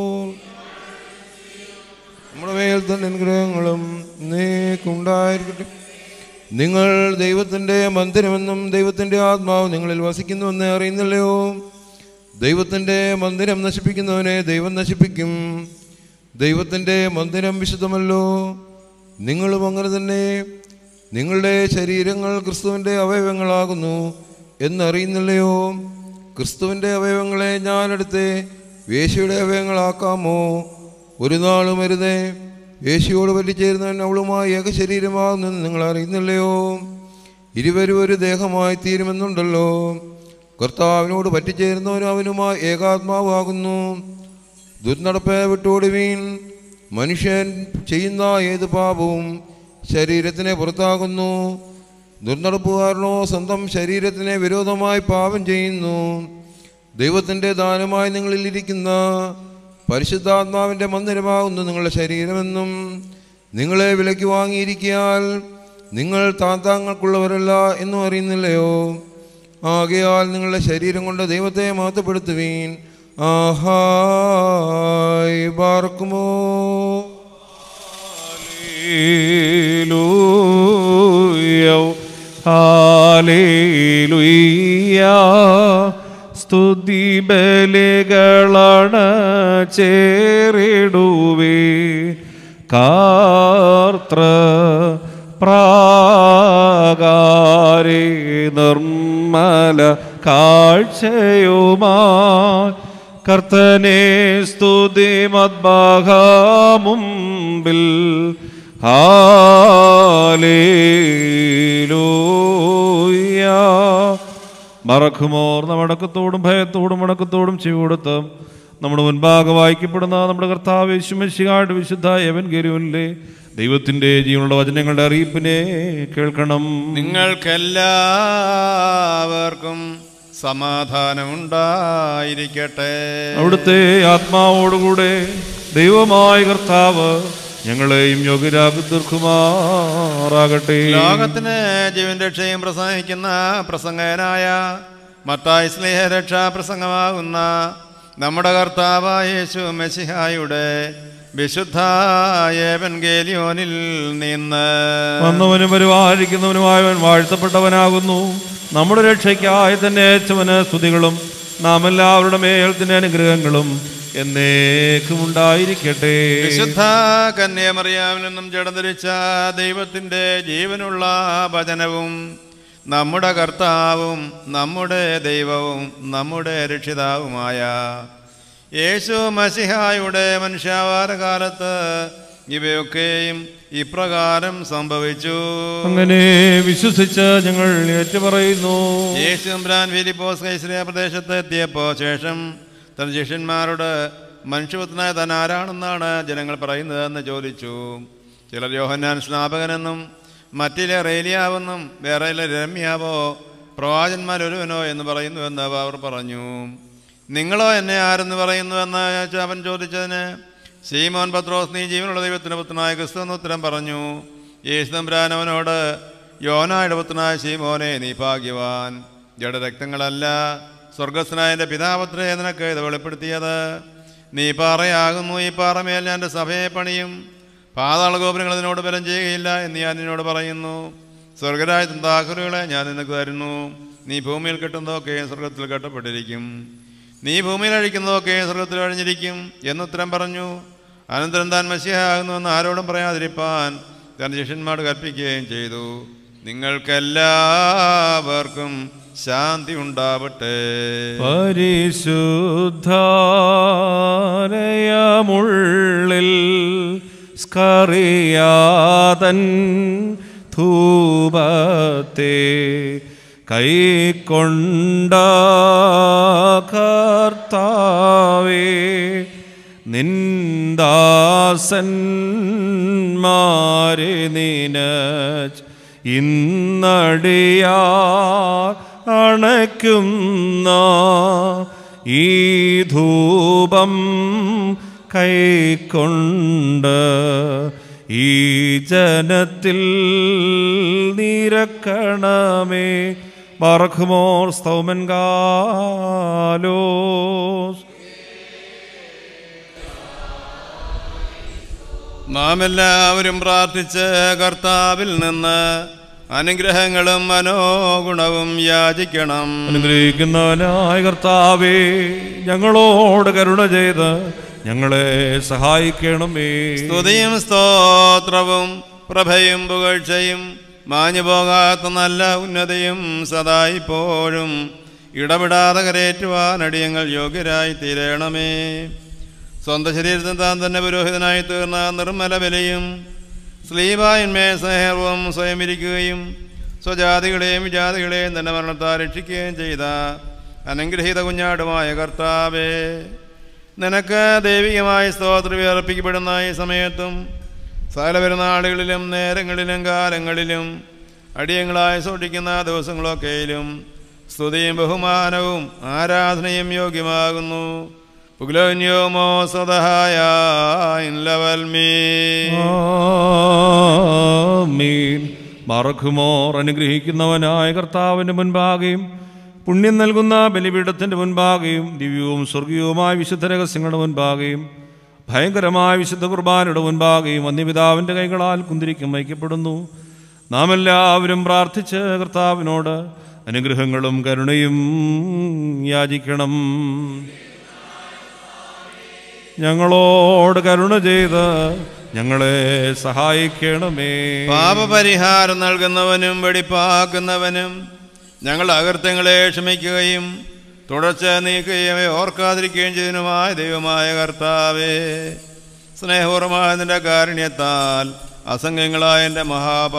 നമ്മുടെ മേൽ തന്നെ അനുഗ്രഹങ്ങളും നീക്കുണ്ടായിരിക്കട്ടെ നിങ്ങൾ ദൈവത്തിൻ്റെ മന്ദിരമെന്നും ദൈവത്തിൻ്റെ ആത്മാവ് നിങ്ങളിൽ വസിക്കുന്നുവെന്ന് അറിയുന്നില്ലയോ ദൈവത്തിൻ്റെ മന്ദിരം നശിപ്പിക്കുന്നവനെ ദൈവം നശിപ്പിക്കും ദൈവത്തിൻ്റെ മന്ദിരം വിശുദ്ധമല്ലോ നിങ്ങളും അങ്ങനെ തന്നെ നിങ്ങളുടെ ശരീരങ്ങൾ ക്രിസ്തുവിൻ്റെ അവയവങ്ങളാകുന്നു എന്നറിയുന്നില്ലയോ ക്രിസ്തുവിൻ്റെ അവയവങ്ങളെ ഞാനെടുത്ത് വേശിയുടെ അവയവങ്ങളാക്കാമോ ഒരു നാളും അരുതേ യേശുയോട് പറ്റിച്ചേരുന്നവൻ അവളുമായി ഏകശരീരമാകുന്നെന്ന് നിങ്ങൾ അറിയുന്നില്ലയോ ഇരുവരും ഒരു ദേഹമായി തീരുമെന്നുണ്ടല്ലോ കർത്താവിനോട് പറ്റിച്ചേരുന്നവനും അവനുമായി ഏകാത്മാവാകുന്നു ദുർനടപ്പ് വിട്ടോടുവീൻ മനുഷ്യൻ ചെയ്യുന്ന ഏത് പാപവും ശരീരത്തിനെ പുറത്താകുന്നു ദുർനടപ്പുകാരനോ സ്വന്തം ശരീരത്തിനെ വിരോധമായി പാപം ചെയ്യുന്നു ദൈവത്തിൻ്റെ ദാനമായി നിങ്ങളിൽ ഇരിക്കുന്ന പരിശുദ്ധാത്മാവിൻ്റെ മന്ദിരമാകുന്നു നിങ്ങളുടെ ശരീരമെന്നും നിങ്ങളെ വിലയ്ക്ക് വാങ്ങിയിരിക്കിയാൽ നിങ്ങൾ താന്താങ്ങൾക്കുള്ളവരല്ല എന്നും അറിയുന്നില്ലയോ ആകയാൽ നിങ്ങളുടെ ശരീരം കൊണ്ട് ദൈവത്തെ മഹത്വപ്പെടുത്തുവീൻ ആഹായ് ബാർക്കുമോ ഹാലേലുയ്യ സ്തുതി ബലികളാണ് ചേറിടുവേ കാർത്ര പ്രാകാരേ നിർമ്മല കാഴ്ചയുമാ കർത്തനെ സ്തുതി മദ്ബാഹാമുമ്പിൽ ഹാലേലൂയ മറക്കുമോർ മടക്കത്തോടും ഭയത്തോടും മടക്കത്തോടും ചെവിടുത്ത് നമ്മുടെ മുൻപാകെ വായിക്കപ്പെടുന്ന നമ്മുടെ കർത്താവ് യേശുമശിഹായുടെ വിശുദ്ധ എവൻ ഗരുവിലെ ദൈവത്തിൻ്റെ ജീവനുള്ള വചനങ്ങളുടെ അറിയിപ്പിനെ കേൾക്കണം നിങ്ങൾക്കെല്ലാവർക്കും സമാധാനമുണ്ടായിരിക്കട്ടെ അവിടുത്തെ ആത്മാവോടുകൂടെ ദൈവമായ കർത്താവ് ഞങ്ങളെയും യോഗ്യരാക്കി തീർക്കുമാറാകട്ടെ ലോകത്തിന് ജീവൻ രക്ഷയും പ്രസംഗിക്കുന്ന പ്രസംഗനായ മത്തായി സ്നേഹ രക്ഷാ പ്രസംഗമാകുന്ന നമ്മുടെ കർത്താവായ യേശു മെസ്സിഹായുടെ വിശുദ്ധ ഏവൻഗേലിയോനിൽ നിന്ന് വന്നവനും പരിപാലിക്കുന്നവനുമായവൻ വാഴ്ത്തപ്പെട്ടവനാകുന്നു നമ്മുടെ രക്ഷയ്ക്കായി തന്നെ അയച്ചവന് സ്തുതികളും നാം എല്ലാവരുടെ മേൽ തന്നെ അനുഗ്രഹങ്ങളും എന്നേക്കും ഉണ്ടായിരിക്കട്ടെ വിശുദ്ധ കന്യാമറിയാവിൽ നിന്നും ജഡധരിച്ച ദൈവത്തിൻ്റെ ജീവനുള്ള വചനവും നമ്മുടെ കർത്താവും നമ്മുടെ ദൈവവും നമ്മുടെ രക്ഷിതാവുമായ യേശു മസിഹായുടെ മനുഷ്യാവാര കാലത്ത് ഇവയൊക്കെയും ഇപ്രകാരം സംഭവിച്ചു അങ്ങനെ വിശ്വസിച്ച് ഞങ്ങൾ ഏറ്റുപറയുന്നു യേശു എംബ്രാൻ ഫിലിപ്പോസ് കൈസ്രിയ പ്രദേശത്ത് എത്തിയപ്പോൾ ശേഷം തൻ ശിഷ്യന്മാരോട് മനുഷ്യപുത്രനായ താൻ ആരാണെന്നാണ് ജനങ്ങൾ പറയുന്നതെന്ന് ചോദിച്ചു ചിലർ യോഹന്നാൻ സ്നാപകനെന്നും മറ്റിലെ റേലിയാവെന്നും വേറെ രമ്യാവോ പ്രവാചന്മാരൊരുവനോ എന്ന് പറയുന്നുവെന്ന് അവർ പറഞ്ഞു നിങ്ങളോ എന്നെ ആരെന്ന് പറയുന്നുവെന്ന് അവൻ ചോദിച്ചതിന് സീമോൻ പത്രോസ് നീ ജീവനുള്ള ദൈവത്തിൻ്റെ പുത്രനായ ക്രിസ്തു എന്ന് ഉത്തരം പറഞ്ഞു യേശു തമ്പുരാൻ അവനോട് യോനായുടെ പുത്രനായ സീമോനെ നീ ഭാഗ്യവാൻ ജഡരക്തങ്ങളല്ല സ്വർഗസ്നായ എൻ്റെ പിതാപത്രേ നിനക്ക് ഇത് വെളിപ്പെടുത്തിയത് നീ പാറയാകുന്നു ഈ പാറമേൽ ഞാൻ എൻ്റെ സഭയെ പണിയും പാതാള ഗോപുരങ്ങൾ അതിനോട് ബലം ചെയ്യുകയില്ല എന്ന് ഞാൻ നിന്നോട് പറയുന്നു സ്വർഗരായ താക്കുരുകളെ ഞാൻ നിനക്ക് തരുന്നു നീ ഭൂമിയിൽ കെട്ടുന്നതൊക്കെ സ്വർഗത്തിൽ കെട്ടപ്പെട്ടിരിക്കും നീ ഭൂമിയിൽ അഴിക്കുന്നതൊക്കെ സ്വർഗത്തിൽ അഴിഞ്ഞിരിക്കും എന്നുത്തരം പറഞ്ഞു അനന്തരം താൻ മസിയാകുന്നുവെന്ന് ആരോടും പറയാതിരിപ്പാൻ തൻ്റെ ശിഷ്യന്മാരോട് കൽപ്പിക്കുകയും ചെയ്തു നിങ്ങൾക്കെല്ലാവർക്കും ശാന്തി ഉണ്ടാവട്ടെ പരിശുദ്ധാലയമുള്ളിൽ സ്കറിയാതൻ ധൂപത്തെ കൈക്കൊണ്ട കർത്താവേ നിന്ദാസന്മാരെ നിനച്ച് ഇന്നടിയാ അണയ്ക്കുന്ന ഈ ധൂപം കൈക്കൊണ്ട് ഈ ജനത്തിൽ നിരക്കണമേ ബർഖ്മോർ സ്തൗമൻ ഗാലോസ് നാം എല്ലാവരും പ്രാർത്ഥിച്ച് കർത്താവിൽ നിന്ന് അനുഗ്രഹങ്ങളും മനോഗുണവും യാചിക്കണം അനുഗ്രഹിക്കുന്നവനായ കർത്താവേ ഞങ്ങളോട് കരുണ ചെയ്ത് ഞങ്ങളെ സഹായിക്കണമേ സ്തുതിയും സ്തോത്രവും പ്രഭയും പുകഴ്ചയും മാഞ്ഞു പോകാത്ത നല്ല ഉന്നതിയും സദാ ഇപ്പോഴും ഇടപെടാതെ കരേറ്റുവാൻ അടിയങ്ങൾ യോഗ്യരായി തീരണമേ സ്വന്തം ശരീരത്തിൽ താൻ തന്നെ പുരോഹിതനായി തീർന്ന നിർമ്മല ബലിയും സ്ലീബായിന്മേ സ്നേഹവും സ്വയം ഇരിക്കുകയും സ്വജാതികളെയും വിജാതികളെയും തന്നെ മരണത്താൽ രക്ഷിക്കുകയും ചെയ്ത അനുഗ്രഹീത കുഞ്ഞാടുമായ കർത്താവേ നിനക്ക് ദൈവികമായ സ്തോത്രം അർപ്പിക്കപ്പെടുന്ന ഈ സമയത്തും സകല പെരുന്നാളുകളിലും നേരങ്ങളിലും കാലങ്ങളിലും അടിയങ്ങളായി സൂക്ഷിക്കുന്ന ദിവസങ്ങളൊക്കെയിലും സ്തുതിയും ബഹുമാനവും ആരാധനയും യോഗ്യമാകുന്നു പുഗ്ലോന്യോമോ സദഹായ ഇൻലവൽമീ ആമീൻ മറക്കുമോർ അനുഗ്രഹിക്കുന്നവനായ കർത്താവിൻ്റെ മുൻപാകെയും പുണ്യം നൽകുന്ന ബലിപീഠത്തിൻ്റെ മുൻപാകെയും ദിവ്യവും സ്വർഗീയവുമായ വിശുദ്ധ രഹസ്യങ്ങളുടെ മുൻപാകെയും ഭയങ്കരമായ വിശുദ്ധ കുർബാനയുടെ മുൻപാകെയും അന്യപിതാവിൻ്റെ കൈകളാൽ കുന്തിരിക്കും വയ്ക്കപ്പെടുന്നു നാം എല്ലാവരും പ്രാർത്ഥിച്ച് കർത്താവിനോട് അനുഗ്രഹങ്ങളും കരുണയും യാചിക്കണം ഞങ്ങളോട് കരുണ ചെയ്ത് ഞങ്ങളെ സഹായിക്കണമേ പാപപരിഹാരം നൽകുന്നവനും വെടിപ്പാക്കുന്നവനും ഞങ്ങളുടെ അകൃത്യങ്ങളെ ക്ഷമിക്കുകയും തുടർച്ച നീക്കുകയും ഓർക്കാതിരിക്കുകയും ചെയ്തതിനുമായ ദൈവമായ കർത്താവേ സ്നേഹപൂർവമായ നിന്റെ കാരുണ്യത്താൽ അസംഖ്യങ്ങളായ എൻ്റെ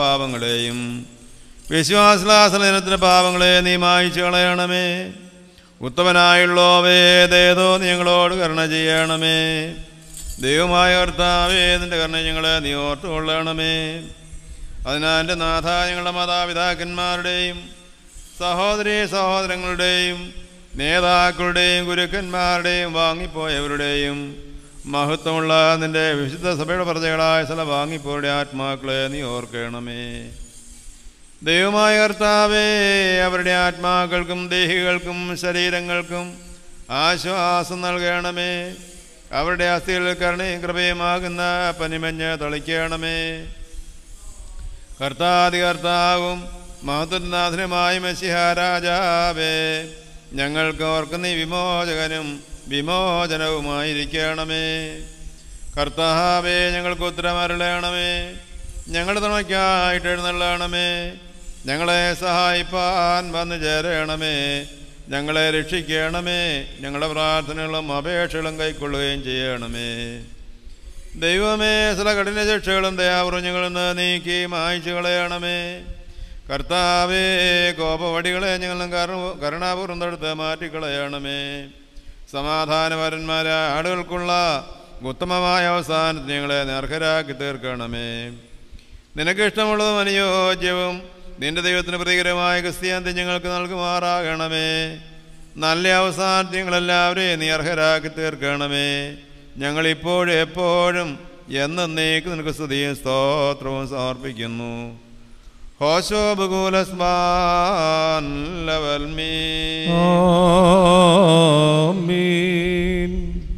മഹാപാപങ്ങളെയും വിശ്വാസലാസനത്തിൻ്റെ പാപങ്ങളെ നീ മായിച്ചു കളയണമേ ഉത്തമനായുള്ളോവേ ദേതോ നീ ഞങ്ങളോട് കരുണ ചെയ്യണമേ ദൈവമായ കർത്താവേ നിന്റെ കരുണ ഞങ്ങളെ നീ ഓർത്തുകൊള്ളണമേ അതിനാൽ എൻ്റെ നാഥ ഞങ്ങളുടെ മാതാപിതാക്കന്മാരുടെയും സഹോദരി സഹോദരങ്ങളുടെയും നേതാക്കളുടെയും ഗുരുക്കന്മാരുടെയും വാങ്ങിപ്പോയവരുടെയും മഹത്വമുള്ള നിന്റെ വിശുദ്ധ സഭയുടെ പ്രജകളായ സ്ഥല വാങ്ങിപ്പോയുടെ ആത്മാക്കളെ നീ ഓർക്കണമേ ദൈവമായ കർത്താവേ അവരുടെ ആത്മാക്കൾക്കും ദേഹികൾക്കും ശരീരങ്ങൾക്കും ആശ്വാസം നൽകണമേ അവരുടെ അസ്ഥികളിൽ കരുണയും കൃപയുമാകുന്ന പനിമഞ്ഞ് തളിക്കണമേ കർത്താതി കർത്താവും മഹത്വനാഥനുമായ മസിഹ രാജാവേ ഞങ്ങൾക്ക് ഓർക്ക് നീ വിമോചകനും വിമോചനവുമായിരിക്കണമേ കർത്താവേ ഞങ്ങൾക്ക് ഉത്തരമരുളയണമേ ഞങ്ങളുടെ തുണയ്ക്കായിട്ട് എഴുന്നള്ളണമേ ഞങ്ങളെ സഹായിപ്പാൻ വന്നു ചേരണമേ ഞങ്ങളെ രക്ഷിക്കണമേ ഞങ്ങളുടെ പ്രാർത്ഥനകളും അപേക്ഷകളും കൈക്കൊള്ളുകയും ചെയ്യണമേ ദൈവമേ ചില കഠിന ശിക്ഷകളും ദയാപുറഞ്ഞുകളിൽ നിന്ന് നീക്കി മായ്ച്ചു കളയണമേ കർത്താവേ കോപവടികളെ ഞങ്ങളും കരുണാപൂർവ്വം തടുത്ത് മാറ്റിക്കളയണമേ സമാധാനപരന്മാരായ ആളുകൾക്കുള്ള ഉത്തമമായ അവസാനത്തിന് ഞങ്ങളെ നേർഹരാക്കി തീർക്കണമേ നിനക്കിഷ്ടമുള്ളതും അനുയോജ്യവും നിന്റെ ദൈവത്തിന് പ്രതികരമായ ക്രിസ്ത്യാന്തി ഞങ്ങൾക്ക് നൽകുമാറാകണമേ നല്ല അവസാനത്തിൽ ഞങ്ങളെല്ലാവരെയും നീ അർഹരാക്കി തീർക്കണമേ ഞങ്ങളിപ്പോഴും എപ്പോഴും എന്നേക്ക് നിനക്ക് സ്തുതിയും സ്തോത്രവും സമർപ്പിക്കുന്നു ഹോശോ ബുകൂലസ്മാൻ ലവൽമീ ആമീൻ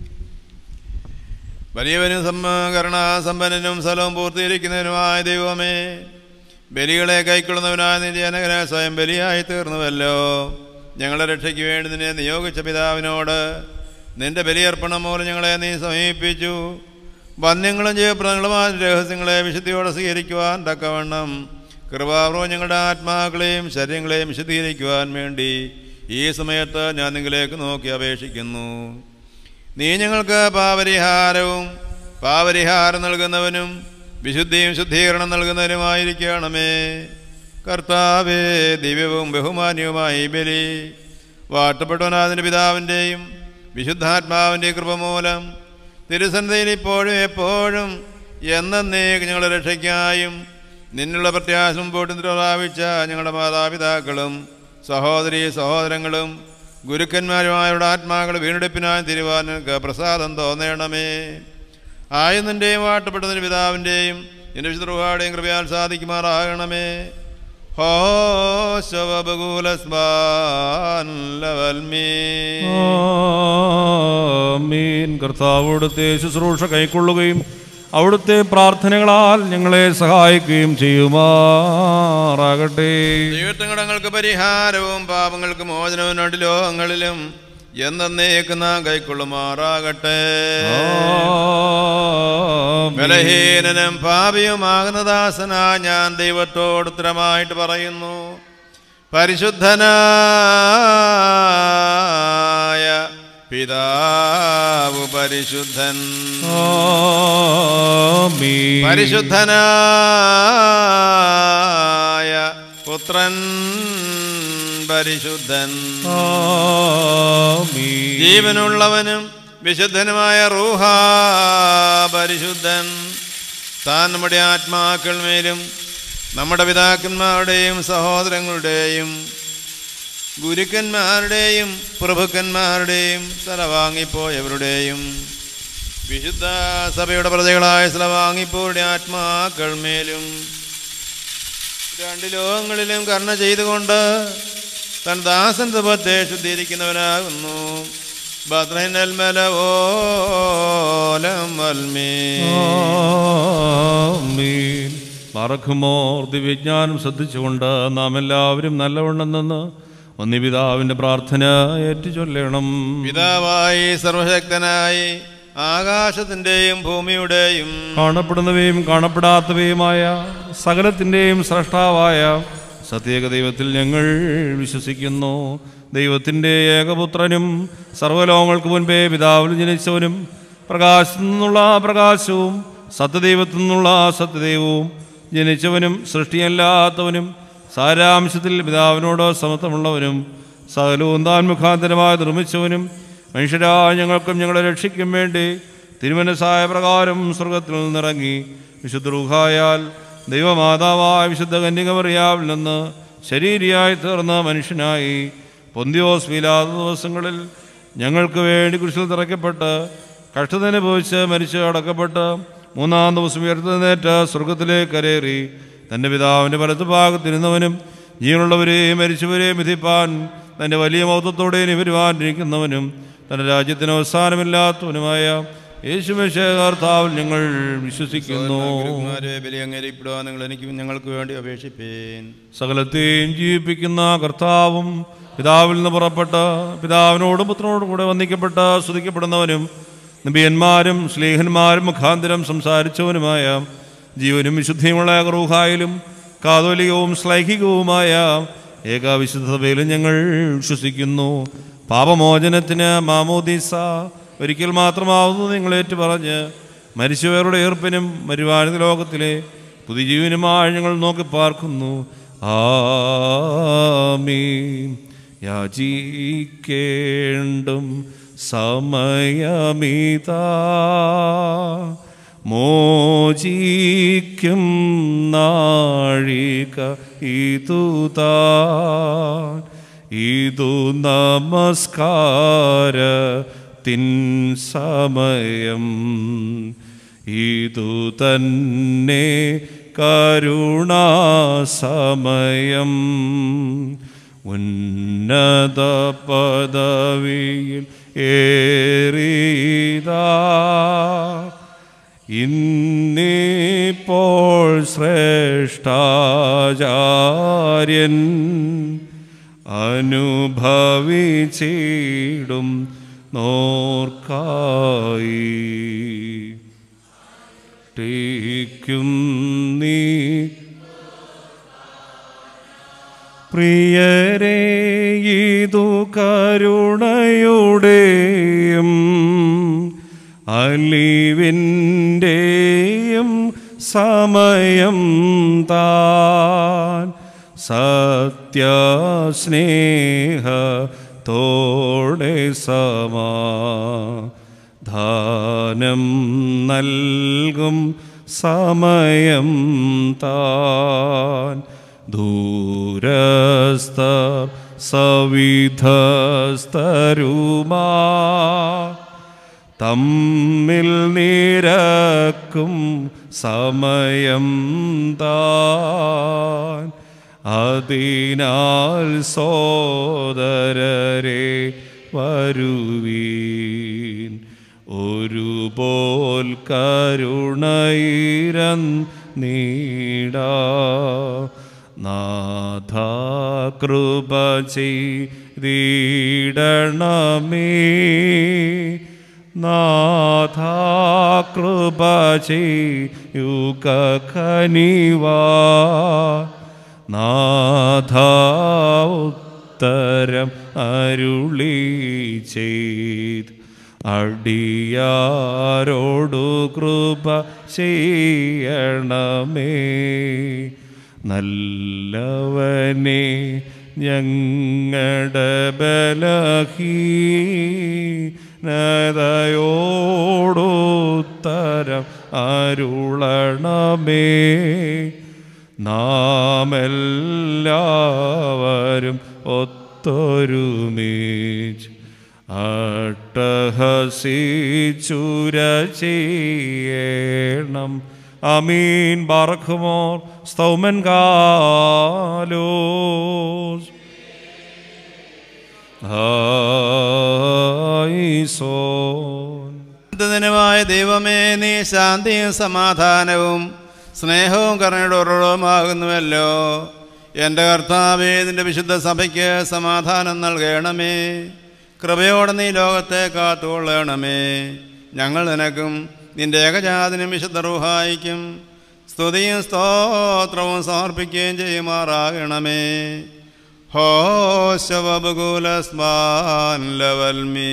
വലിയവനും കരുണാസമ്പന്നനും സ്ഥലവും പൂർത്തീകരിക്കുന്നതിനുമായ ദൈവമേ ബലികളെ കൈക്കൊള്ളുന്നവനായ നിന്റെ അനകര സ്വയം ബലിയായി തീർന്നുവല്ലോ ഞങ്ങളുടെ രക്ഷയ്ക്ക് വേണ്ടി നിന്നെ നിയോഗിച്ച പിതാവിനോട് നിന്റെ ബലിയർപ്പണം മൂലം ഞങ്ങളെ നീ സമീപിച്ചു വന്യങ്ങളും ജയപ്രദങ്ങളുമായ രഹസ്യങ്ങളെ വിശുദ്ധിയോടെ സ്വീകരിക്കുവാൻ തക്കവണ്ണം കൃപാപൂർവ്വം ഞങ്ങളുടെ ആത്മാക്കളെയും ശരീരങ്ങളെയും വിശദീകരിക്കുവാൻ വേണ്ടി ഈ സമയത്ത് ഞാൻ നിങ്ങളിലേക്ക് നോക്കി അപേക്ഷിക്കുന്നു നീ ഞങ്ങൾക്ക് പാപരിഹാരവും പാപരിഹാരം നൽകുന്നവനും വിശുദ്ധിയും ശുദ്ധീകരണം നൽകുന്നവനുമായിരിക്കണമേ കർത്താവേ ദിവ്യവും ബഹുമാന്യവുമായി ഈ ബലി വാട്ടപ്പെട്ടവനാഥിൻ്റെ പിതാവിൻ്റെയും വിശുദ്ധാത്മാവിൻ്റെ കൃപ മൂലം തിരുസന്ധയിൽ ഇപ്പോഴും എപ്പോഴും എന്നേക്ക് ഞങ്ങളുടെ രക്ഷയ്ക്കായും നിന്നുള്ള പ്രത്യാശ മുമ്പോട്ട് പ്രാപിച്ച ഞങ്ങളുടെ മാതാപിതാക്കളും സഹോദരി സഹോദരങ്ങളും ഗുരുക്കന്മാരുമാരുടെ ആത്മാക്കൾ വീണ്ടെടുപ്പിനായി തിരുവാൻ നിനക്ക് പ്രസാദം തോന്നണമേ ആയുധൻ്റെയും വാട്ടപ്പെട്ടതിന് പിതാവിൻ്റെയും എൻ്റെ വിശുദ്ധരുവാടെയും കൃപയാൽ സാധിക്കുമാറാകണമേ ഹോ ശവബകൂലസ്മാൻലവൽമീ ആമീൻ കർത്താവ് അവിടുത്തെ ശുശ്രൂഷ കൈക്കൊള്ളുകയും അവിടുത്തെ പ്രാർത്ഥനകളാൽ ഞങ്ങളെ സഹായിക്കുകയും ചെയ്യുമാറാകട്ടെ ദൈവത്തങ്ങടങ്ങൾക്ക് പരിഹാരവും പാപങ്ങൾക്ക് മോചനവും രണ്ട് ലോകങ്ങളിലും എന്നേക്ക് നാം കൈക്കൊള്ളുമാറാകട്ടെ ബലഹീനനും പാപിയുമാകുന്ന ദാസനാ ഞാൻ ദൈവത്തോട് ഉത്തരമായിട്ട് പറയുന്നു പരിശുദ്ധനായ പിതാവ് പരിശുദ്ധൻ ആമീൻ പരിശുദ്ധനായ പുത്രൻ പരിശുദ്ധൻ ആമീൻ ജീവനുള്ളവനും വിശുദ്ധനുമായ റൂഹ പരിശുദ്ധൻ താൻ നമ്മുടെ ആത്മാക്കൾ മേലും നമ്മുടെ പിതാക്കന്മാരുടെയും സഹോദരങ്ങളുടെയും ഗുരുക്കന്മാരുടെയും പ്രഭുക്കന്മാരുടെയും സ്ഥലവാങ്ങിപ്പോയവരുടെയും വിശുദ്ധ സഭയുടെ പ്രജകളായ സ്ഥലവാങ്ങിപ്പോയുടെ ആത്മാക്കൾ മേലും രണ്ട് ലോകങ്ങളിലും കരുണ ചെയ്തുകൊണ്ട് തൻ ദാസൻ തുപത്തെ ശുദ്ധീകരിക്കുന്നവനാകുന്നു ബദ്രഹിനൽ മലവോലം വൽമീ ആമീൻ മറക്കുമോർ ദിവ്യജ്ഞാനം ശ്രദ്ധിച്ചുകൊണ്ട് നാം എല്ലാവരും നല്ലവണ്ണം നിന്ന് ഒന്നിപിതാവിൻ്റെ പ്രാർത്ഥന ഏറ്റുചൊല്ലണം പിതാവായി സർവശക്തനായി ആകാശത്തിൻ്റെയും ഭൂമിയുടെയും കാണപ്പെടുന്നവയും കാണപ്പെടാത്തവയുമായ സകലത്തിൻ്റെയും സ്രഷ്ടാവായ സത്യേക ദൈവത്തിൽ ഞങ്ങൾ വിശ്വസിക്കുന്നു ദൈവത്തിൻ്റെ ഏകപുത്രനും സർവ്വലോകങ്ങൾക്ക് മുൻപേ പിതാവിൽ ജനിച്ചവനും പ്രകാശത്തു നിന്നുള്ള പ്രകാശവും സത്യദൈവത്തിൽ നിന്നുള്ള സത്യദൈവവും ജനിച്ചവനും സൃഷ്ടിയല്ലാത്തവനും സാരാംശത്തിൽ പിതാവിനോട് സമത്വമുള്ളവനും സകലവും താൻ മുഖാന്തരമായി നിർമ്മിച്ചവനും മനുഷ്യരായ ഞങ്ങൾക്കും ഞങ്ങളെ രക്ഷിക്കും വേണ്ടി തിരുമനസായ പ്രകാരം സ്വർഗത്തിൽ നിന്നിറങ്ങി വിശുദ്ധ റുഹായാൽ ദൈവമാതാവായ വിശുദ്ധ കന്യകമറിയാവിൽ നിന്ന് ശരീരിയായി തീർന്ന മനുഷ്യനായി പൊന്തിയോസ് മീലാത ദിവസങ്ങളിൽ ഞങ്ങൾക്ക് വേണ്ടി കുരിശിൽ തിറക്കപ്പെട്ട് കഷ്ടതനുഭവിച്ച് മരിച്ച് അടക്കപ്പെട്ട് മൂന്നാം ദിവസം ഉയർത്തുന്നേറ്റ സ്വർഗത്തിലേക്ക് കരേറി തൻ്റെ പിതാവിൻ്റെ വലത്ത് ഭാഗത്തിരുന്നവനും ജീവനുള്ളവരെയും മരിച്ചവരെയും വിധിപ്പാൻ തൻ്റെ വലിയ മൗത്വത്തോടെ വരുവാനിരിക്കുന്നവനും തൻ്റെ രാജ്യത്തിന് അവസാനമില്ലാത്തവനുമായ യേശുമേശ കർത്താവിൽ ഞങ്ങൾ വിശ്വസിക്കുന്നു ഗുരുക്കന്മാരെ ബലി അംഗീകരിക്കപ്പെടുക നിങ്ങൾ എനിക്ക് ഞങ്ങൾക്ക് വേണ്ടി അപേക്ഷിപ്പേൻ സകലത്തെയും ജീവിപ്പിക്കുന്ന കർത്താവും പിതാവിൽ നിന്ന് പുറപ്പെട്ട് പിതാവിനോടും പുത്രനോടും കൂടെ വന്ദിക്കപ്പെട്ട സ്തുതിക്കപ്പെടുന്നവനും നബിയന്മാരും സ്ലേഹന്മാരും മുഖാന്തരം സംസാരിച്ചവനുമായ ജീവനും വിശുദ്ധിയുമുള്ള റൂഹായിലും കാതോലികവും ശ്ലൈഹികവുമായ ഏകാവിശുദ്ധ സഭയിലും ഞങ്ങൾ വിശ്വസിക്കുന്നു പാപമോചനത്തിന് മാമോദീസ ഒരിക്കൽ മാത്രമാവുന്നു നിങ്ങൾ ഏറ്റുപറഞ്ഞ് മരിച്ചവരുടെ ഏർപ്പിനും വരുവാനിത ലോകത്തിലെ പുതിയ ജീവനുമായി ഞങ്ങൾ നോക്കി പാർക്കുന്നു ആമീൻ യാചിക്കേണ്ടും സമയമിതാ മോചിക്കും നാഴിക ഇതുതാ ഇതു നമസ്കാര തിൻ സമയം ഇതു തന്നെ കരുണാസമയം ഉന്നത പദവിയിൽ ഏറിയതാ ഇന്നിപ്പോൾ ശ്രേഷ്ഠാചാര്യൻ അനുഭവിച്ചിടും നോർക്കായി ടേക്കും നീ പ്രിയരേ ഇതു കരുണയുടെയും അലിവിൻ്റെയും സമയം താൻ സത്യസ്നേഹത്തോടെ സമാധാനം നൽകും സമയം താൻ ദൂരസ്ഥ സവിധസ്തരുമാ തമ്മിൽ നിരക്കും സമയം താൻ അതിനാൽ സോദരരെ വരുവീൻ ഒരുപോൽ കരുണയിരൻ നീടാ നാഥ കൃപ ചെയ്തിടണമേ നാഥ കൃപ ചെയ്യുക കനിവാ നാഥ ഉത്തരം അരുളി ചെയ്ത് അടിയാരോടു കൃപ ചെയ്യണമേ നല്ലവനെ ഞങ്ങളുടെ ബലഹീ നതയോടുത്തരം അരുളണമേ നാം എല്ലാവരും ഒത്തൊരുമിച്ച് അട്ടഹസിച്ചുര ചെയ്യണം അമീൻ ബാറഖുമോർ സ്തൗമൻ കാലോസ് ഹായിസോൻ ദിനമായ ദൈവമേ നീ ശാന്തിയും സമാധാനവും സ്നേഹവും കരുണയുടെ ഉറവുമാകുന്നുവല്ലോ എൻ്റെ കർത്താവേ നിൻ്റെ വിശുദ്ധ സഭയ്ക്ക് സമാധാനം നൽകണമേ കൃപയോടെ നീ ലോകത്തെ കാത്തുകൊള്ളണമേ ഞങ്ങൾ നിനക്കും നിന്റെ ഏകജാതിനും വിശുദ്ധ റൂഹായിക്കും സ്തുതിയും സ്തോത്രവും സമർപ്പിക്കുകയും ചെയ്യുമാറാകണമേ ഹോശവബുകുലസ്മാൻ ലവൽമീ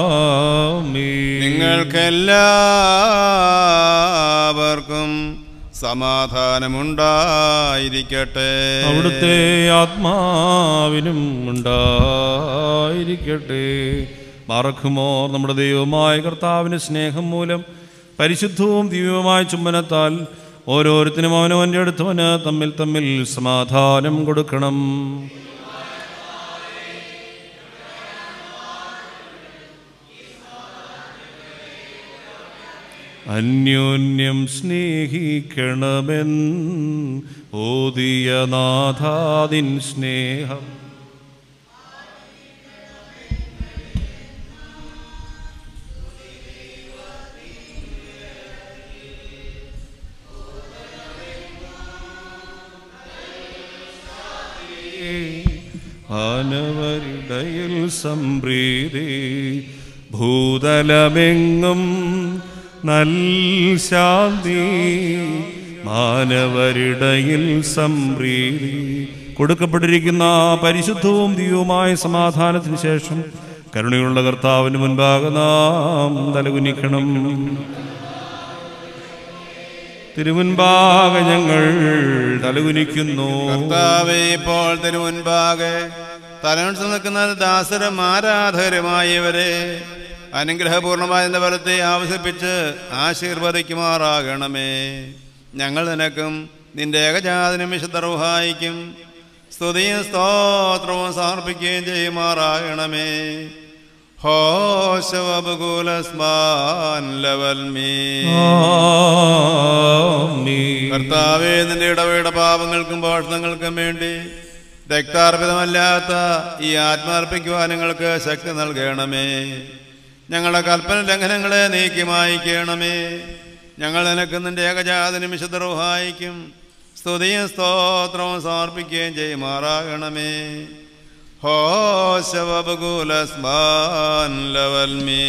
നിങ്ങൾക്കെല്ലാവർക്കും സമാധാനമുണ്ടായിരിക്കട്ടെ അവിടുത്തെ ആത്മാവിനും ഉണ്ടായിരിക്കട്ടെ മറക്കുമോ നമ്മുടെ ദൈവമായ കർത്താവിന് സ്നേഹം മൂലം പരിശുദ്ധവും ദിവ്യവുമായ ചുംബനത്താൽ ഓരോരുത്തരും അവനവൻ്റെ അടുത്തവന് തമ്മിൽ തമ്മിൽ സമാധാനം കൊടുക്കണം അന്യോന്യം സ്നേഹിക്കണമെൻ ഓതിയ നാഥാദിൻ സ്നേഹം ആനവരിടയിൽ സംപ്രീതി ഭൂതലമെങ്ങും നൽ ശാന്തി മാനവരിടയിൽ സംപ്രീതി കൊടുക്കപ്പെട്ടിരിക്കുന്ന പരിശുദ്ധവും ദിവ്യവുമായ സമാധാനത്തിന് ശേഷം കരുണയുള്ള കർത്താവിന് മുൻപാകെ നാം തലകുനിക്കണം തിരുമുൻപാകെ ഞങ്ങൾ തലകുനിക്കുന്നു കർത്താവേ ഇപ്പോൾ തിരുമുൻപാകെ തലമുൻസ് നിൽക്കുന്ന ദാസരും ആരാധകരുമായവരെ അനുഗ്രഹപൂർണമായ നിന്റെ ഫലത്തെ ആവശ്യപ്പിച്ച് ആശീർവദിക്കുമാറാകണമേ ഞങ്ങൾ നിനക്കും നിന്റെ ഏകജാതനും വിശുദ്ധ റുഹായിക്കും സ്തുതിയും സ്തോത്രവും സമർപ്പിക്കുകയും ചെയ്യുമാറാകണമേ ഹോശവബുകൂലസ്മാൻ ലവൽ മീ കർത്താവേ നിന്റെ ഇടവയുടെ പാപങ്ങൾക്കും പോഷണങ്ങൾക്കും വേണ്ടി രക്താർപ്പിതമല്ലാത്ത ഈ ആത്മാർപ്പിക്കുവാൻ നിങ്ങൾക്ക് ശക്തി നൽകണമേ ഞങ്ങളുടെ കൽപ്പന ലംഘനങ്ങളെ നീക്കി മായിക്കണമേ ഞങ്ങൾ നിനക്ക് നിന്റെ ഏകജാതനും വിശുദ്ധ റുഹായിക്കും സ്തുതിയും സ്തോത്രവും സമർപ്പിക്കുകയും ചെയ്യുമാറാകണമേ ഹോശവബുകൂലസ്മാൻ ലവൽ മീ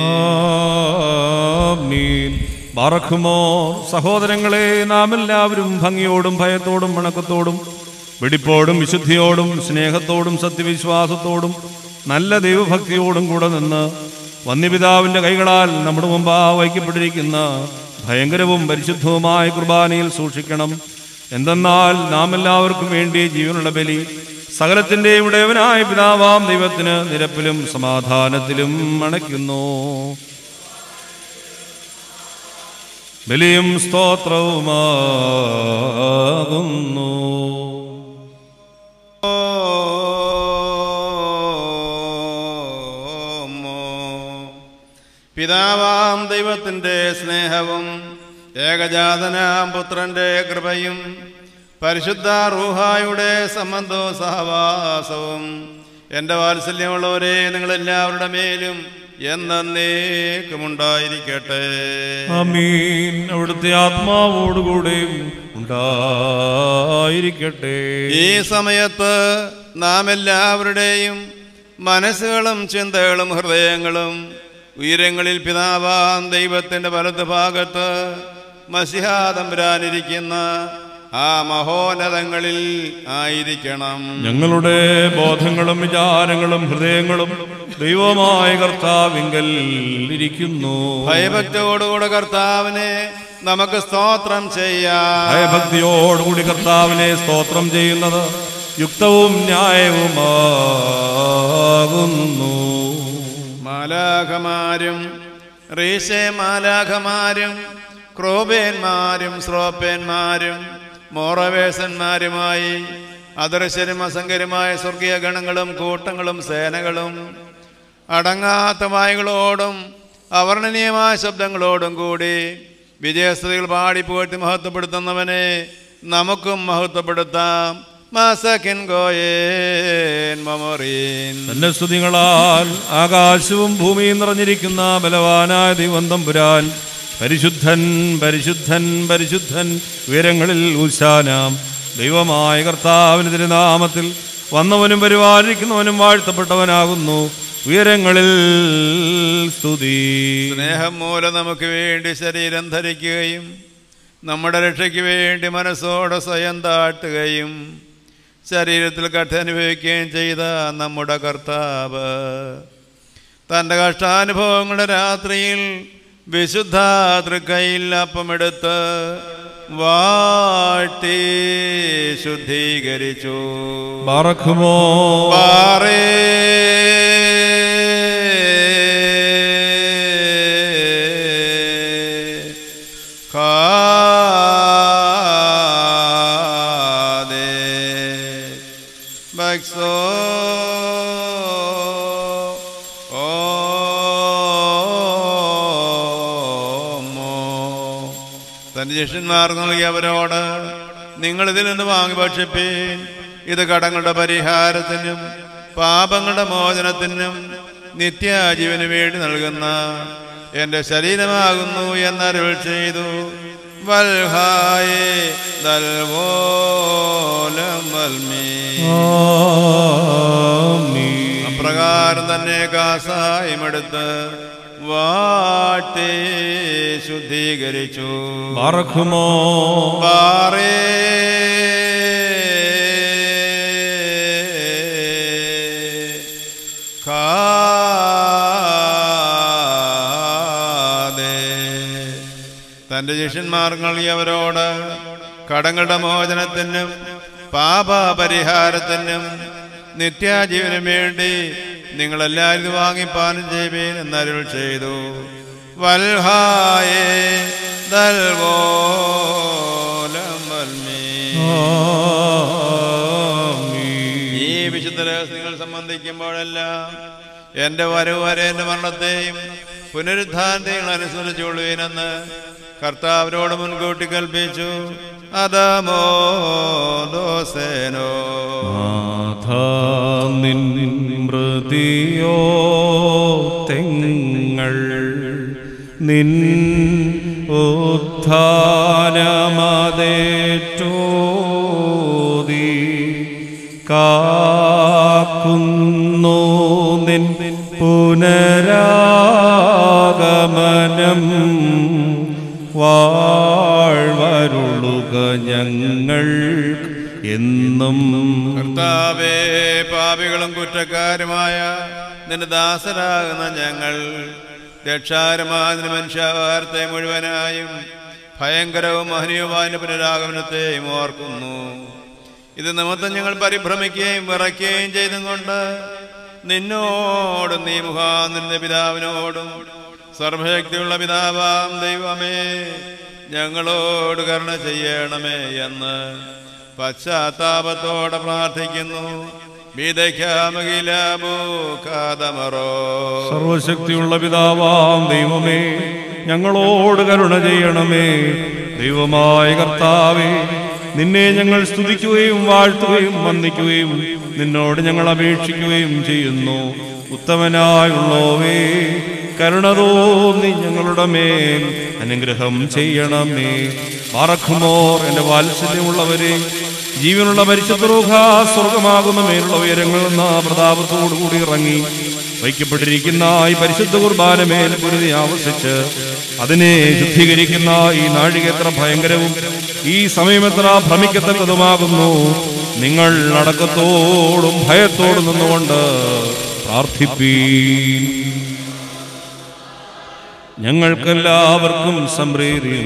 ആമീൻ. ബാറക്കുമോ സഹോദരങ്ങളെ നാം എല്ലാവരും ഭംഗിയോടും ഭയത്തോടും വണക്കത്തോടും വെടിപ്പോടും വിശുദ്ധിയോടും സ്നേഹത്തോടും സത്യവിശ്വാസത്തോടും നല്ല ദൈവഭക്തിയോടും കൂടെ നിന്ന് വന്യപിതാവിന്റെ കൈകളാൽ നമ്മുടെ മുമ്പാ വയ്ക്കപ്പെട്ടിരിക്കുന്ന ഭയങ്കരവും പരിശുദ്ധവുമായ കുർബാനയിൽ സൂക്ഷിക്കണം എന്തെന്നാൽ നാം എല്ലാവർക്കും വേണ്ടി ജീവനുള്ള ബലി സകലത്തിന്റെ ഉടയവനായ പിതാവാം ദൈവത്തിന് നിരപ്പിലും സമാധാനത്തിലും അണയ്ക്കുന്നു ബലിയും സ്തോത്രവുമാകുന്നു പിതാവാം ദൈവത്തിൻ്റെ സ്നേഹവും ഏകജാതനാം പുത്രന്റെ കൃപയും പരിശുദ്ധ റൂഹായുടെ സംബന്ധവും സഹവാസവും എൻ്റെ വാത്സല്യമുള്ളവരെ നിങ്ങളെല്ലാവരുടെ മേലും എന്നേക്കുമുണ്ടായിരിക്കട്ടെ അമീൻ അവിടുത്തെ ആത്മാവോടുകൂടെയും ഉണ്ടായിരിക്കട്ടെ ഈ സമയത്ത് നാം എല്ലാവരുടെയും മനസ്സുകളും ചിന്തകളും ഹൃദയങ്ങളും ഉയരങ്ങളിൽ പിതാവാം ദൈവത്തിൻ്റെ വലത് ഭാഗത്ത് മസിഹാതമ്പുരാനിരിക്കുന്ന ആ മഹോന്നതങ്ങളിൽ ആയിരിക്കണം ഞങ്ങളുടെ ബോധങ്ങളും വിചാരങ്ങളും ഹൃദയങ്ങളും ദൈവമായ കർത്താവിങ്കൽ ഇരിക്കുന്നു ഭയഭക്തിയോടുകൂടെ കർത്താവിനെ നമുക്ക് സ്തോത്രം ചെയ്യാം ഭയഭക്തിയോടുകൂടി കർത്താവിനെ സ്തോത്രം ചെയ്യുന്നത് യുക്തവും ന്യായവുമാകുന്നു മാലാഖമാരും റീശേ മാലാഖമാരും ക്രോബേന്മാരും ശ്രോപ്പേന്മാരും മോറവേശന്മാരുമായി അദൃശ്യരും അസംഖ്യരുമായ സ്വർഗീയ ഗണങ്ങളും കൂട്ടങ്ങളും സേനകളും അടങ്ങാത്ത വായുകളോടും അവർണനീയമായ ശബ്ദങ്ങളോടും കൂടി വിജയസ്തുതികൾ പാടി പുകഴ്ത്തി മഹത്വപ്പെടുത്തുന്നവനെ നമുക്കും മഹത്വപ്പെടുത്താം മാസക്കിൻ ഗോയേൻ മമോറീൻ തന്റെ സ്തുതികളാൽ ആകാശവും ഭൂമിയും നിറഞ്ഞിരിക്കുന്ന ബലവാനായ ദൈവം തമ്പുരാൻ പരിശുദ്ധൻ പരിശുദ്ധൻ പരിശുദ്ധൻ ഉയരങ്ങളിൽ ഊശാനാം ദൈവമായ കർത്താവിന് തിരുനാമത്തിൽ വന്നവനും പരിപാലിക്കുന്നവനും വാഴ്ത്തപ്പെട്ടവനാകുന്നു ഉയരങ്ങളിൽ സ്തുതി സ്നേഹം മൂലം നമുക്ക് വേണ്ടി ശരീരം ധരിക്കുകയും നമ്മുടെ രക്ഷയ്ക്ക് വേണ്ടി മനസ്സോടെ സ്വയം താട്ടുകയും ശരീരത്തിൽ കഠ അനുഭവിക്കുകയും ചെയ്ത നമ്മുടെ കർത്താവ് തൻ്റെ കഷ്ടാനുഭവങ്ങളുടെ രാത്രിയിൽ വിശുദ്ധ തൃക്കൈയിൽ അപ്പമെടുത്ത് വാട്ടി ശുദ്ധീകരിച്ചു ബാറക്കുമോ പാറേ കാതേ ബക്സോ ഓമോ തന്റെ ശിഷ്യന്മാർ നൽകിയവരോട് നിങ്ങൾ ഇതിൽ നിന്ന് വാങ്ങി ഭക്ഷിപ്പീൻ ഇത് കടങ്ങളുടെ പരിഹാരത്തിനും പാപങ്ങളുടെ മോചനത്തിനും നിത്യാജീവന് വേണ്ടി നൽകുന്ന എൻ്റെ ശരീരമാകുന്നു എന്നറിവ് ചെയ്തു വൽഹായേ ദൽവോലം വൽമീ അപ്രകാരം തന്നെ കാസായമെടുത്ത് വാട്ടി ശുദ്ധീകരിച്ചു ബാറക്കുമോ പാറേ കാതേ. തന്റെ ശിഷ്യന്മാർ നൽകിയവരോട് കടങ്ങളുടെ മോചനത്തിനും പാപപരിഹാരത്തിനും നിത്യാജീവനും വേണ്ടി നിങ്ങളെല്ലാവരും ഇത് വാങ്ങിപ്പാനും ചെയ്യുവീൻ എന്നരുൾ ചെയ്തു വൽഹായേ ദൽവോലം വൽമീ. ഈ വിശുദ്ധ രഹസ്യങ്ങൾ സംബന്ധിക്കുമ്പോഴെല്ലാം എന്റെ വരവ് വരെ എന്റെ മരണത്തെയും പുനരുദ്ധാനത്തെയും അനുസരിച്ചുകൊള്ളുവീനെന്ന് കർത്താവിനോട് മുൻകൂട്ടി കൽപ്പിച്ചു അതമോ ദോസേനോ നിൻ മൃതിയോ തെങ്ങൾ നിൻ ഉത്ഥാനമതേറ്റോതി കാക്കുന്നു നിൻ പുനരാഗമനം വാഴ്വരുളുക ഞങ്ങൾ എന്നും കർത്താവേ പാപികളും കുറ്റക്കാരുമായ നിന്റെ ദാസരാകുന്ന ഞങ്ങൾ രക്ഷാകരമായ നിന്റെ മനുഷ്യാവാരത്തെ മുഴുവനായും ഭയങ്കരവും മഹനീയവുമായ നിന്റെ പുനരാഗമനത്തെയും ഓർക്കുന്നു ഇത് നിമിത്തം ഞങ്ങൾ പരിഭ്രമിക്കുകയും വിറയ്ക്കുകയും ചെയ്തും കൊണ്ട് നിന്നോടും നീ മുഖാം നിന്റെ പിതാവിനോടും സർവശക്തിയുള്ള പിതാവാം ദൈവമേ ഞങ്ങളോട് കരുണ ചെയ്യണമേ എന്ന് പശ്ചാത്താപത്തോടെ പ്രാർത്ഥിക്കുന്നു വിതയ്ക്കാമകിലമോ സർവശക്തിയുള്ള പിതാവാം ദൈവമേ ഞങ്ങളോട് കരുണ ചെയ്യണമേ ദൈവമായ കർത്താവേ നിന്നെ ഞങ്ങൾ സ്തുതിക്കുകയും വാഴ്ത്തുകയും വന്ദിക്കുകയും നിന്നോട് ഞങ്ങൾ അപേക്ഷിക്കുകയും ചെയ്യുന്നു ഉത്തമനായുള്ളോവേ കരുണ തോന്നി ഞങ്ങളുടെ മേൽ അനുഗ്രഹം ചെയ്യണമേ മറക്കുമോർ എൻ്റെ വാത്സല്യമുള്ളവരെ ജീവനുള്ള പരിശുദ്ധ റൂഹ സ്വർഗമാകുന്ന മേലുള്ള ഉയരങ്ങളിൽ നിന്ന് പ്രതാപത്തോടു കൂടി ഇറങ്ങി വയ്ക്കപ്പെട്ടിരിക്കുന്ന ഈ പരിശുദ്ധ കുർബാന മേൽ പൊരുതി ആവശ്യിച്ച് അതിനെ ശുദ്ധീകരിക്കുന്ന ഈ നാഴിക എത്ര ഭയങ്കരവും ഈ സമയം എത്ര ഭ്രമിക്കത്തക്കതുമാകുന്നു നിങ്ങൾ അടക്കത്തോടും ഭയത്തോടും നിന്നുകൊണ്ട് പ്രാർത്ഥിപ്പീൻ ഞങ്ങൾക്കെല്ലാവർക്കും സംപ്രീതി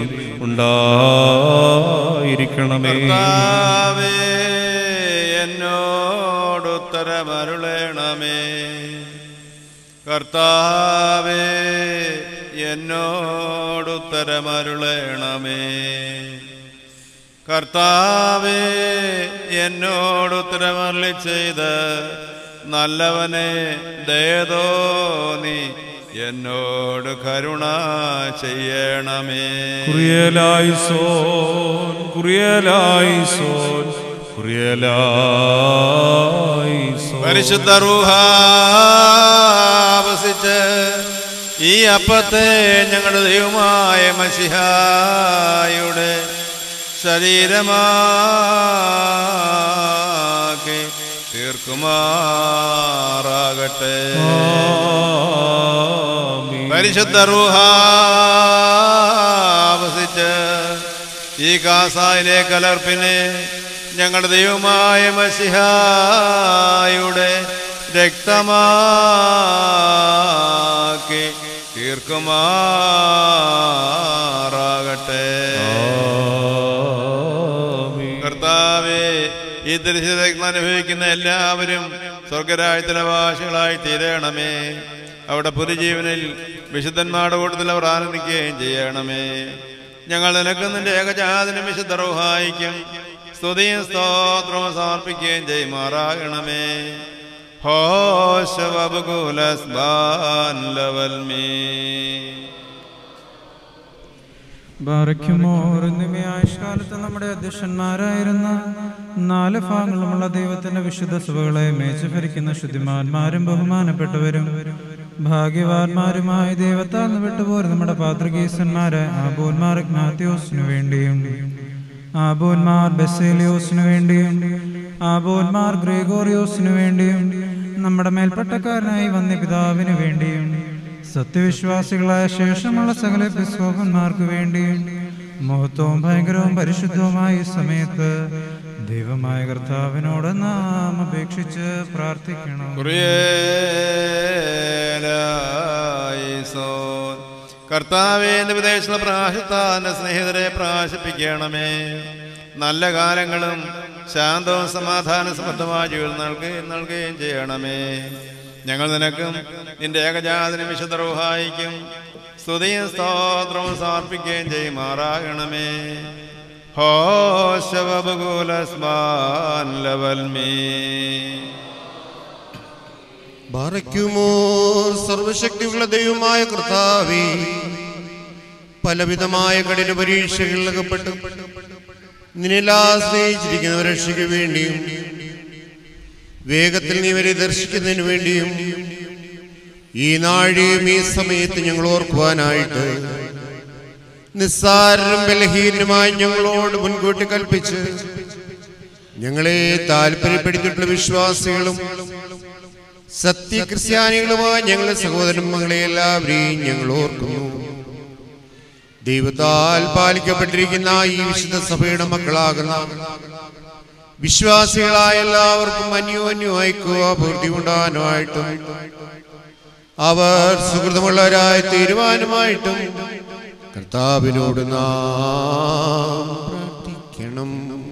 ഉണ്ടായിരിക്കണമേ കർത്താവേ എന്നോടുത്തരമരുളേണമേ കർത്താവേ എന്നോടുത്തരമരുളേണമേ കർത്താവേ എന്നോടുത്തരമരളി ചെയ്ത് നല്ലവനെ ദയതോ നീ എന്നോട് കരുണ ചെയ്യണമേ കുറിയലായി സോൻ കുറിയലായി സോൻ കുറിയലായി സോൻ പരിശുദ്ധ റൂഹാവസിച്ച് ഈ അപ്പത്തെ ഞങ്ങളുടെ ദൈവമായ മസിഹായുടെ ശരീരമാക്കി തീർക്കുമാറാകട്ടെ പരിശുദ്ധ റൂഹാവസിച്ച് ഈ കാസായിലെ കലർപ്പിനെ ഞങ്ങളുടെ ദൈവമായ മസിഹായുടെ രക്തമാക്കി തീർക്കുമാറാകട്ടെ ഈ ദരിദ്രത അനുഭവിക്കുന്ന എല്ലാവരും സ്വർഗരാജ്യത്തിലവാസികളായി തീരണമേ അവിടെ പുതുജീവനിൽ വിശുദ്ധന്മാരുടെ കൂട്ടത്തിൽ അവർ ആനന്ദിക്കുകയും ചെയ്യണമേ ഞങ്ങൾ നിനക്ക് നിന്റെ ഏകജാതനും വിശുദ്ധ റൂഹായിക്കും സ്തുതിയും സ്തോത്രവും സമർപ്പിക്കുകയും ചെയ്യുമാറാകണമേ ഹോശവകുലസ്ബാൻ ബാറയ്ക്കുമോറുന്നിമയായുഷ്കാലത്ത് നമ്മുടെ അധ്യക്ഷന്മാരായിരുന്ന നാല് ഭാഗങ്ങളുമുള്ള ദൈവത്തിന്റെ വിശുദ്ധ സഭകളെ മേച്ചു ഭരിക്കുന്ന ശുദ്ധിമാന്മാരും ബഹുമാനപ്പെട്ടവരും ഭാഗ്യവാന്മാരുമായ ദൈവത്താൽ നിന്ന് വിട്ടുപോരും നമ്മുടെ പാത്രകീസന്മാരെ ആബോന്മാർ ഇഗ്നാത്യോസിനു വേണ്ടിയും ആബോന്മാർ ബെസേലിയോസിനു വേണ്ടിയും ആബോന്മാർ ഗ്രേഗോറിയോസിനു വേണ്ടിയും നമ്മുടെ മേൽപ്പട്ടക്കാരനായി വന്ന പിതാവിനു വേണ്ടിയും സത്യവിശ്വാസികളായ ശേഷമുള്ള സകല പിസ്കോപന്മാർക്ക് വേണ്ടിയും മഹത്വവും ഭയങ്കരവും പരിശുദ്ധവുമായ ഈ സമയത്ത് ദൈവമായ കർത്താവിനോട് നാം അപേക്ഷിച്ച് പ്രാർത്ഥിക്കണം കുറിയേലായിസോൻ. കർത്താവേ എന്റെ വിദേശ പ്രാശത്താന്റെ സ്നേഹിതരെ പ്രാശിപ്പിക്കണമേ നല്ല കാലങ്ങളും ശാന്തവും സമാധാന സമൃദ്ധമായ ജീവിതം നൽകുകയും നൽകുകയും ചെയ്യണമേ ഞങ്ങൾ നിനക്കും നിന്റെ ഏകജാതനും വിശുദ്ധ റൂഹായിക്കും സ്തുതിയും സ്തോത്രവും സമർപ്പിക്കുകയും ചെയ്യുമാറാകണമേ ഹോശവകുലസ്മാൻ ലവൽമീ ബാറയ്ക്കുമോ സർവശക്തിയുള്ള ദൈവമായ കർത്താവേ പലവിധമായ കഠിന പരീക്ഷകളിൽ അകപ്പെട്ട് നിന്നെല്ലാം ആശ്രയിച്ചിരിക്കുന്നവരെ രക്ഷയ്ക്ക് വേണ്ടിയും വേഗത്തിൽ നീ വരെ ദർശിക്കുന്നതിന് വേണ്ടിയും ഈ നാഴിയും ഈ സമയത്ത് ഞങ്ങൾ ഓർക്കുവാനായിട്ട് നിസ്സാരരും ബലഹീനരുമായി ഞങ്ങളോട് മുൻകൂട്ടി കൽപ്പിച്ച് ഞങ്ങളെ താല്പര്യപ്പെടുത്തിയിട്ടുള്ള വിശ്വാസികളും സത്യക്രിസ്ത്യാനികളുമായ ഞങ്ങളുടെ സഹോദരന്മകളെ എല്ലാവരെയും ഞങ്ങൾ ഓർക്കുന്നു ദൈവത്താൽ പാലിക്കപ്പെട്ടിരിക്കുന്ന ഈ വിശുദ്ധ സഭയുടെ മക്കളാകുന്ന വിശ്വാസികളായ എല്ലാവർക്കും അന്യോന്യം ഐക്യവും അഭിവൃദ്ധി ഉണ്ടാകാനുമായിട്ടും അവർ സുഹൃതമുള്ളവരായി തീരുമാനമായിട്ടും കർത്താവിനോട് നാം പ്രാർത്ഥിക്കണം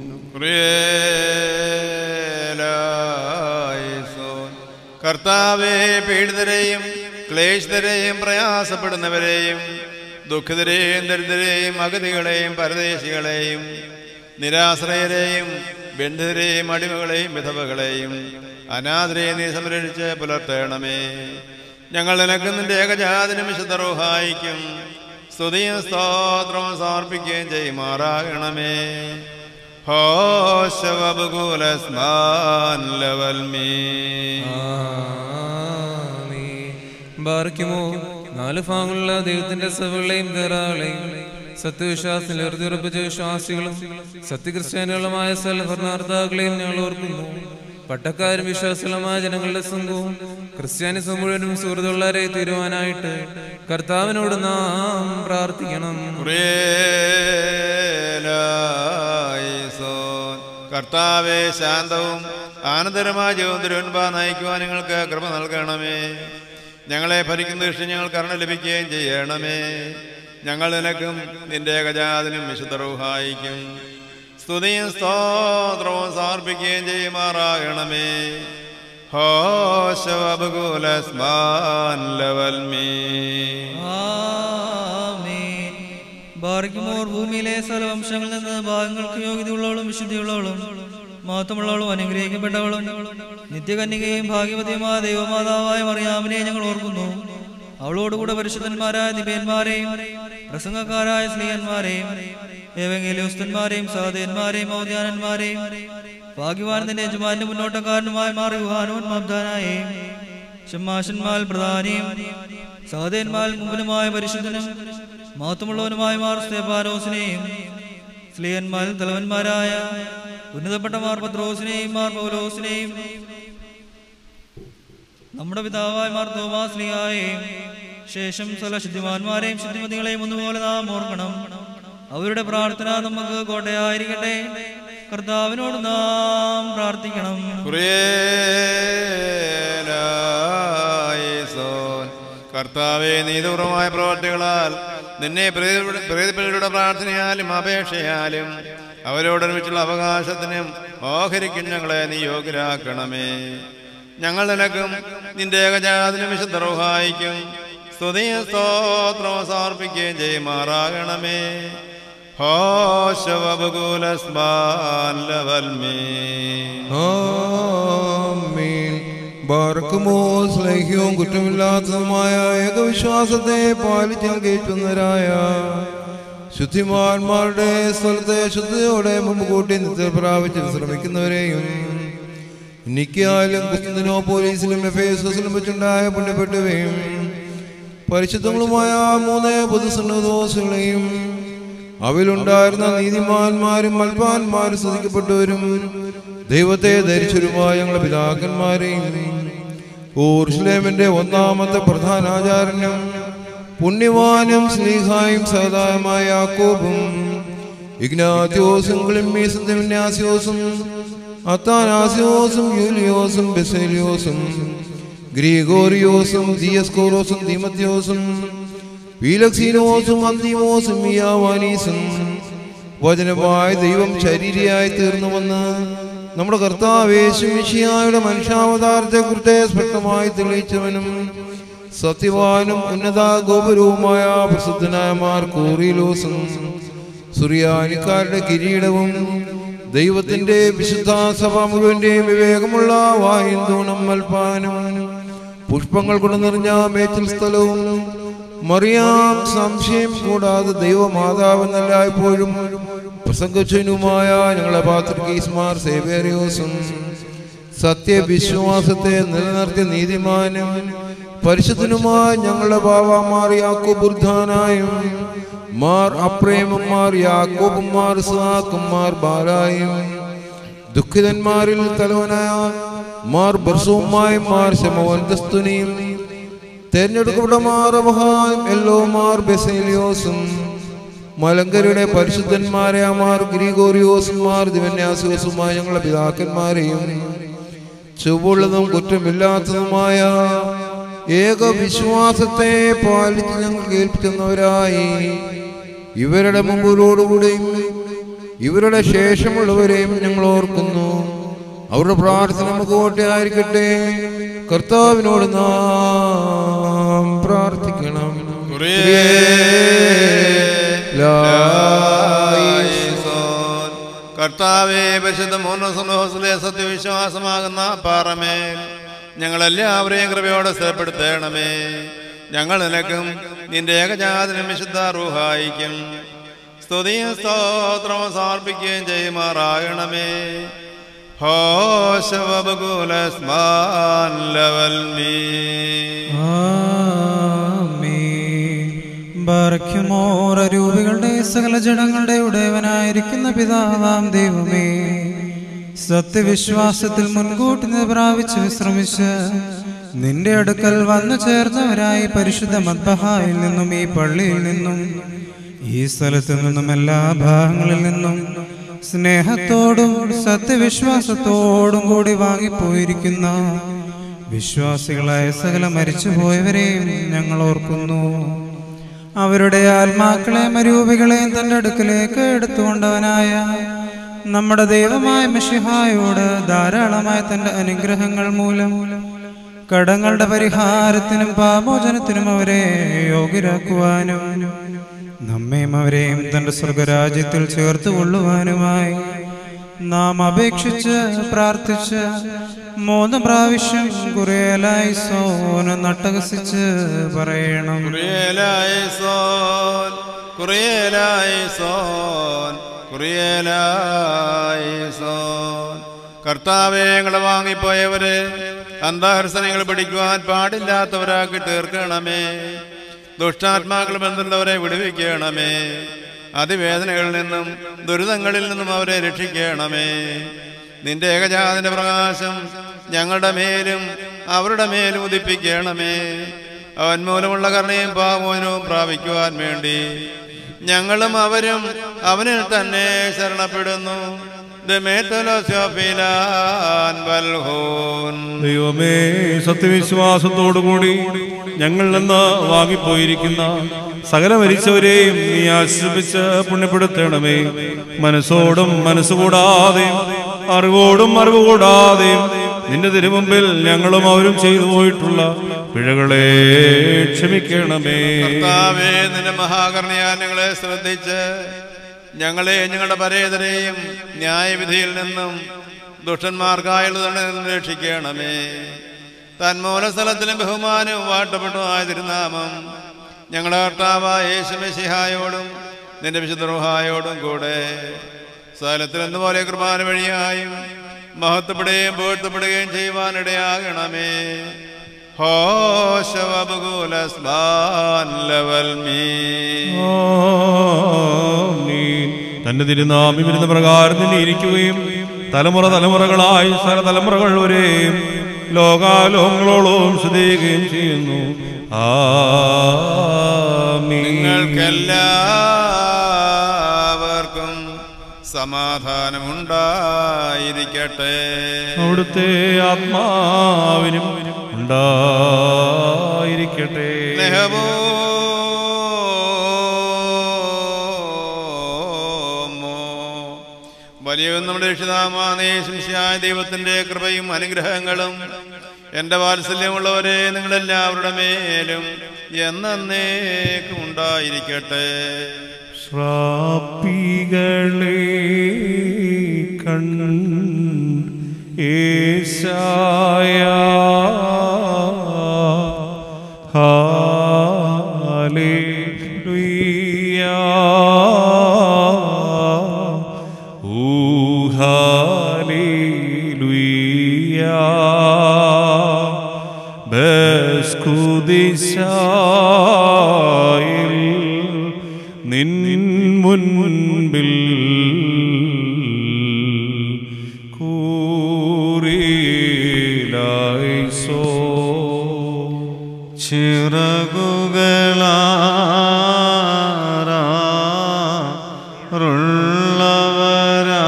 പ്രിയേലായിസോൻ. കർത്താവെ പീഡിതരെയും ക്ലേശിതരെയും പ്രയാസപ്പെടുന്നവരെയും ദുഃഖിതരെയും ദരിദ്രരെയും അഗതികളെയും പരദേശികളെയും നിരാശ്രയരെയും ബന്ധുരെയും അടിമകളെയും വിധവകളെയും അനാഥരെയും നീ സംരക്ഷിച്ച് പുലർത്തണമേ ഞങ്ങൾ നിനക്ക് നിന്റെ ഏകജാതിനും വിശുദ്ധ റൂഹായിക്കും സ്തുതിയും സ്തോത്രവും സമർപ്പിക്കുകയും ചെയ്യുമാറാകണമേ ഹോശവകുലസ്മാൻ ലവൽമീ ബാർക്കുമോ നാല് ഭാഗങ്ങളുള്ള ദൈവത്തിന്റെ സഭകളെയും ധാരാളെയും സത്യവിശ്വാസത്തിൽ ഉറപ്പിച്ച വിശ്വാസികളും സത്യക്രിസ്ത്യാനികളുമായ സകല ഭരണാർത്ഥാക്കളെയും ഞങ്ങൾ ഓർക്കുന്നു പട്ടക്കാരും വിശ്വാസികളുമായ ജനങ്ങളുടെ സംഘവും ക്രിസ്ത്യാനിസം മുഴുവനും സുഹൃത്തുള്ളവരെ തീരുവാനായിട്ട് കർത്താവിനോട് നാം പ്രാർത്ഥിക്കണം പ്രിയേലായിസോൻ. കർത്താവെ ശാന്തവും ആനന്ദരമായ ജീവിതം തിരുവൻപാ നയിക്കുവാൻ നിങ്ങൾക്ക് കൃപ നൽകണമേ ഞങ്ങളെ ഭരിക്കുന്ന ദൃഷ്ടി ഞങ്ങൾ കരുണ ലഭിക്കുകയും ചെയ്യണമേ ഞങ്ങൾ നിനക്കും നിന്റെ ഏകജാതനും വിശുദ്ധ റൂഹായിക്കും സ്തുതിയും സ്തോത്രവും സമർപ്പിക്കുകയും ചെയ്യുമാറാകണമേ ഹോശവകുലസ്മാൻ ലവൽമീ ആമേൻ. ബാറിക്കുമോർ ഭൂമിയിലെ സ്ഥലവംശങ്ങളിൽ നിന്ന് ഭാഗങ്ങൾക്ക് യോഗ്യതയുള്ളവളും വിശുദ്ധിയുള്ളവളും മഹത്വമുള്ളവളും അനുഗ്രഹിക്കപ്പെട്ടവളും നിത്യകന്യകയും ഭാഗ്യവതിയുമായ ദൈവമാതാവായ മറിയാമിനെ ഞങ്ങൾ ഓർക്കുന്നു അവളോടുകൂടെ പരിശുദ്ധന്മാരായ നിപേന്മാരെയും പ്രസംഗക്കാരായ സ്ത്രീയന്മാരെയും ഏവെങ്കിലോസ്തന്മാരെയും സഹദേന്മാരെയും ഔദ്യാനന്മാരെയും ഭാഗ്യവാനത്തിന്റെ യജമാന്റെ മുന്നോട്ടക്കാരനുമായ മാറി യുഹാനോൻ മബ്ദാനായെയും ഷമ്മാശന്മാൽ പ്രധാനിയും സഹദേന്മാൽ മുമ്പിനുമായ പരിശുദ്ധനും മഹത്വമുള്ളവനുമായ മാർ സ്തേപാരോസിനെയും സ്ലീയന്മാൽ തലവന്മാരായ ഉന്നതപ്പെട്ട മാർ പത്രോസിനെയും മാർ പൗലോസിനെയും നമ്മുടെ പിതാവായ മാർ തോമാസ്ലിയായെയും ശേഷം സകല ശുദ്ധിമാന്മാരെയും ശുദ്ധിമതികളെയും ഒന്നുപോലെ നാം ഓർക്കണം അവരുടെ പ്രാർത്ഥന നമുക്ക് കോട്ടയായിരിക്കട്ടെ കർത്താവിനോട് നാം പ്രാർത്ഥിക്കണം പ്രിയേലായിസോൻ. കർത്താവെ നീതൂറമായ പ്രവർത്തികളാൽ നിന്നെ പ്രീതിപ്പെട്ടവരുടെ പ്രാർത്ഥനയാലും അപേക്ഷയാലും അവരോടൊരുമിച്ചുള്ള അവകാശത്തിനും ഓഹരിക്കും ഞങ്ങളെ നീ യോഗ്യരാക്കണമേ ഞങ്ങൾ നിനക്കും നിന്റെ ഏകജാതിനും വിശുദ്ധ റൂഹായിക്കും സ്തുതിയും സ്തോത്രവും സമർപ്പിക്കുകയും ചെയ്യുമാറാകണമേ ആമീൻ. ബാർക്കുമോ സ്നേഹ്യവും കുറ്റമില്ലാത്തതുമായ ഏകവിശ്വാസത്തെ പാലിച്ചാൽ കേൾക്കുന്നവരായ ശുദ്ധിമാന്മാരുടെ സ്ഥലത്തെ ശുദ്ധിയോടെ മുമ്പ് കൂട്ടി നിത്യ പ്രാപിച്ച് വിശ്രമിക്കുന്നവരെയും നിക്കായാലും കുസ്തിനോ പോലീസിലും എഫേസസിലും വെച്ചുണ്ടായ പുണ്യപ്പെട്ടവയും പരിശുദ്ധങ്ങളുമായ മൂന്ന് പൊതുസന്നദോസുകളെയും അവയിലുണ്ടായിരുന്ന നീതിമാന്മാരും മൽപാന്മാരും സ്തുതിക്കപ്പെട്ടവരും ദൈവത്തെ ധരിച്ചവരുമായ ഞങ്ങളുടെ പിതാക്കന്മാരെയും ഊർഷ്ലേമിന്റെ ഒന്നാമത്തെ പ്രധാനാചാരനും പുണ്യവാനും സ്നേഹായും സഹതായമായ യാക്കോബും ഇഗ്നാത്യോസും ക്ലിമ്മീസും തിമിന്യാസ്യോസും അത്താനാസ്യോസും യൂലിയോസും ബെസേലിയോസും ഗ്രീഗോറിയോസും ദിയസ്കോറോസും തീമത്യോസും ഫീലക്സീനോസും അന്തിമോസും മിയാവാനീസും വചനമായ ദൈവം ശരീരിയായി തീർന്നുവെന്ന് നമ്മുടെ കർത്താവേശുമിഷിയായുടെ മനുഷ്യാവതാരത്തെ കുറിച്ച് സ്പഷ്ടമായി തെളിയിച്ചവനും സത്യവാനും ഉന്നത ഗോപുരവുമായ പ്രസിദ്ധനായ മാർ കോറിലോസും സുറിയാനിക്കാരുടെ കിരീടവും ദൈവത്തിന്റെ വിശുദ്ധ സഭ മുഴുവന്റെയും വിവേകമുള്ള വായുന്തൂണം മൽപ്പാനും പുഷ്പങ്ങൾ കൊണ്ട് നിറഞ്ഞ മേച്ചിൽ സ്ഥലവും മറിയാം സംശയം കൂടാതെ ദൈവമാതാവ് എന്നല്ല എപ്പോഴും പ്രസംഗച്ചനുമായ ഞങ്ങളെ പാത്രികീസ്മാർ സേവേറിയോസും സത്യവിശ്വാസത്തെ നിലനിർത്തിയ നീതിമാനും പരിശുദ്ധനുമായ ഞങ്ങളുടെ ബാബാമാർ യാക്കോബുർധാനായും മാർ അപ്രേമന്മാർ യാക്കോബുമാർ സാക്കുമാർ ബാലായും ദുഃഖിതന്മാരിൽ തലവനായ മാർ ബർസവുമായി മാർ ശമവന്തസ്തുനിയും തെരഞ്ഞെടുക്കപ്പെട്ട മാർ അബഹായും എല്ലോ മാർ ബെസേലിയോസും മലങ്കരയുടെ പരിശുദ്ധന്മാരെ മാർ ഗ്രിഗോറിയോസും മാർ ദിവന്യാസിയോസുമായ ഞങ്ങളുടെ പിതാക്കന്മാരെയും ചൊവ്വുള്ളതും കുറ്റമില്ലാത്തതുമായ ഏക വിശ്വാസത്തെ പാലിച്ച് ഞങ്ങൾ കേൾപ്പിക്കുന്നവരായി ഇവരുടെ മുമ്പിലോടുകൂടെയും ഇവരുടെ ശേഷമുള്ളവരെയും ഞങ്ങൾ ഓർക്കുന്നു അവരുടെ പ്രാർത്ഥന നമുക്ക് കോട്ടയായിരിക്കട്ടെ കർത്താവിനോട് നാം പ്രാർത്ഥിക്കണം കർത്താവേ പരിശുദ്ധ മോനോസനോസിലെ സത്യവിശ്വാസമാകുന്ന പാറമേൽ ഞങ്ങളെല്ലാവരെയും കൃപയോടെ സ്ഥിരപ്പെടുത്തേണമേ ഞങ്ങൾ നിനക്കും നിന്റെ ഏകജാതനും വിശുദ്ധ റൂഹായിക്കും സ്തുതിയും സ്തോത്രവും സമർപ്പിക്കുകയും ചെയ്യുമാറാകണമേ ഹോശവകുലസ്മാൻ ലവൽ മീ രൂപികളുടെ സകല ജഡങ്ങളുടെ ഉടയവനായിരിക്കുന്ന പിതാവാം ദൈവമേ സത്യവിശ്വാസത്തിൽ മുൻകൂട്ടി നിന്ന് പ്രാപിച്ച് വിശ്രമിച്ച് നിന്റെ അടുക്കൽ വന്നു ചേർന്നവരായി പരിശുദ്ധ മദ്ബഹായിൽ നിന്നും ഈ പള്ളിയിൽ നിന്നും ഈ സ്ഥലത്തു നിന്നും എല്ലാ ഭാഗങ്ങളിൽ നിന്നും സ്നേഹത്തോടും സത്യവിശ്വാസത്തോടും കൂടി വാങ്ങിപ്പോയിരിക്കുന്ന വിശ്വാസികളായ സകല മരിച്ചുപോയവരെയും ഞങ്ങൾ ഓർക്കുന്നു അവരുടെ ആത്മാക്കളെ മരൂപികളെയും തന്റെ അടുക്കലേക്ക് എടുത്തുകൊണ്ടവനായ നമ്മുടെ ദൈവമായ മിഷിഹായോട് ധാരാളമായ തന്റെ അനുഗ്രഹങ്ങൾ മൂലം കടങ്ങളുടെ പരിഹാരത്തിനും പാപോചനത്തിനും അവരെ യോഗ്യരാക്കുവാനും നമ്മയും അവരെയും തന്റെ സ്വർഗരാജ്യത്തിൽ ചേർത്ത് കൊള്ളുവാനുമായി നാം അപേക്ഷിച്ച് പ്രാർത്ഥിച്ച് മൂന്ന് പ്രാവശ്യം കുറേലായി സോന നട്ടകസിച്ച് പറയണം കുറിയേലായി സോൻ കുറിയേലായി സോൻ കുറിയേലായി സോൻ കർത്താവെ ഞങ്ങളെ വാങ്ങിപ്പോയവരെ അന്താഹർസനങ്ങൾ പിടിക്കുവാൻ പാടില്ലാത്തവരാക്കി തീർക്കണമേ ദുഷ്ടാത്മാക്കൾ ബന്ധുള്ളവരെ വിടുവിക്കണമേ അതിവേദനകളിൽ നിന്നും ദുരിതങ്ങളിൽ നിന്നും അവരെ രക്ഷിക്കണമേ നിന്റെ ഏകജാതിന്റെ പ്രകാശം ഞങ്ങളുടെ മേലും അവരുടെ മേലും ഉദിപ്പിക്കണമേ അവൻ മൂലമുള്ള കരുണയും പാമോനവും പ്രാപിക്കുവാൻ വേണ്ടി ഞങ്ങളും അവരും അവനിൽ തന്നെ ശരണപ്പെടുന്നു ദൈവമേ സത്യവിശ്വാസത്തോടുകൂടി ഞങ്ങൾ നിന്ന് വാങ്ങിപ്പോയിരിക്കുന്ന സകല മരിച്ചവരെയും നീ ആശ്രമിച്ച് പുണ്യപ്പെടുത്തണമേ മനസ്സോടും മനസ്സുകൂടാതെ അറിവോടും അറിവ് കൂടാതെയും നിന്റെ തിരുമുമ്പിൽ ഞങ്ങളും അവരും ചെയ്തു പോയിട്ടുള്ള പിഴകളെ ക്ഷമിക്കണമേ കർത്താവേ നിന്റെ മഹാകരുണയാൽ ഞങ്ങളെ ശ്രദ്ധിച്ച് ഞങ്ങളെ ഞങ്ങളുടെ പരേതരെയും ന്യായവിധിയിൽ നിന്നും ദുഷ്ടന്മാർക്കായുള്ളതാണ് രക്ഷിക്കണമേ തന്മൂല സ്ഥലത്തിലും ബഹുമാനവും വാട്ടപ്പെട്ടു ആയ തിരുനാമം ഞങ്ങളുടെ കർത്താവായ യേശുമെസിഹായോടും നിന്റെ വിശുദ്ധ കൂടെ സ്ഥലത്തിൽ എന്നപോലെ കുർബാന വഴിയായും മഹത്വപ്പെടുകയും പുകഴ്ത്തപ്പെടുകയും ചെയ്യുവാനിടയാകണമേ ആമീൻ. തന്റെ തിരുനാമി വരുന്ന പ്രകാരം തന്നെ ഇരിക്കുകയും തലമുറ തലമുറകളായി സ്ഥല തലമുറകൾ വരെയും ലോകാലോകങ്ങളോളം ശ്രദ്ധിക്കുകയും ചെയ്യുന്നു ആമീൻ. നിങ്ങൾക്കെല്ലാവർക്കും സമാധാനമുണ്ടായിരിക്കട്ടെ അവിടുത്തെ ആത്മാവിനും ഉണ്ടായിരിക്കട്ടെ വലിയ നമ്മുടെ രക്ഷിതാമാനേശിയായ ദൈവത്തിന്റെ കൃപയും അനുഗ്രഹങ്ങളും എന്റെ വാത്സല്യമുള്ളവരെ നിങ്ങളെല്ലാവരുടെ മേലും എന്നേക്കും ഉണ്ടായിരിക്കട്ടെ ശ്രാപ്പികളെ കൺ ഏശായ ഹാലേലുയ്യ ഊ ഹാലേലുയ്യ ബസ്കുദിശായിൽ നിൻ മുൻപിൽ കൂറിയിലായിസോ ചിറകുകളാറുള്ളവരാ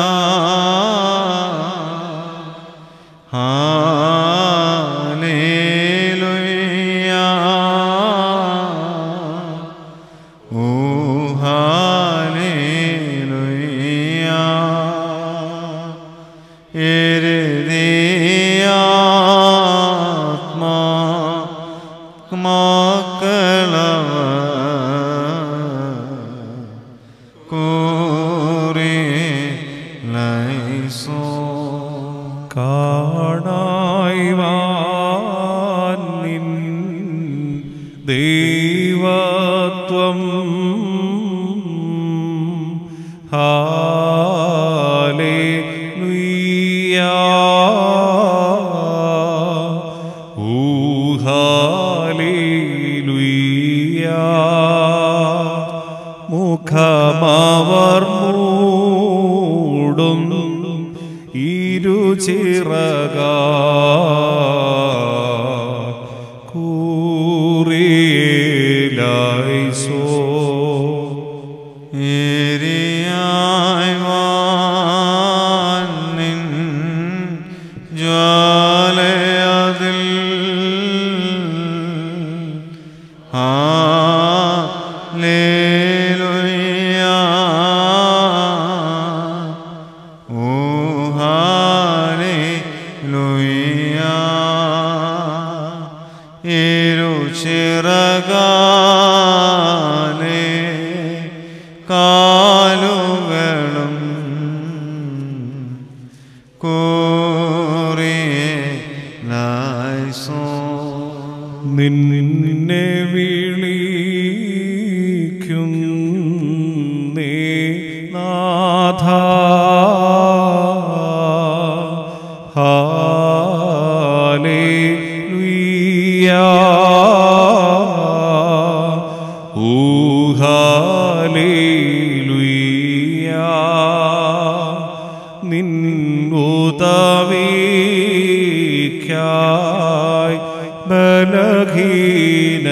ഹാലേലുയ്യ ഓ ഹാലേലുയ്യ എരുതിയാത്മാ മക്കളവ കൂറി ലൈസോ കാണായി നിൻ ദൈവത്വം ഹാലേലുയ്യ ഊ ഹാലേലുയ്യ മുഖമവർ മൂടും ഇരുചിറക കൂറിയിലായിസോ ഏരിയായി വാനിൻ ജ്വാലയതിൽ ഹാലേലുയ്യ ഓ ഹാലേലുയ്യ ഇരുചിറകാലേ കാലുകളും കോറിയെ ലായ്സോ നിന്നെ വിളിക്കും നേ നാഥ ഹാലേലുയ്യ ഊ ഹാലേലുയ്യ നിന്നുതവിക്കായി ബലഹീന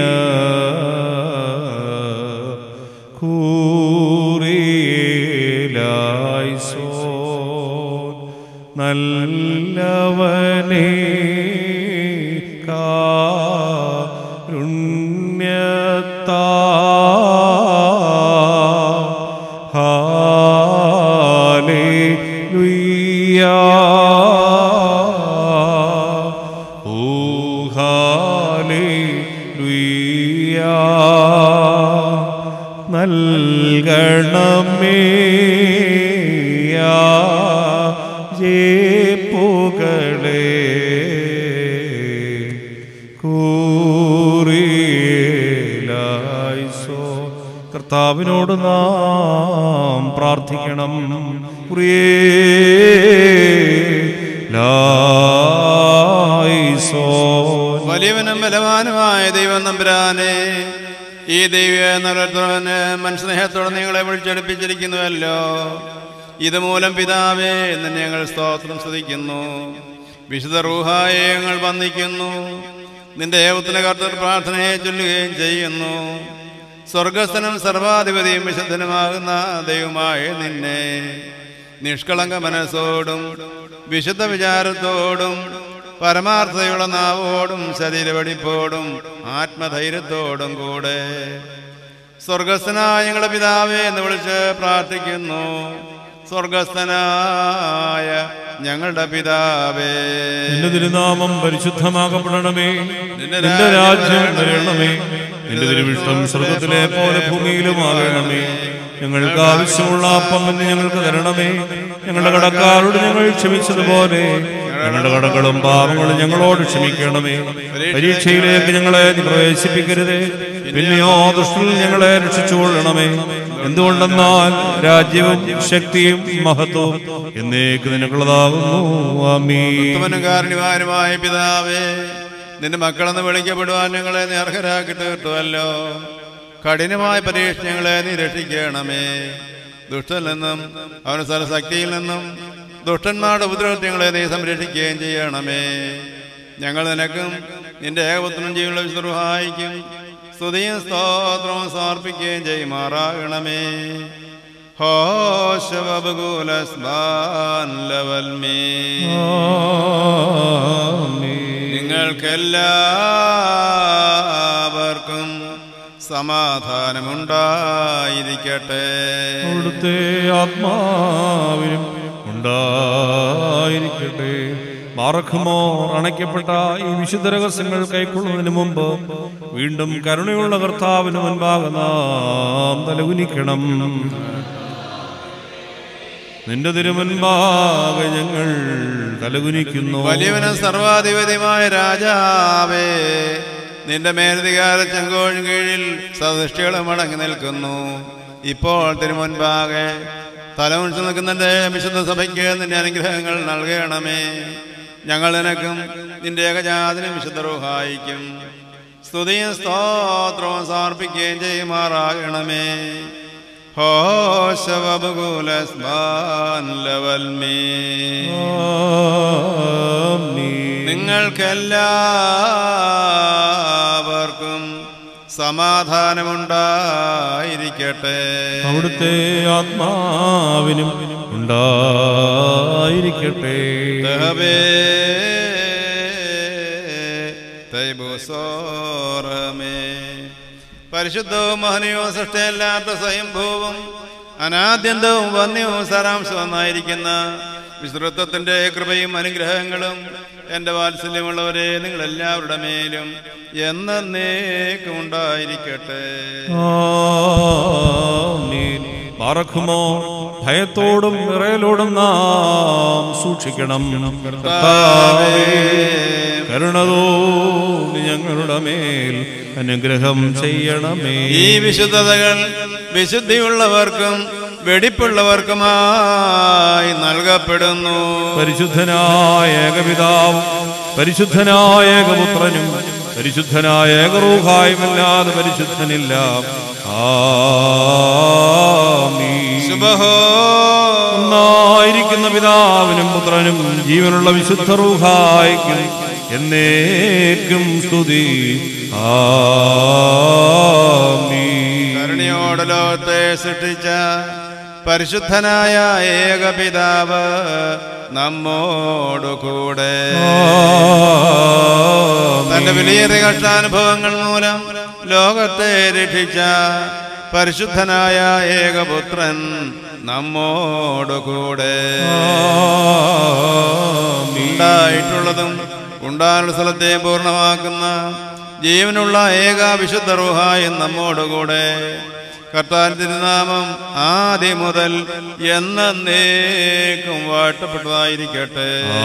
കൂറിയിലായിസോ നല്ലവനേ കാരുണ്യത്താ ഹാലേലുയ്യ നൽകണമേ ജേപ്പുകളെ കൂറിയിലായിസോ കർത്താവിനോട് നാം പ്രാർത്ഥിക്കണം കുറിയേലായിസോ വലിയവനും ബലവാനുമായ ദൈവം നമ്പുരാനെ ഈ ദൈവ നരത്തോനെ മനുഷ്യസ്നേഹത്തോടെ നിങ്ങളെ വിളിച്ചെടുപ്പിച്ചിരിക്കുന്നുവല്ലോ ഇതുമൂലം പിതാവേ എന്ന് ഞങ്ങൾ സ്തോത്രം സ്തുതിക്കുന്നു വിശുദ്ധ റൂഹായെ ഞങ്ങൾ വന്ദിക്കുന്നു നിന്റെ ഏവത്തിന്റെ കർത്തർ പ്രാർത്ഥനയെ ചൊല്ലുകയും ചെയ്യുന്നു സ്വർഗസ്ഥനും സർവാധിപതിയും വിശുദ്ധനുമാകുന്ന ദൈവമായ നിന്നെ നിഷ്കളങ്ക മനസ്സോടും വിശുദ്ധ വിചാരത്തോടും പരമാർത്ഥതയുള്ള നാവോടും ശരീരവടിപ്പോടും ആത്മധൈര്യത്തോടും കൂടെ സ്വർഗസ്ഥനായ ഞങ്ങളുടെ പിതാവേ എന്ന് വിളിച്ച് പ്രാർത്ഥിക്കുന്നു സ്വർഗസ്ഥനായ ഞങ്ങളുടെ പിതാവേ നിന്റെ തിരുനാമം പരിശുദ്ധമാകപ്പെടണമേ നിന്റെ രാജ്യം വരണമേ നിന്റെ തിരുവിഷ്ടം സ്വർഗത്തിലെ പോലെ ഭൂമിയിലുമാകണമേ ഞങ്ങൾക്ക് ആവശ്യമുള്ള അപ്പം ഇന്ന് ഞങ്ങൾക്ക് തരണമേ ഞങ്ങളുടെ കടക്കാരോട് ഞങ്ങൾ ക്ഷമിച്ചതുപോലെ ഞങ്ങളുടെ കടകളും പാപങ്ങളും ഞങ്ങളോട് ക്ഷമിക്കണമേ പരീക്ഷയിലേക്ക് ഞങ്ങളെ നീ പ്രവേശിപ്പിക്കരുതേ പിന്നെയോ ദുഷ്ടനിൽ ഞങ്ങളെ രക്ഷിച്ചുകൊള്ളണമേ എന്തുകൊണ്ടെന്നാൽ രാജ്യവും ശക്തിയും മഹത്വവും എന്നേക്ക് നിനക്കുള്ളതാകുന്നു ആമീൻ ഉത്തമനും കാരുണ്യവാനുമായ പിതാവേ നിന്റെ മക്കളെന്ന് വിളിക്കപ്പെടുവാൻ ഞങ്ങളെ നീ അർഹരാക്കി തീർത്തുവല്ലോ കഠിനമായ പരീക്ഷ ഞങ്ങളെ നീ രക്ഷിക്കണമേ ദുഷ്ടനിൽ നിന്നും അവന്റെ സ്ഥലശക്തിയിൽ നിന്നും ദുഷ്ടന്മാരുടെ ഉപദ്രവത്യങ്ങളെ നീ സംരക്ഷിക്കുകയും ചെയ്യണമേ ഞങ്ങൾ നിനക്കും നിന്റെ ഏകപുത്രനും ജീവനുള്ള വിശുദ്ധായിക്കും സ്തുതിയും സ്തോത്രവും സമർപ്പിക്കുകയും ചെയ്യുമാറാകണമേ ഹോശവകുലസ്ബാൻ ലവൽമേ നിങ്ങൾക്കെല്ലാവർക്കും സമാധാനമുണ്ടായിരിക്കട്ടെ അവിടുത്തെ ആത്മാവിനും ഉണ്ടായിരിക്കട്ടെ മാറക്കുമോ അണയ്ക്കപ്പെട്ട ഈ വിശുദ്ധ രഹസ്യങ്ങൾ കൈക്കൊള്ളുന്നതിന് മുമ്പ് വീണ്ടും കരുണയുള്ള കർത്താവിന് മുൻപാകെ നാം തലകുനിക്കണം നിന്റെ തിരുമുൻപാകെ ഞങ്ങൾ തലകുനിക്കുന്നു വലിയവനും സർവാധിപതിയുമായ രാജാവേ നിന്റെ മേലധികാര ചെങ്കോഴിൻ കീഴിൽ സദൃഷ്ടികളും അടങ്ങി നിൽക്കുന്നു ഇപ്പോൾ തിരുമുൻപാകെ തലമുണിച്ച് നിൽക്കുന്നതിന്റെ വിശുദ്ധ സഭയ്ക്ക് നിന്റെ അനുഗ്രഹങ്ങൾ നൽകണമേ ഞങ്ങൾ നിനക്കും നിന്റെ ഏകജാതിനും വിശുദ്ധ റൂഹായിക്കും സ്തുതിയും സ്തോത്രവും സമർപ്പിക്കുകയും ചെയ്യുമാറാകണമേ ഹോശവകുലസ്ബാൻ ലവൽമേ നിങ്ങൾക്കെല്ലാവർക്കും സമാധാനമുണ്ടായിരിക്കട്ടെ അവിടുത്തെ ആത്മാവിനും ഉണ്ടായിരിക്കട്ടെ ദഹബേ തൈബുസോറമേ പരിശുദ്ധവും മഹനീയവും സൃഷ്ടിയല്ലാത്ത സ്വയംഭൂവും അനാദ്യന്തവും വന്യവും സാരാംശവും ഒന്നായിരിക്കുന്ന വിശ്രുത്വത്തിന്റെ കൃപയും അനുഗ്രഹങ്ങളും എൻ്റെ വാത്സല്യമുള്ളവരെ നിങ്ങളെല്ലാവരുടെ മേലും എന്നേക്കും ഉണ്ടായിരിക്കട്ടെ ആമീൻ. പാറക്കുമോ ഭയത്തോടും വിറയലോടും നാം സൂക്ഷിക്കണം കർത്താവേ, കരുണതോട് ഞങ്ങളുടെ മേൽ അനുഗ്രഹം ചെയ്യണമേ ഈ വിശുദ്ധതകൾ വിശുദ്ധിയുള്ളവർക്കും വെടിപ്പുള്ളവർക്കുമായി നൽകപ്പെടുന്നു പരിശുദ്ധനായ ഏകപിതാവും പരിശുദ്ധനായ ഏകപുത്രനും പരിശുദ്ധനായ ഏകറൂഹായുമല്ലാതെ പരിശുദ്ധനില്ല ആമീൻ. ഒന്നായിരിക്കുന്ന പിതാവിനും പുത്രനും ജീവനുള്ള വിശുദ്ധ റൂഹായിക്കും എന്നേക്കും സ്തുതി ആമീൻ. കരുണയോടെ ലോകത്തെ സൃഷ്ടിച്ച പരിശുദ്ധനായ ഏകപിതാവ് നമ്മോടു കൂടെ തന്റെ വിലയേറിയ കഷ്ടാനുഭവങ്ങൾ മൂലം ലോകത്തെ രക്ഷിച്ച പരിശുദ്ധനായ ഏകപുത്രൻ നമ്മോടു കൂടെ ഉണ്ടായിട്ടുള്ളതും ഉണ്ടാനുള്ള സ്ഥലത്തെ പൂർണ്ണമാക്കുന്ന ജീവനുള്ള ഏക വിശുദ്ധ റുഹായും നമ്മോടുകൂടെ കർത്താൻ തിരുനാമം ആദ്യം മുതൽ എന്നേക്കും വാഴ്ത്തപ്പെട്ടതായിരിക്കട്ടെ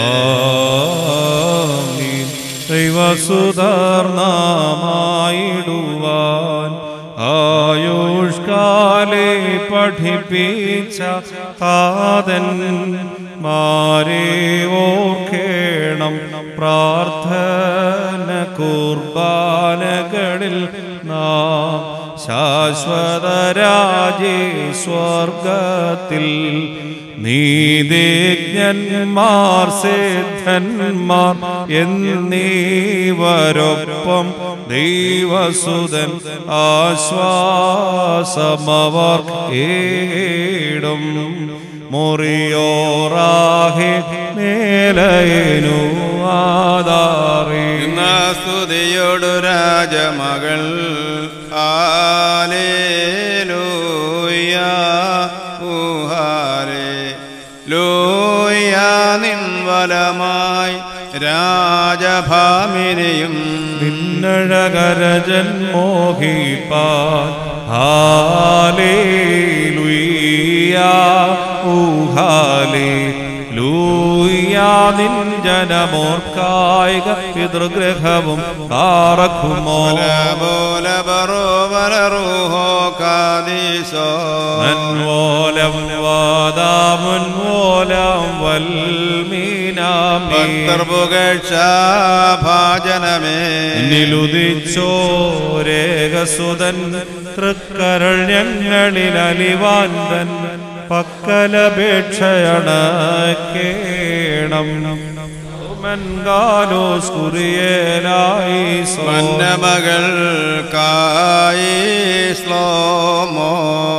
ദൈവസുധർണമായിടുവാൻ ആയുഷ്കാലെ പഠിപ്പിച്ച താതൻ മാരെ ഓർക്കേണം പ്രാർത്ഥന കുർബാനകളിൽ നാം ശാശ്വതരാജേ സ്വർഗത്തിൽ നീതിജ്ഞന്മാർ സിദ്ധന്മാർ എന്നീവരൊപ്പം ദൈവസുതൻ ആശ്വാസമവർ ഏടും മുറിയോറാഹെ മേലയനു ആധാറി സ്തുതിയോടു രാജമകൾ ആലേലൂയ ഊഹാലേ ലൂയ നിൻ വലമായി രാജഭാമിനിയും നിന്നഴകരജൻ മോഹിപ്പാൻ ഹാലേലുയ്യ ഊഹാലേ ലൂയ നിൻ ജനമോർക്കായിക പിതൃഗ്രഹവും പാറക്കുമോ ബോല ബറോവലറൂഹോ കാദീസോ മൻവോലം വാദാമുൻവോലം വൽമീനാമി ഭാജനമേ നിലുദിച്ചോരേകസുതൻ തൃക്കരൾ ഞങ്ങളിൽ അലിവാന്തൻ പക്കലപേക്ഷയണ കേണം മൻകാലോസ് കുറിയേലായി മന്നമകൾ കായി സ്ലോമോ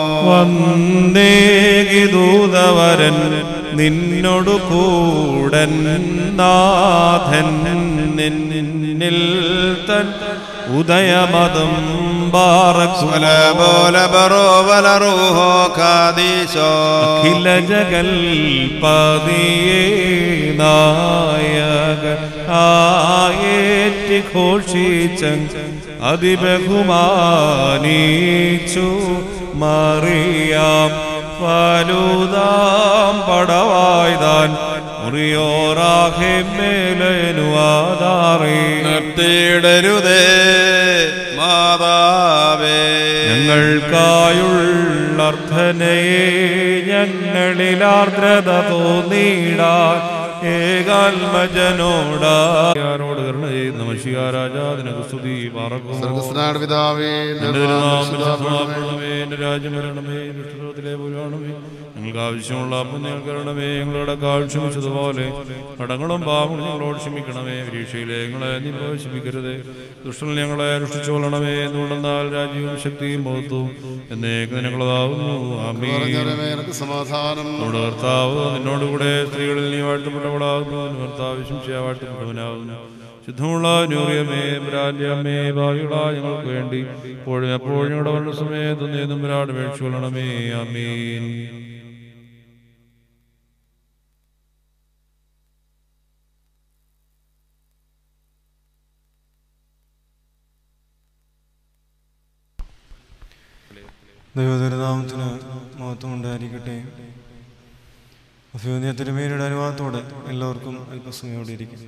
വന്നേകിദൂതവരൻ നിന്നോടു കൂടൻ നാഥൻ നിന്നിൽ തൻ ഉദയമതം ബോല ബറോവലറൂഹോ കാദീസോ അഖില ജഗൽപതിയേ നായക ആയേറ്റി ഘോഷിച്ചൻ അതിബഹുമാനീച്ചു മറിയാം വലുതാം പടവായ്താൻ മുറിയോറാഹെ മേലനുവാദാറി നിർത്തിയിടരുതേ മാതാവേ ഞങ്ങൾക്കായുള്ള അർത്ഥനയെ ഞങ്ങളിൽ ആർദ്രത തോന്നിയിടാൻ ഏകാത്മജനോടാരോട് കരുണ ചെയ്യുന്ന മഷികാരാജാതിനക്ക് സ്തുതി സ്വർഗ്ഗസ്നാട് പിതാവേ, എന്റെ രാജ്യം വരണമേ ദുഷ്ടത്തിലെ പുരാണമേ ഞങ്ങൾക്ക് ആവശ്യമുള്ള അപ്പം നിങ്ങൾ കരണമേ ഞങ്ങളുടെ കാൾ ക്ഷമിച്ചതുപോലെ കടങ്ങളും പാപങ്ങളും ഞങ്ങളോട് ക്ഷമിക്കണമേ പരീക്ഷയിലെ ഞങ്ങളെ നീ പ്രവേശിപ്പിക്കരുത് ദുഷ്ടൻ ഞങ്ങളെ രക്ഷിച്ചുകൊള്ളണമേ എന്നുകൊണ്ടെന്നാൽ രാജ്യവും ശക്തിയും ബോധവും എന്നേക്ക് ഞങ്ങളതാവുന്നു ആമീൻ പറഞ്ഞവരമേ, നിനക്ക് സമാധാനം നമ്മുടെ കർത്താവ് നിന്നോടുകൂടെ സ്ത്രീകളിൽ നീ വാഴ്ത്തപ്പെട്ടവളാകുന്നു നിന്റെ കർത്താവ് ശംശയ വാഴ്ത്തപ്പെട്ടവനാകുന്നു ശുദ്ധമുള്ള നൂറിയമേ ബ്രാല്യമേ ഭാവികള ഞങ്ങൾക്ക് വേണ്ടി ഇപ്പോഴും എപ്പോഴും ഞങ്ങളുടെ വന്ന സമയത്ത് നീന്നും വരാട് മേടിച്ചു കൊള്ളണമേ അമീൻ ദൈവദുരനാമത്തിന് മഹത്വം ഉണ്ടായിരിക്കട്ടെ അഭ്യോന്യ തിരുമേനിയുടെ അനുവാദത്തോടെ എല്ലാവർക്കും അല്പസമയോടെ ഇരിക്കും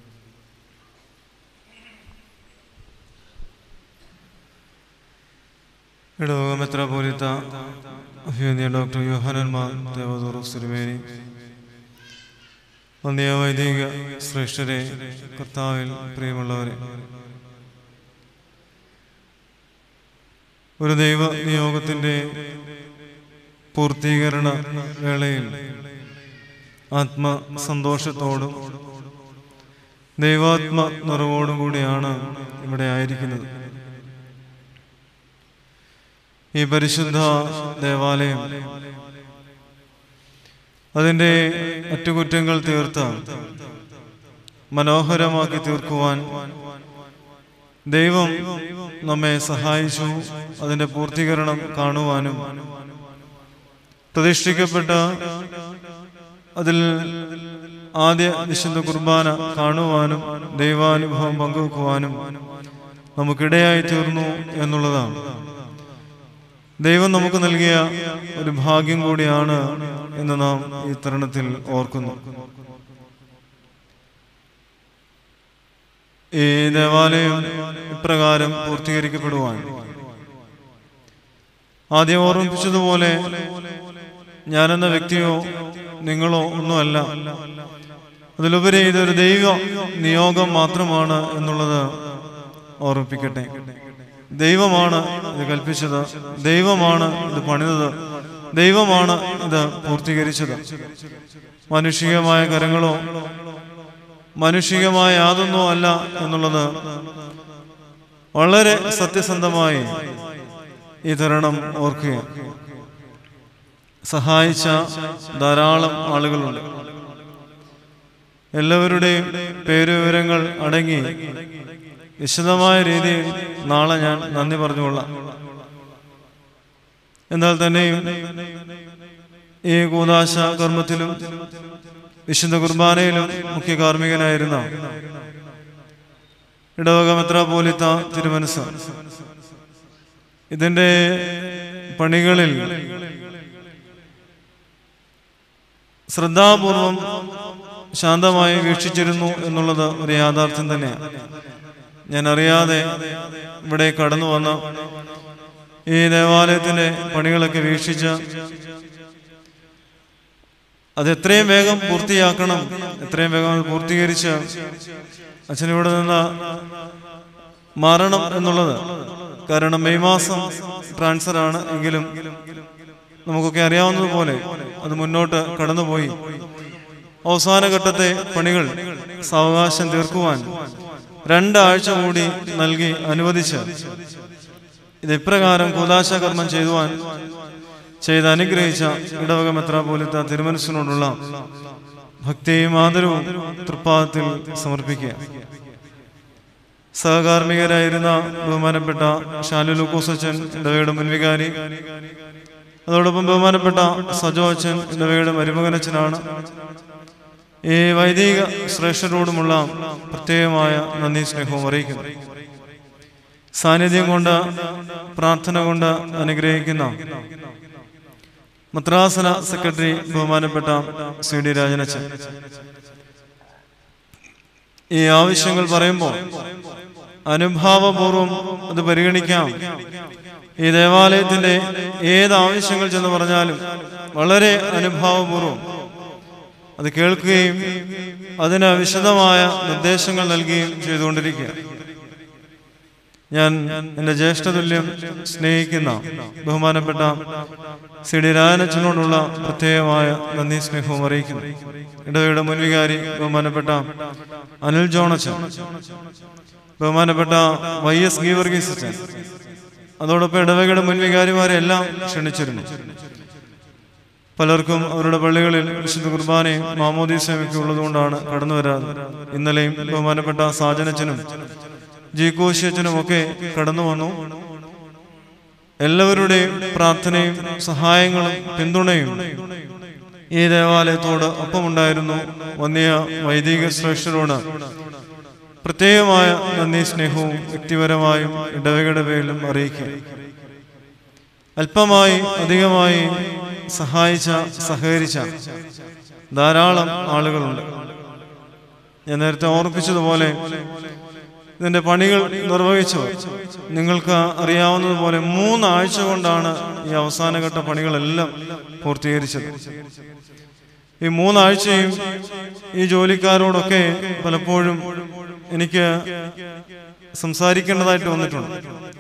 ഇടവകം എത്ര പോലത്ത അഭ്യോന്യ ഡോക്ടർ യോഹനന്മാർ ദേവദോറസ് തിരുമേനി വന്ധ്യ വൈദിക ശ്രേഷ്ഠരെ കർത്താവിൽ പ്രിയമുള്ളവരെ ഒരു ദൈവ നിയോഗത്തിൻ്റെ പൂർത്തീകരണ വേളയിൽ ആത്മസന്തോഷത്തോടും ദൈവാത്മ നിറവോടും കൂടിയാണ് ഇവിടെ ആയിരിക്കുന്നത് ഈ പരിശുദ്ധ ദേവാലയം അതിൻ്റെ അറ്റുകുറ്റങ്ങൾ തീർത്ത മനോഹരമാക്കി തീർക്കുവാൻ ദൈവം നമ്മെ സഹായിച്ചു അതിന്റെ പൂർത്തീകരണം കാണുവാനും പ്രതിഷ്ഠിക്കപ്പെട്ട അതിൽ ആദ്യ വിശുദ്ധ കുർബാന കാണുവാനും ദൈവാനുഭവം പങ്കുവെക്കുവാനും നമുക്കിടയായി തീർന്നു എന്നുള്ളതാണ് ദൈവം നമുക്ക് നൽകിയ ഒരു ഭാഗ്യം കൂടിയാണ് എന്ന് നാം ഈ തരുണത്തിൽ ഓർക്കുന്നു ഈ ദേവാലയം ഇപ്രകാരം പൂർത്തീകരിക്കപ്പെടുവാൻ ആദ്യം ഓർമ്മിപ്പിച്ചതുപോലെ ഞാനെന്ന വ്യക്തിയോ നിങ്ങളോ ഒന്നുമല്ല അതിലുപരി ഇതൊരു ദൈവ നിയോഗം മാത്രമാണ് എന്നുള്ളത് ഓർമ്മിപ്പിക്കട്ടെ ദൈവമാണ് ഇത് കൽപ്പിച്ചത് ദൈവമാണ് ഇത് പണിതത് ദൈവമാണ് ഇത് പൂർത്തീകരിച്ചത് മാനുഷികമായ കരങ്ങളോ മാനുഷികമായ യാതൊന്നോ അല്ല എന്നുള്ളത് വളരെ സത്യസന്ധമായി ഈ തരണം ഓർക്കുക സഹായിച്ച ധാരാളം ആളുകളുണ്ട് എല്ലാവരുടെയും പേരുവിവരങ്ങൾ അടങ്ങി വിശദമായ രീതിയിൽ നാളെ ഞാൻ നന്ദി പറഞ്ഞുകൊള്ളാം എന്നാൽ തന്നെയും ഈ കൂതാശ കർമ്മത്തിലും വിശുദ്ധ കുർബാനയിലും മുഖ്യ കാർമ്മികനായിരുന്ന ഇടവക മെത്രാപോലിത്ത തിരുമനസ് ഇതിന്റെ പണികളിൽ ശ്രദ്ധാപൂർവം ശാന്തമായി വീക്ഷിച്ചിരുന്നു എന്നുള്ളത് ഒരു യാഥാർത്ഥ്യം തന്നെയാണ് ഞാൻ അറിയാതെ ഇവിടെ കടന്നു വന്ന ഈ ദേവാലയത്തിന്റെ പണികളൊക്കെ വീക്ഷിച്ച് അത് എത്രയും വേഗം പൂർത്തിയാക്കണം എത്രയും വേഗം അത് പൂർത്തീകരിച്ച് അച്ഛൻ ഇവിടെ നിന്ന് മാറണം എന്നുള്ളത് കാരണം മെയ് മാസം ട്രാൻസ്ഫർ ആണ് എങ്കിലും നമുക്കൊക്കെ അറിയാവുന്നതുപോലെ അത് മുന്നോട്ട് കടന്നുപോയി അവസാന ഘട്ടത്തെ പണികൾ സാവകാശം തീർക്കുവാൻ രണ്ടാഴ്ച കൂടി നൽകി അനുവദിച്ച് ഇത് ഇപ്രകാരം കൂതാശ കർമ്മം ചെയ്യുവാൻ ചെയ്ത് അനുഗ്രഹിച്ച ഇടവക മെത്രാപോലിത്ത തിരുമനസിനോടുള്ള ഭക്തിയും ആദരവും തൃപ്പാദത്തിൽ സമർപ്പിക്കുക സഹകാർമ്മികരായിരുന്ന ബഹുമാനപ്പെട്ട ഷാലു ലൂക്കോസച്ചൻ ഇടവയുടെ മുൻവികാരി അതോടൊപ്പം ബഹുമാനപ്പെട്ട സജോ അച്ഛൻ ഇടവയുടെ മരുമകനച്ഛനാണ് ഈ വൈദിക ശ്രേഷ്ഠരോടുമുള്ള പ്രത്യേകമായ നന്ദി സ്നേഹവും അറിയിക്കുന്നു സാന്നിധ്യം കൊണ്ട് പ്രാർത്ഥന കൊണ്ട് അനുഗ്രഹിക്കുന്ന മദ്രാസന സെക്രട്ടറി ബഹുമാനപ്പെട്ട സി ഡി രാജനച്ചൻ ഈ ആവശ്യങ്ങൾ പറയുമ്പോൾ അനുഭാവപൂർവം അത് പരിഗണിക്കാം ഈ ദേവാലയത്തിന്റെ ഏത് ആവശ്യങ്ങൾ ചെന്ന് പറഞ്ഞാലും വളരെ അനുഭാവപൂർവം അത് കേൾക്കുകയും അതിന് വിശദമായ നിർദ്ദേശങ്ങൾ നൽകുകയും ചെയ്തുകൊണ്ടിരിക്കുക ഞാൻ എൻ്റെ ജ്യേഷ്ഠതുല്യം സ്നേഹിക്കുന്ന ബഹുമാനപ്പെട്ട സി ഡി രാജനച്ചനോടുള്ള പ്രത്യേകമായ നന്ദി സ്നേഹവും അറിയിക്കുന്നു ഇടവയുടെ മുൻവികാരി ബഹുമാനപ്പെട്ട അനിൽ ജോണച്ചൻ ബഹുമാനപ്പെട്ട വൈ എസ് ഗീവർഗീസ് അച്ഛൻ അതോടൊപ്പം ഇടവകയുടെ മുൻവികാരിമാരെ എല്ലാം ക്ഷണിച്ചിരുന്നു പലർക്കും അവരുടെ പള്ളികളിൽ വിശുദ്ധ കുർബാനയും മാമോദീസയും ഒക്കെ ഉള്ളതുകൊണ്ടാണ് കടന്നു വരാറ് ഇന്നലെയും ബഹുമാനപ്പെട്ട സാജനച്ചനും ജി കോശിയച്ചനും ഒക്കെ കടന്നു വന്നു എല്ലാവരുടെയും പ്രാർത്ഥനയും സഹായങ്ങളും പിന്തുണയും ഈ ദേവാലയത്തോട് ഒപ്പമുണ്ടായിരുന്നു വന്നിയ വൈദിക ശ്രേഷ്ഠരോട് പ്രത്യേകമായ നന്ദി സ്നേഹവും വ്യക്തിപരമായും ഇടവകയുടെ പേരിലും അറിയിക്കുക അല്പമായി അധികമായി സഹായിച്ച സഹകരിച്ച ധാരാളം ആളുകളുണ്ട് ഞാൻ നേരത്തെ ഓർപ്പിച്ചതുപോലെ ഇതിന്റെ പണികൾ നിർവഹിച്ചു നിങ്ങൾക്ക് അറിയാവുന്നതുപോലെ മൂന്നാഴ്ച കൊണ്ടാണ് ഈ അവസാനഘട്ട പണികളെല്ലാം പൂർത്തീകരിച്ചത് ഈ മൂന്നാഴ്ചയും ഈ ജോലിക്കാരോടൊക്കെ പലപ്പോഴും എനിക്ക് സംസാരിക്കേണ്ടതായിട്ട് വന്നിട്ടുണ്ട്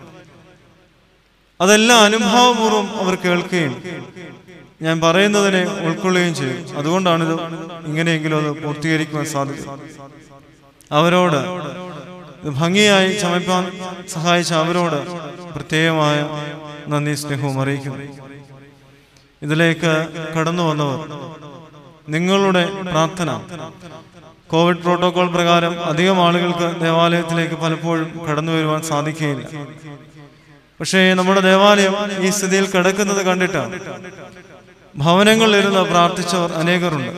അതെല്ലാം അനുഭാവപൂർവ്വം അവർ കേൾക്കുകയും ഞാൻ പറയുന്നതിനെ ഉൾക്കൊള്ളുകയും ചെയ്യും അതുകൊണ്ടാണിത് ഇങ്ങനെയെങ്കിലും അത് പൂർത്തീകരിക്കുവാൻ സാധിക്കും അവരോട് ഇത് ഭംഗിയായി ചമയ്പ്പാൻ സഹായിച്ച അവരോട് പ്രത്യേകമായ നന്ദി സ്നേഹവും അറിയിക്കുന്നു ഇതിലേക്ക് കടന്നു വന്നവർ നിങ്ങളുടെ പ്രാർത്ഥന കോവിഡ് പ്രോട്ടോകോൾ പ്രകാരം അധികം ആളുകൾക്ക് ദേവാലയത്തിലേക്ക് പലപ്പോഴും കടന്നു വരുവാൻ സാധിക്കുകയില്ല പക്ഷേ നമ്മുടെ ദേവാലയം ഈ സ്ഥിതിയിൽ കിടക്കുന്നത് കണ്ടിട്ടാണ് ഭവനങ്ങളിലിരുന്ന് പ്രാർത്ഥിച്ചവർ അനേകരുണ്ട്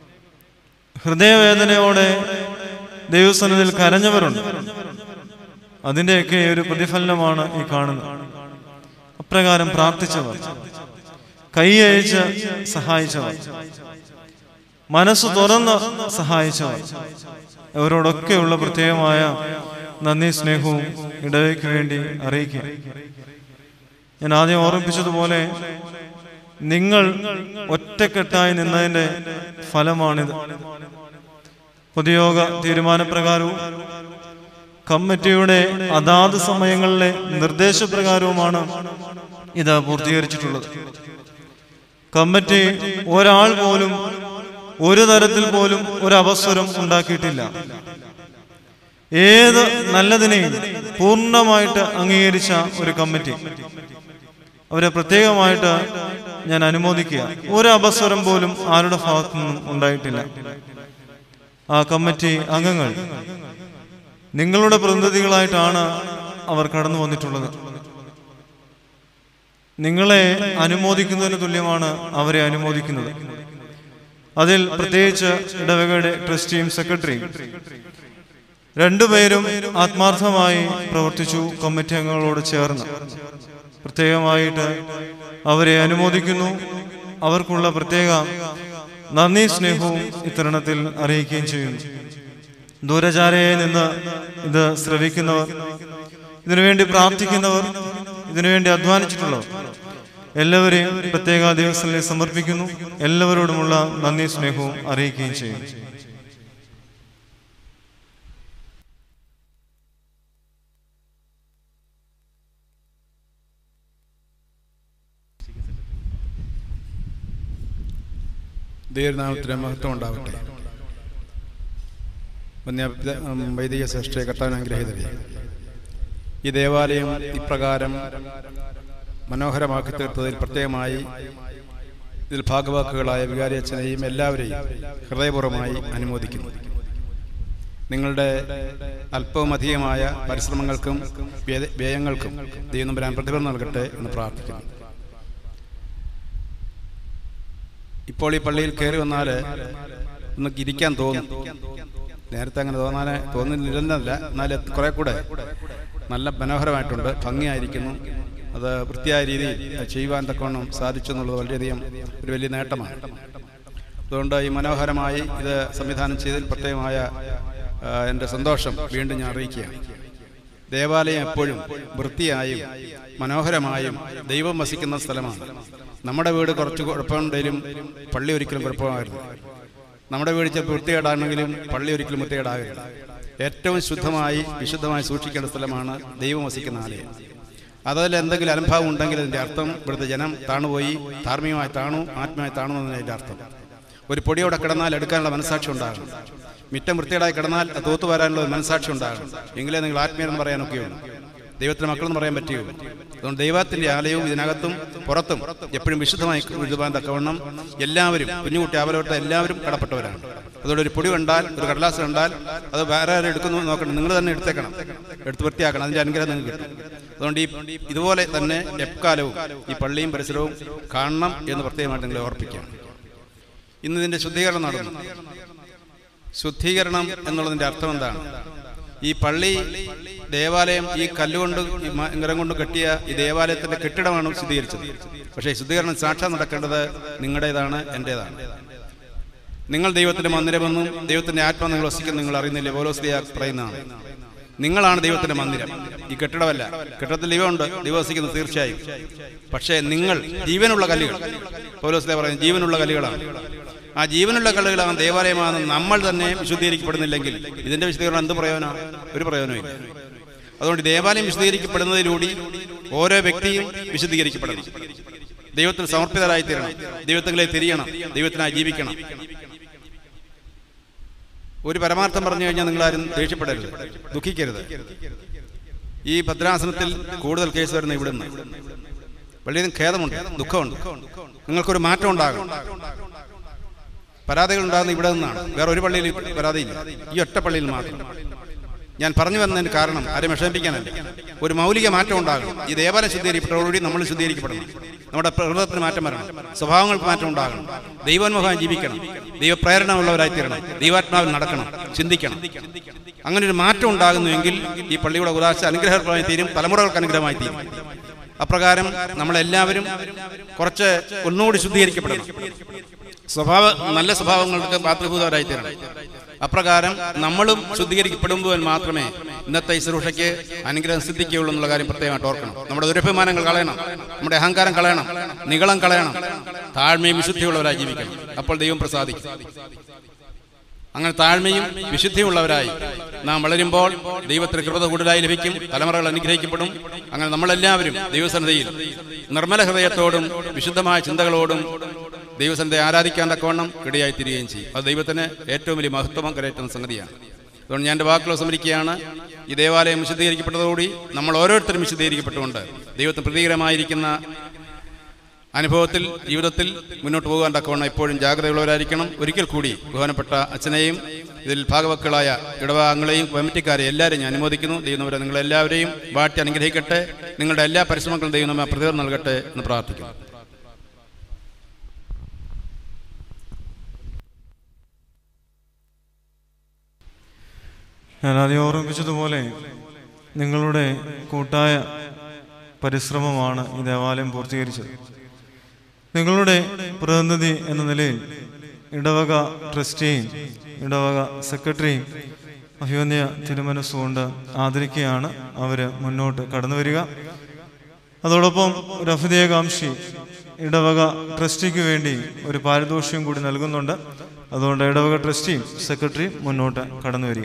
ഹൃദയവേദനയോടെ ദൈവസന്നിധിയിൽ കരഞ്ഞവരുണ്ട് അതിൻ്റെയൊക്കെ ഒരു പ്രതിഫലനമാണ് ഈ കാണുന്നത് അപ്രകാരം പ്രാർത്ഥിച്ചവർ കൈയയച്ച് സഹായിച്ചവർ മനസ്സ് തുറന്ന് സഹായിച്ചവർ അവരോടൊക്കെയുള്ള പ്രത്യേകമായ നന്ദി സ്നേഹവും ഇടവയ്ക്ക് വേണ്ടി അറിയിക്കുക ഞാൻ ആദ്യം ഓർമ്മിപ്പിച്ചതുപോലെ നിങ്ങൾ ഒറ്റക്കെട്ടായി നിന്നതിന്റെ ഫലമാണിത് പൊതുയോഗ തീരുമാനപ്രകാരവും കമ്മിറ്റിയുടെ അതാത് സമയങ്ങളിലെ നിർദ്ദേശപ്രകാരവുമാണ് ഇത് പൂർത്തീകരിച്ചിട്ടുള്ളത് കമ്മിറ്റി ഒരാൾ പോലും ഒരു തരത്തിൽ പോലും ഒരു അവസരം ഉണ്ടാക്കിയിട്ടില്ല ഏത് നല്ലതിനെയും പൂർണ്ണമായിട്ട് അംഗീകരിച്ച ഒരു കമ്മിറ്റി അവരെ പ്രത്യേകമായിട്ട് ഞാൻ അനുമോദിക്കുക ഒരു അപസ്വരം പോലും ആരുടെ ഭാഗത്തു നിന്നും ഉണ്ടായിട്ടില്ല ആ കമ്മിറ്റി അംഗങ്ങൾ നിങ്ങളുടെ പ്രതിനിധികളായിട്ടാണ് അവർ കടന്നു വന്നിട്ടുള്ളത് നിങ്ങളെ അനുമോദിക്കുന്നതിന് തുല്യമാണ് അവരെ അനുമോദിക്കുന്നത് അതിൽ പ്രത്യേകിച്ച് ഇടവകയുടെ ട്രസ്റ്റിയും സെക്രട്ടറിയും രണ്ടുപേരും ആത്മാർത്ഥമായി പ്രവർത്തിച്ചു കമ്മിറ്റി അംഗങ്ങളോട് ചേർന്ന് പ്രത്യേകമായിട്ട് അവരെ അനുമോദിക്കുന്നു അവർക്കുള്ള പ്രത്യേക നന്ദി സ്നേഹവും ഇത്തരണത്തിൽ അറിയിക്കുകയും ചെയ്യുന്നു ദൂരചാരയെ നിന്ന് ഇത് ശ്രവിക്കുന്നവർ ഇതിനുവേണ്ടി പ്രാർത്ഥിക്കുന്നവർ ഇതിനുവേണ്ടി അധ്വാനിച്ചിട്ടുള്ളവർ എല്ലാവരെയും പ്രത്യേക ദിവസങ്ങളിൽ സമർപ്പിക്കുന്നു എല്ലാവരോടുമുള്ള നന്ദി സ്നേഹവും അറിയിക്കുകയും ചെയ്യുന്നു ദൈവനാമത്തിന് മഹത്വം ഉണ്ടാവട്ടെ വന്യ വൈദിക ശ്രേഷ്ഠ കർത്താവിനഗ്രഹിതരെ ഈ ദേവാലയം ഇപ്രകാരം മനോഹരമാക്കി തീർത്തതിൽ പ്രത്യേകമായി ഇതിൽ ഭാഗവാക്കുകളായ വികാരിയച്ഛനെയും എല്ലാവരെയും ഹൃദയപൂർവ്വമായി അനുമോദിക്കുന്നു നിങ്ങളുടെ അല്പവും അധികമായ പരിശ്രമങ്ങൾക്കും വ്യയ- വ്യയങ്ങൾക്കും ദൈവം വരാൻ പ്രതിഫലം നൽകട്ടെ എന്ന് പ്രാർത്ഥിക്കുന്നു ഇപ്പോൾ ഈ പള്ളിയിൽ കയറി വന്നാൽ ഒന്ന് ഇരിക്കാൻ തോന്നും നേരത്തെ അങ്ങനെ തോന്നാൻ തോന്നുന്നില്ലെന്നല്ല എന്നാൽ കുറെ കൂടെ നല്ല മനോഹരമായിട്ടുണ്ട് ഭംഗിയായിരിക്കുന്നു അത് വൃത്തിയായ രീതിയിൽ അത് ചെയ്യുവാൻ തക്കവണ്ണം സാധിച്ചു എന്നുള്ളത് വളരെയധികം ഒരു വലിയ നേട്ടമാണ് അതുകൊണ്ട് ഈ മനോഹരമായി ഇത് സംവിധാനം ചെയ്തതിൽ പ്രത്യേകമായ ആ, എൻ്റെ സന്തോഷം വീണ്ടും ഞാൻ അറിയിക്കുകയാണ് ദേവാലയം എപ്പോഴും വൃത്തിയായും മനോഹരമായും ദൈവം വസിക്കുന്ന സ്ഥലമാണ് നമ്മുടെ വീട് കുറച്ച് കുഴപ്പമുണ്ടെങ്കിലും പള്ളി ഒരിക്കലും കുഴപ്പമായിരുന്നു നമ്മുടെ വീട് ചിലപ്പോൾ വൃത്തികേടാണെങ്കിലും പള്ളി ഒരിക്കലും വൃത്തികേടാകരുത് ഏറ്റവും ശുദ്ധമായി വിശുദ്ധമായി സൂക്ഷിക്കേണ്ട സ്ഥലമാണ് ദൈവം വസിക്കുന്ന ആലയം അതിൽ എന്തെങ്കിലും അലംഭാവം ഉണ്ടെങ്കിൽ അതിൻ്റെ അർത്ഥം ഇവിടുത്തെ ജനം താണുപോയി ധാർമ്മികമായി താണു ആത്മീയമായി താണു എന്നതിൻ്റെ അർത്ഥം ഒരു പൊടിയോടെ കിടന്നാൽ എടുക്കാനുള്ള മനസാക്ഷി ഉണ്ടാകണം മിറ്റം വൃത്തികേടായി കിടന്നാൽ അത് തൂത്തു വരാനുള്ള ഒരു മനസാക്ഷി ഉണ്ടാകണം എങ്കിലേ നിങ്ങൾ ആത്മീയരെന്ന് പറയാനൊക്കെയുള്ളൂ ദൈവത്തിന് മക്കളെന്ന് പറയാൻ പറ്റുകയുള്ളൂ അതുകൊണ്ട് ദൈവത്തിന്റെ ആലയവും ഇതിനകത്തും പുറത്തും എപ്പോഴും വിശുദ്ധമായി എഴുതുവാൻ തക്കവണ്ണം എല്ലാവരും കുഞ്ഞുകുട്ടി ആവലോട്ട് എല്ലാവരും കടപ്പെട്ടവരാണ് അതുകൊണ്ട് ഒരു പൊടി കണ്ടാൽ ഒരു കടലാസ് കണ്ടാൽ അത് വേറെ ആരും എടുക്കുന്നു എന്ന് നോക്കണം നിങ്ങൾ തന്നെ എടുത്തേക്കണം എടുത്ത് വൃത്തിയാക്കണം അതിന്റെ അനുഗ്രഹം നിങ്ങൾക്ക് കിട്ടും അതുകൊണ്ട് ഈ ഇതുപോലെ തന്നെ എക്കാലവും ഈ പള്ളിയും പരിസരവും കാണണം എന്ന് പ്രത്യേകമായിട്ട് നിങ്ങളെ ഓർപ്പിക്കാം ഇന്ന് ഇതിന്റെ ശുദ്ധീകരണം നടന്നു ശുദ്ധീകരണം എന്നുള്ളതിന്റെ അർത്ഥം എന്താണ് ഈ പള്ളി ദേവാലയം ഈ കല്ലുകൊണ്ട് ഈ മരം കൊണ്ട് കെട്ടിയ ഈ ദേവാലയത്തിന്റെ കെട്ടിടമാണ് ശുദ്ധീകരിച്ചത് പക്ഷേ ശുദ്ധീകരണം സാക്ഷാത് നടക്കേണ്ടത് നിങ്ങളുടേതാണ് എൻ്റെതാണ് നിങ്ങൾ ദൈവത്തിന്റെ മന്ദിരമെന്നും ദൈവത്തിന്റെ ആത്മാ നിങ്ങൾ വസിക്കുന്ന നിങ്ങൾ അറിയുന്നില്ലേ പോലോസ്ലിയ പറയുന്നതാണ് നിങ്ങളാണ് ദൈവത്തിന്റെ മന്ദിരം ഈ കെട്ടിടമല്ല കെട്ടിടത്തിൽ ദൈവമുണ്ട് ദൈവം വസിക്കുന്നത് തീർച്ചയായും പക്ഷേ നിങ്ങൾ ജീവനുള്ള കല്ലുകൾ പോലോസ്ലിയ പറയുന്നത് ജീവനുള്ള കല്ലുകളാണ് ആ ജീവനുള്ള കല്ലുകളാണ് ദേവാലയമാണെന്ന് നമ്മൾ തന്നെ വിശുദ്ധീകരിക്കപ്പെടുന്നില്ലെങ്കിൽ ഇതിന്റെ വിശദീകരണം എന്ത് പ്രയോജനം ഒരു പ്രയോജനമില്ല അതുകൊണ്ട് ദേവാലയം വിശദീകരിക്കപ്പെടുന്നതിലൂടെ ഓരോ വ്യക്തിയും വിശദീകരിക്കപ്പെടണം ദൈവത്തിന് സമർപ്പിതരായി തീരണം ദൈവത്തിലെ തിരിയണം ദൈവത്തിനായി ജീവിക്കണം ഒരു പരമാർത്ഥം പറഞ്ഞു കഴിഞ്ഞാൽ നിങ്ങളാരും ദേഷ്യപ്പെടരുത് ദുഃഖിക്കരുത് ഈ ഭദ്രാസനത്തിൽ കൂടുതൽ കേസ് വരുന്ന ഇവിടുന്ന് വളരെയധികം ഖേദമുണ്ട് ദുഃഖമുണ്ട് നിങ്ങൾക്കൊരു മാറ്റം ഉണ്ടാകും പരാതികൾ ഉണ്ടാകുന്ന ഇവിടെ നിന്നാണ് വേറെ ഒരു പള്ളിയിൽ പരാതിയില്ല ഈ ഒറ്റ പള്ളിയിൽ മാത്രം ഞാൻ പറഞ്ഞു വന്നതിന് കാരണം ആരും വിഷമിപ്പിക്കാനല്ല ഒരു മൗലിക മാറ്റം ഉണ്ടാകണം ഈ ദേവാലയം ശുദ്ധീകരിക്കപ്പെട്ടതോടുകൂടി നമ്മൾ ശുദ്ധീകരിക്കപ്പെടണം നമ്മുടെ പ്രകൃതത്തിന് മാറ്റം വരണം സ്വഭാവങ്ങൾക്ക് മാറ്റം ഉണ്ടാകണം ദൈവോന്മുഖം ജീവിക്കണം ദൈവപ്രേരണ ഉള്ളവരായി തീരണം ദൈവാത്മാവിൽ നടക്കണം ചിന്തിക്കണം അങ്ങനെ ഒരു മാറ്റം ഉണ്ടാകുന്നുവെങ്കിൽ ഈ പള്ളിയുടെ ഉദാശ അനുഗ്രഹമായി തീരും തലമുറകൾക്ക് അനുഗ്രഹമായി തീരും അപ്രകാരം നമ്മളെല്ലാവരും കുറച്ച് ഒന്നുകൂടി ശുദ്ധീകരിക്കപ്പെടണം സ്വഭാവ നല്ല സ്വഭാവങ്ങൾക്ക് പാത്രഭൂതരായി തീരണം അപ്രകാരം നമ്മളും ശുദ്ധീകരിക്കപ്പെടുമ്പോൾ മാത്രമേ ഇന്നത്തെ ഈ ശുശ്രൂഷയ്ക്ക് അനുഗ്രഹം സിദ്ധിക്കുകയുള്ളൂ എന്നുള്ള കാര്യം പ്രത്യേകമായിട്ട് ഓർക്കണം നമ്മുടെ ദുരഭിമാനങ്ങൾ കളയണം നമ്മുടെ അഹങ്കാരം കളയണം നികളം കളയണം താഴ്മയും വിശുദ്ധിയുള്ളവരായി ജീവിക്കണം അപ്പോൾ ദൈവം പ്രസാദിക്കും അങ്ങനെ താഴ്മയും വിശുദ്ധിയുള്ളവരായി നാം വളരുമ്പോൾ ദൈവത്തിന് കൃപത കൂടുതലായി ലഭിക്കും തലമുറകൾ അനുഗ്രഹിക്കപ്പെടും അങ്ങനെ നമ്മളെല്ലാവരും ദൈവസന്നിധിയിൽ നിർമ്മല ഹൃദയത്തോടും വിശുദ്ധമായ ചിന്തകളോടും ദൈവസന്നിധി ആരാധിക്കാൻ തക്കവണ്ണം ഇടയായി തീരുകയും ചെയ്യും അത് ദൈവത്തിന് ഏറ്റവും വലിയ മഹത്വം കരയറ്റുന്ന സംഗതിയാണ് അതുകൊണ്ട് ഞാൻ എൻ്റെ വാക്കുകൾ സ്മരിക്കുകയാണ് ഈ ദേവാലയം വിശദീകരിക്കപ്പെട്ടതോടുകൂടി നമ്മൾ ഓരോരുത്തരും വിശദീകരിക്കപ്പെട്ടുകൊണ്ട് ദൈവത്തിന് പ്രതികരമായിരിക്കുന്ന അനുഭവത്തിൽ ജീവിതത്തിൽ മുന്നോട്ട് പോകാൻ തക്കവണ്ണം എപ്പോഴും ജാഗ്രതയുള്ളവരായിരിക്കണം ഒരിക്കൽ കൂടി ബഹുമാനപ്പെട്ട അച്ഛനെയും ഇതിൽ ഭാഗവക്കളായ ഇടവാംഗങ്ങളെയും കമ്മിറ്റിക്കാരെ എല്ലാവരെയും ഞാൻ അനുമോദിക്കുന്നു ദൈവം നിങ്ങളെല്ലാവരെയും വാട്ടി അനുഗ്രഹിക്കട്ടെ നിങ്ങളുടെ എല്ലാ പരിശ്രമങ്ങളും ദൈവം നമ്മെ പ്രതികരണം നൽകട്ടെ എന്ന് പ്രാർത്ഥിക്കുന്നു ഞാൻ ആദ്യം ഓർമ്മിപ്പിച്ചതുപോലെ നിങ്ങളുടെ കൂട്ടായ പരിശ്രമമാണ് ഈ ദേവാലയം പൂർത്തീകരിച്ചത് നിങ്ങളുടെ പ്രതിനിധി എന്ന നിലയിൽ ഇടവക ട്രസ്റ്റിയും ഇടവക സെക്രട്ടറിയും അഭിവന്യ തിരുമനസ്സുകൊണ്ട് ആദരിക്കുകയാണ് അവർ മുന്നോട്ട് കടന്നു വരിക അതോടൊപ്പം ഒരു അഭ്യുദയകാംക്ഷി ഇടവക ട്രസ്റ്റിക്ക് വേണ്ടി ഒരു പാരിതോഷികം കൂടി നൽകുന്നുണ്ട് അതുകൊണ്ട് ഇടവക ട്രസ്റ്റിയും സെക്രട്ടറിയും മുന്നോട്ട് കടന്നു വരിക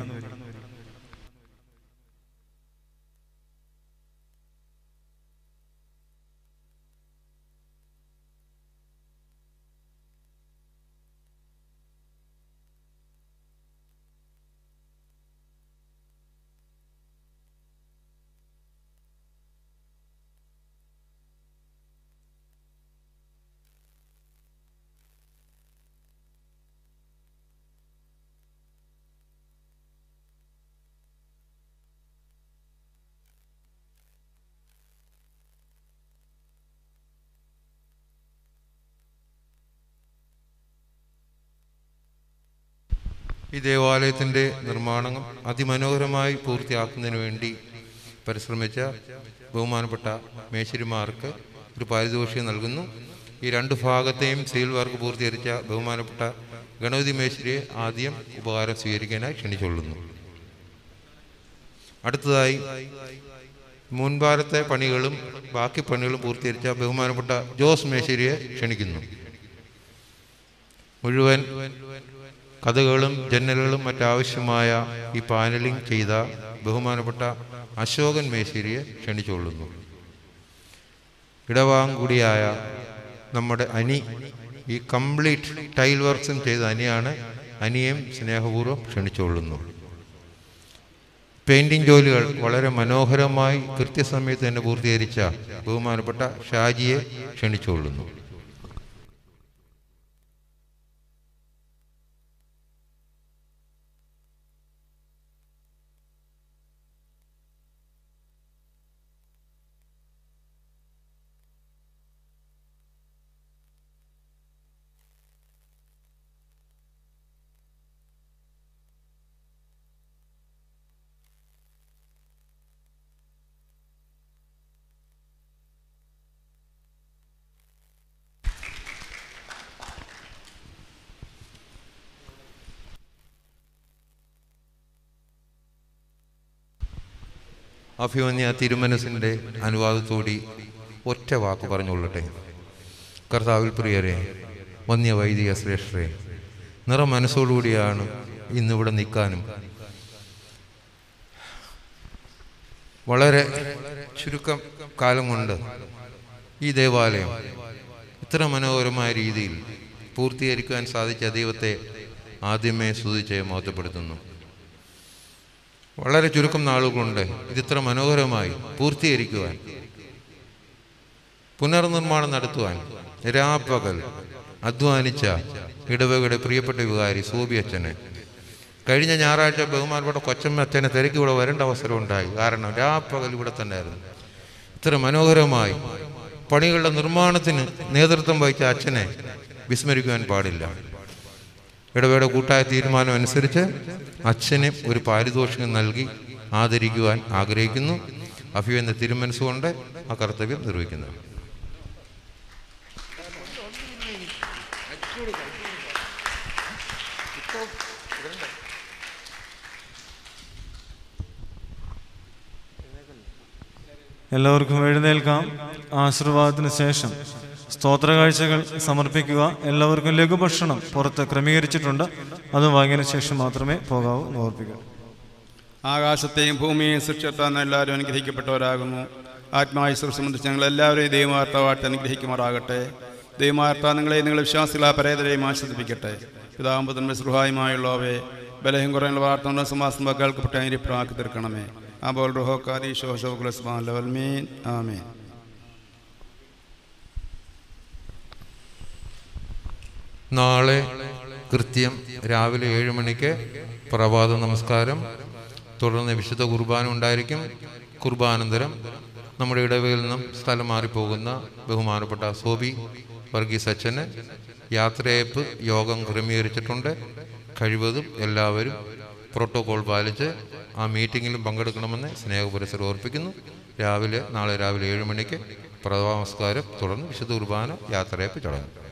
ഈ ദേവാലയത്തിൻ്റെ നിർമ്മാണം അതിമനോഹരമായി പൂർത്തിയാക്കുന്നതിന് വേണ്ടി പരിശ്രമിച്ച ബഹുമാനപ്പെട്ട മേശരിമാർക്ക് ഒരു പാരിതോഷികം നൽകുന്നു ഈ രണ്ട് ഭാഗത്തെയും സീൽ വർക്ക് പൂർത്തീകരിച്ച ബഹുമാനപ്പെട്ട ഗണപതി മേശരിയെ ആദ്യം ഉപകാരം സ്വീകരിക്കാനായി ക്ഷണിച്ചുകൊള്ളുന്നു അടുത്തതായി മുൻഭാരത്തെ പണികളും ബാക്കി പണികളും പൂർത്തീകരിച്ച ബഹുമാനപ്പെട്ട ജോസ് മേശരിയെ ക്ഷണിക്കുന്നു മുഴുവൻ കഥകളും ജനലുകളും മറ്റാവശ്യമായ ഈ പാനലിംഗ് ചെയ്ത ബഹുമാനപ്പെട്ട അശോകൻ മേശേരിയെ ക്ഷണിച്ചുകൊള്ളുന്നു ഇടവാങ്കുടിയായ നമ്മുടെ അനി ഈ കംപ്ലീറ്റ് ടൈൽ വർക്ക്സും ചെയ്ത അനിയാണ് അനിയും സ്നേഹപൂർവ്വം ക്ഷണിച്ചുകൊള്ളുന്നു പെയിന്റിംഗ് ജോലികൾ വളരെ മനോഹരമായി കൃത്യസമയത്ത് തന്നെ പൂർത്തീകരിച്ച ബഹുമാനപ്പെട്ട ഷാജിയെ ക്ഷണിച്ചുകൊള്ളുന്നു അഭിമന്യ തിരുമനസിൻ്റെ അനുവാദത്തോടി ഒറ്റ വാക്ക് പറഞ്ഞുകൊള്ളട്ടെ കർത്താവിൽ പ്രിയരെ വന്യ വൈദിക ശ്രേഷ്ഠരെ നിറ മനസ്സോടുകൂടിയാണ് ഇന്നിവിടെ നിൽക്കാനും വളരെ ചുരുക്കം കാലം കൊണ്ട് ഈ ദേവാലയം ഇത്ര മനോഹരമായ രീതിയിൽ പൂർത്തീകരിക്കാൻ സാധിച്ച ദൈവത്തെ ആദ്യമേ സ്തുതിച്ച് മഹത്വപ്പെടുത്തുന്നു വളരെ ചുരുക്കം നാളുകളുണ്ട് ഇതിത്ര മനോഹരമായി പൂർത്തീകരിക്കുവാൻ പുനർനിർമ്മാണം നടത്തുവാൻ രാപ്പകൽ അധ്വാനിച്ച ഇടവകയുടെ പ്രിയപ്പെട്ട വികാരി സൂബി അച്ഛന് കഴിഞ്ഞ ഞായറാഴ്ച ബഹുമാനപ്പെട്ട കൊച്ചമ്മ അച്ഛനെ തിരക്കി ഇവിടെ വരേണ്ട അവസരം ഉണ്ടായി കാരണം രാപ്പകൽ ഇവിടെ തന്നെയായിരുന്നു ഇത്ര മനോഹരമായി പണികളുടെ നിർമ്മാണത്തിന് നേതൃത്വം വഹിച്ച അച്ഛനെ വിസ്മരിക്കുവാൻ പാടില്ല ഇടവേള കൂട്ടായ തീരുമാനം അനുസരിച്ച് അച്ഛന് ഒരു പാരിതോഷികം നൽകി ആദരിക്കുവാൻ ആഗ്രഹിക്കുന്നു അഫിയ എന്ന തിരുമനസ്സുകൊണ്ട് ആ കർത്തവ്യം നിർവഹിക്കുന്നു എല്ലാവർക്കും എഴുന്നേൽക്കാം ആശീർവാദത്തിന് ശേഷം സ്തോത്ര കാഴ്ചകൾ സമർപ്പിക്കുക എല്ലാവർക്കും ലഘുഭക്ഷണം പുറത്ത് ക്രമീകരിച്ചിട്ടുണ്ട് അത് വാങ്ങിയതിനു ശേഷം മാത്രമേ പോകാവൂ എന്ന് ഓർപ്പിക്കുക ആകാശത്തെയും ഭൂമിയെയും സൃഷ്ടിത്താൻ എല്ലാവരും അനുഗ്രഹിക്കപ്പെട്ടവരാകുന്നു ആത്മാവിശ്വർ സംബന്ധിച്ച് ഞങ്ങൾ എല്ലാവരെയും ദൈവമാർത്താവായിട്ട് അനുഗ്രഹിക്കുമാറാകട്ടെ ദൈവമാർത്ത നിങ്ങളെ നിങ്ങളുടെ വിശ്വാസികളാ പരേതരെയും ആശ്വസിപ്പിക്കട്ടെ പിതാമ്പുതൻ സുഹായുമായുള്ളവയെ ബലഹം കുറയുള്ള വാർത്തകളുടെ സമാസം കേൾക്കപ്പെട്ട അനുരിപ്രാക്കി തീർക്കണമേ അപ്പോൾ റുഹോക്കാരി ശോശോകുലസ്മാൻ ലവൽമീൻ ആമേൻ നാളെ കൃത്യം രാവിലെ ഏഴ് മണിക്ക് പ്രഭാത നമസ്കാരം തുടർന്ന് വിശുദ്ധ കുർബാന ഉണ്ടായിരിക്കും കുർബാനന്തരം നമ്മുടെ ഇടവയിൽ നിന്നും സ്ഥലം മാറിപ്പോകുന്ന ബഹുമാനപ്പെട്ട സോബി വർഗീസ് അച്ഛന് യാത്രയപ്പ് യോഗം ക്രമീകരിച്ചിട്ടുണ്ട് കഴിവതും എല്ലാവരും പ്രോട്ടോകോൾ പാലിച്ച് ആ മീറ്റിങ്ങിലും പങ്കെടുക്കണമെന്ന് സ്നേഹപുരസരം ഓർപ്പിക്കുന്നു രാവിലെ നാളെ രാവിലെ ഏഴ് മണിക്ക് പ്രഭാത നമസ്കാരം തുടർന്ന് വിശുദ്ധ കുർബാന യാത്രയപ്പ് ചടങ്ങ്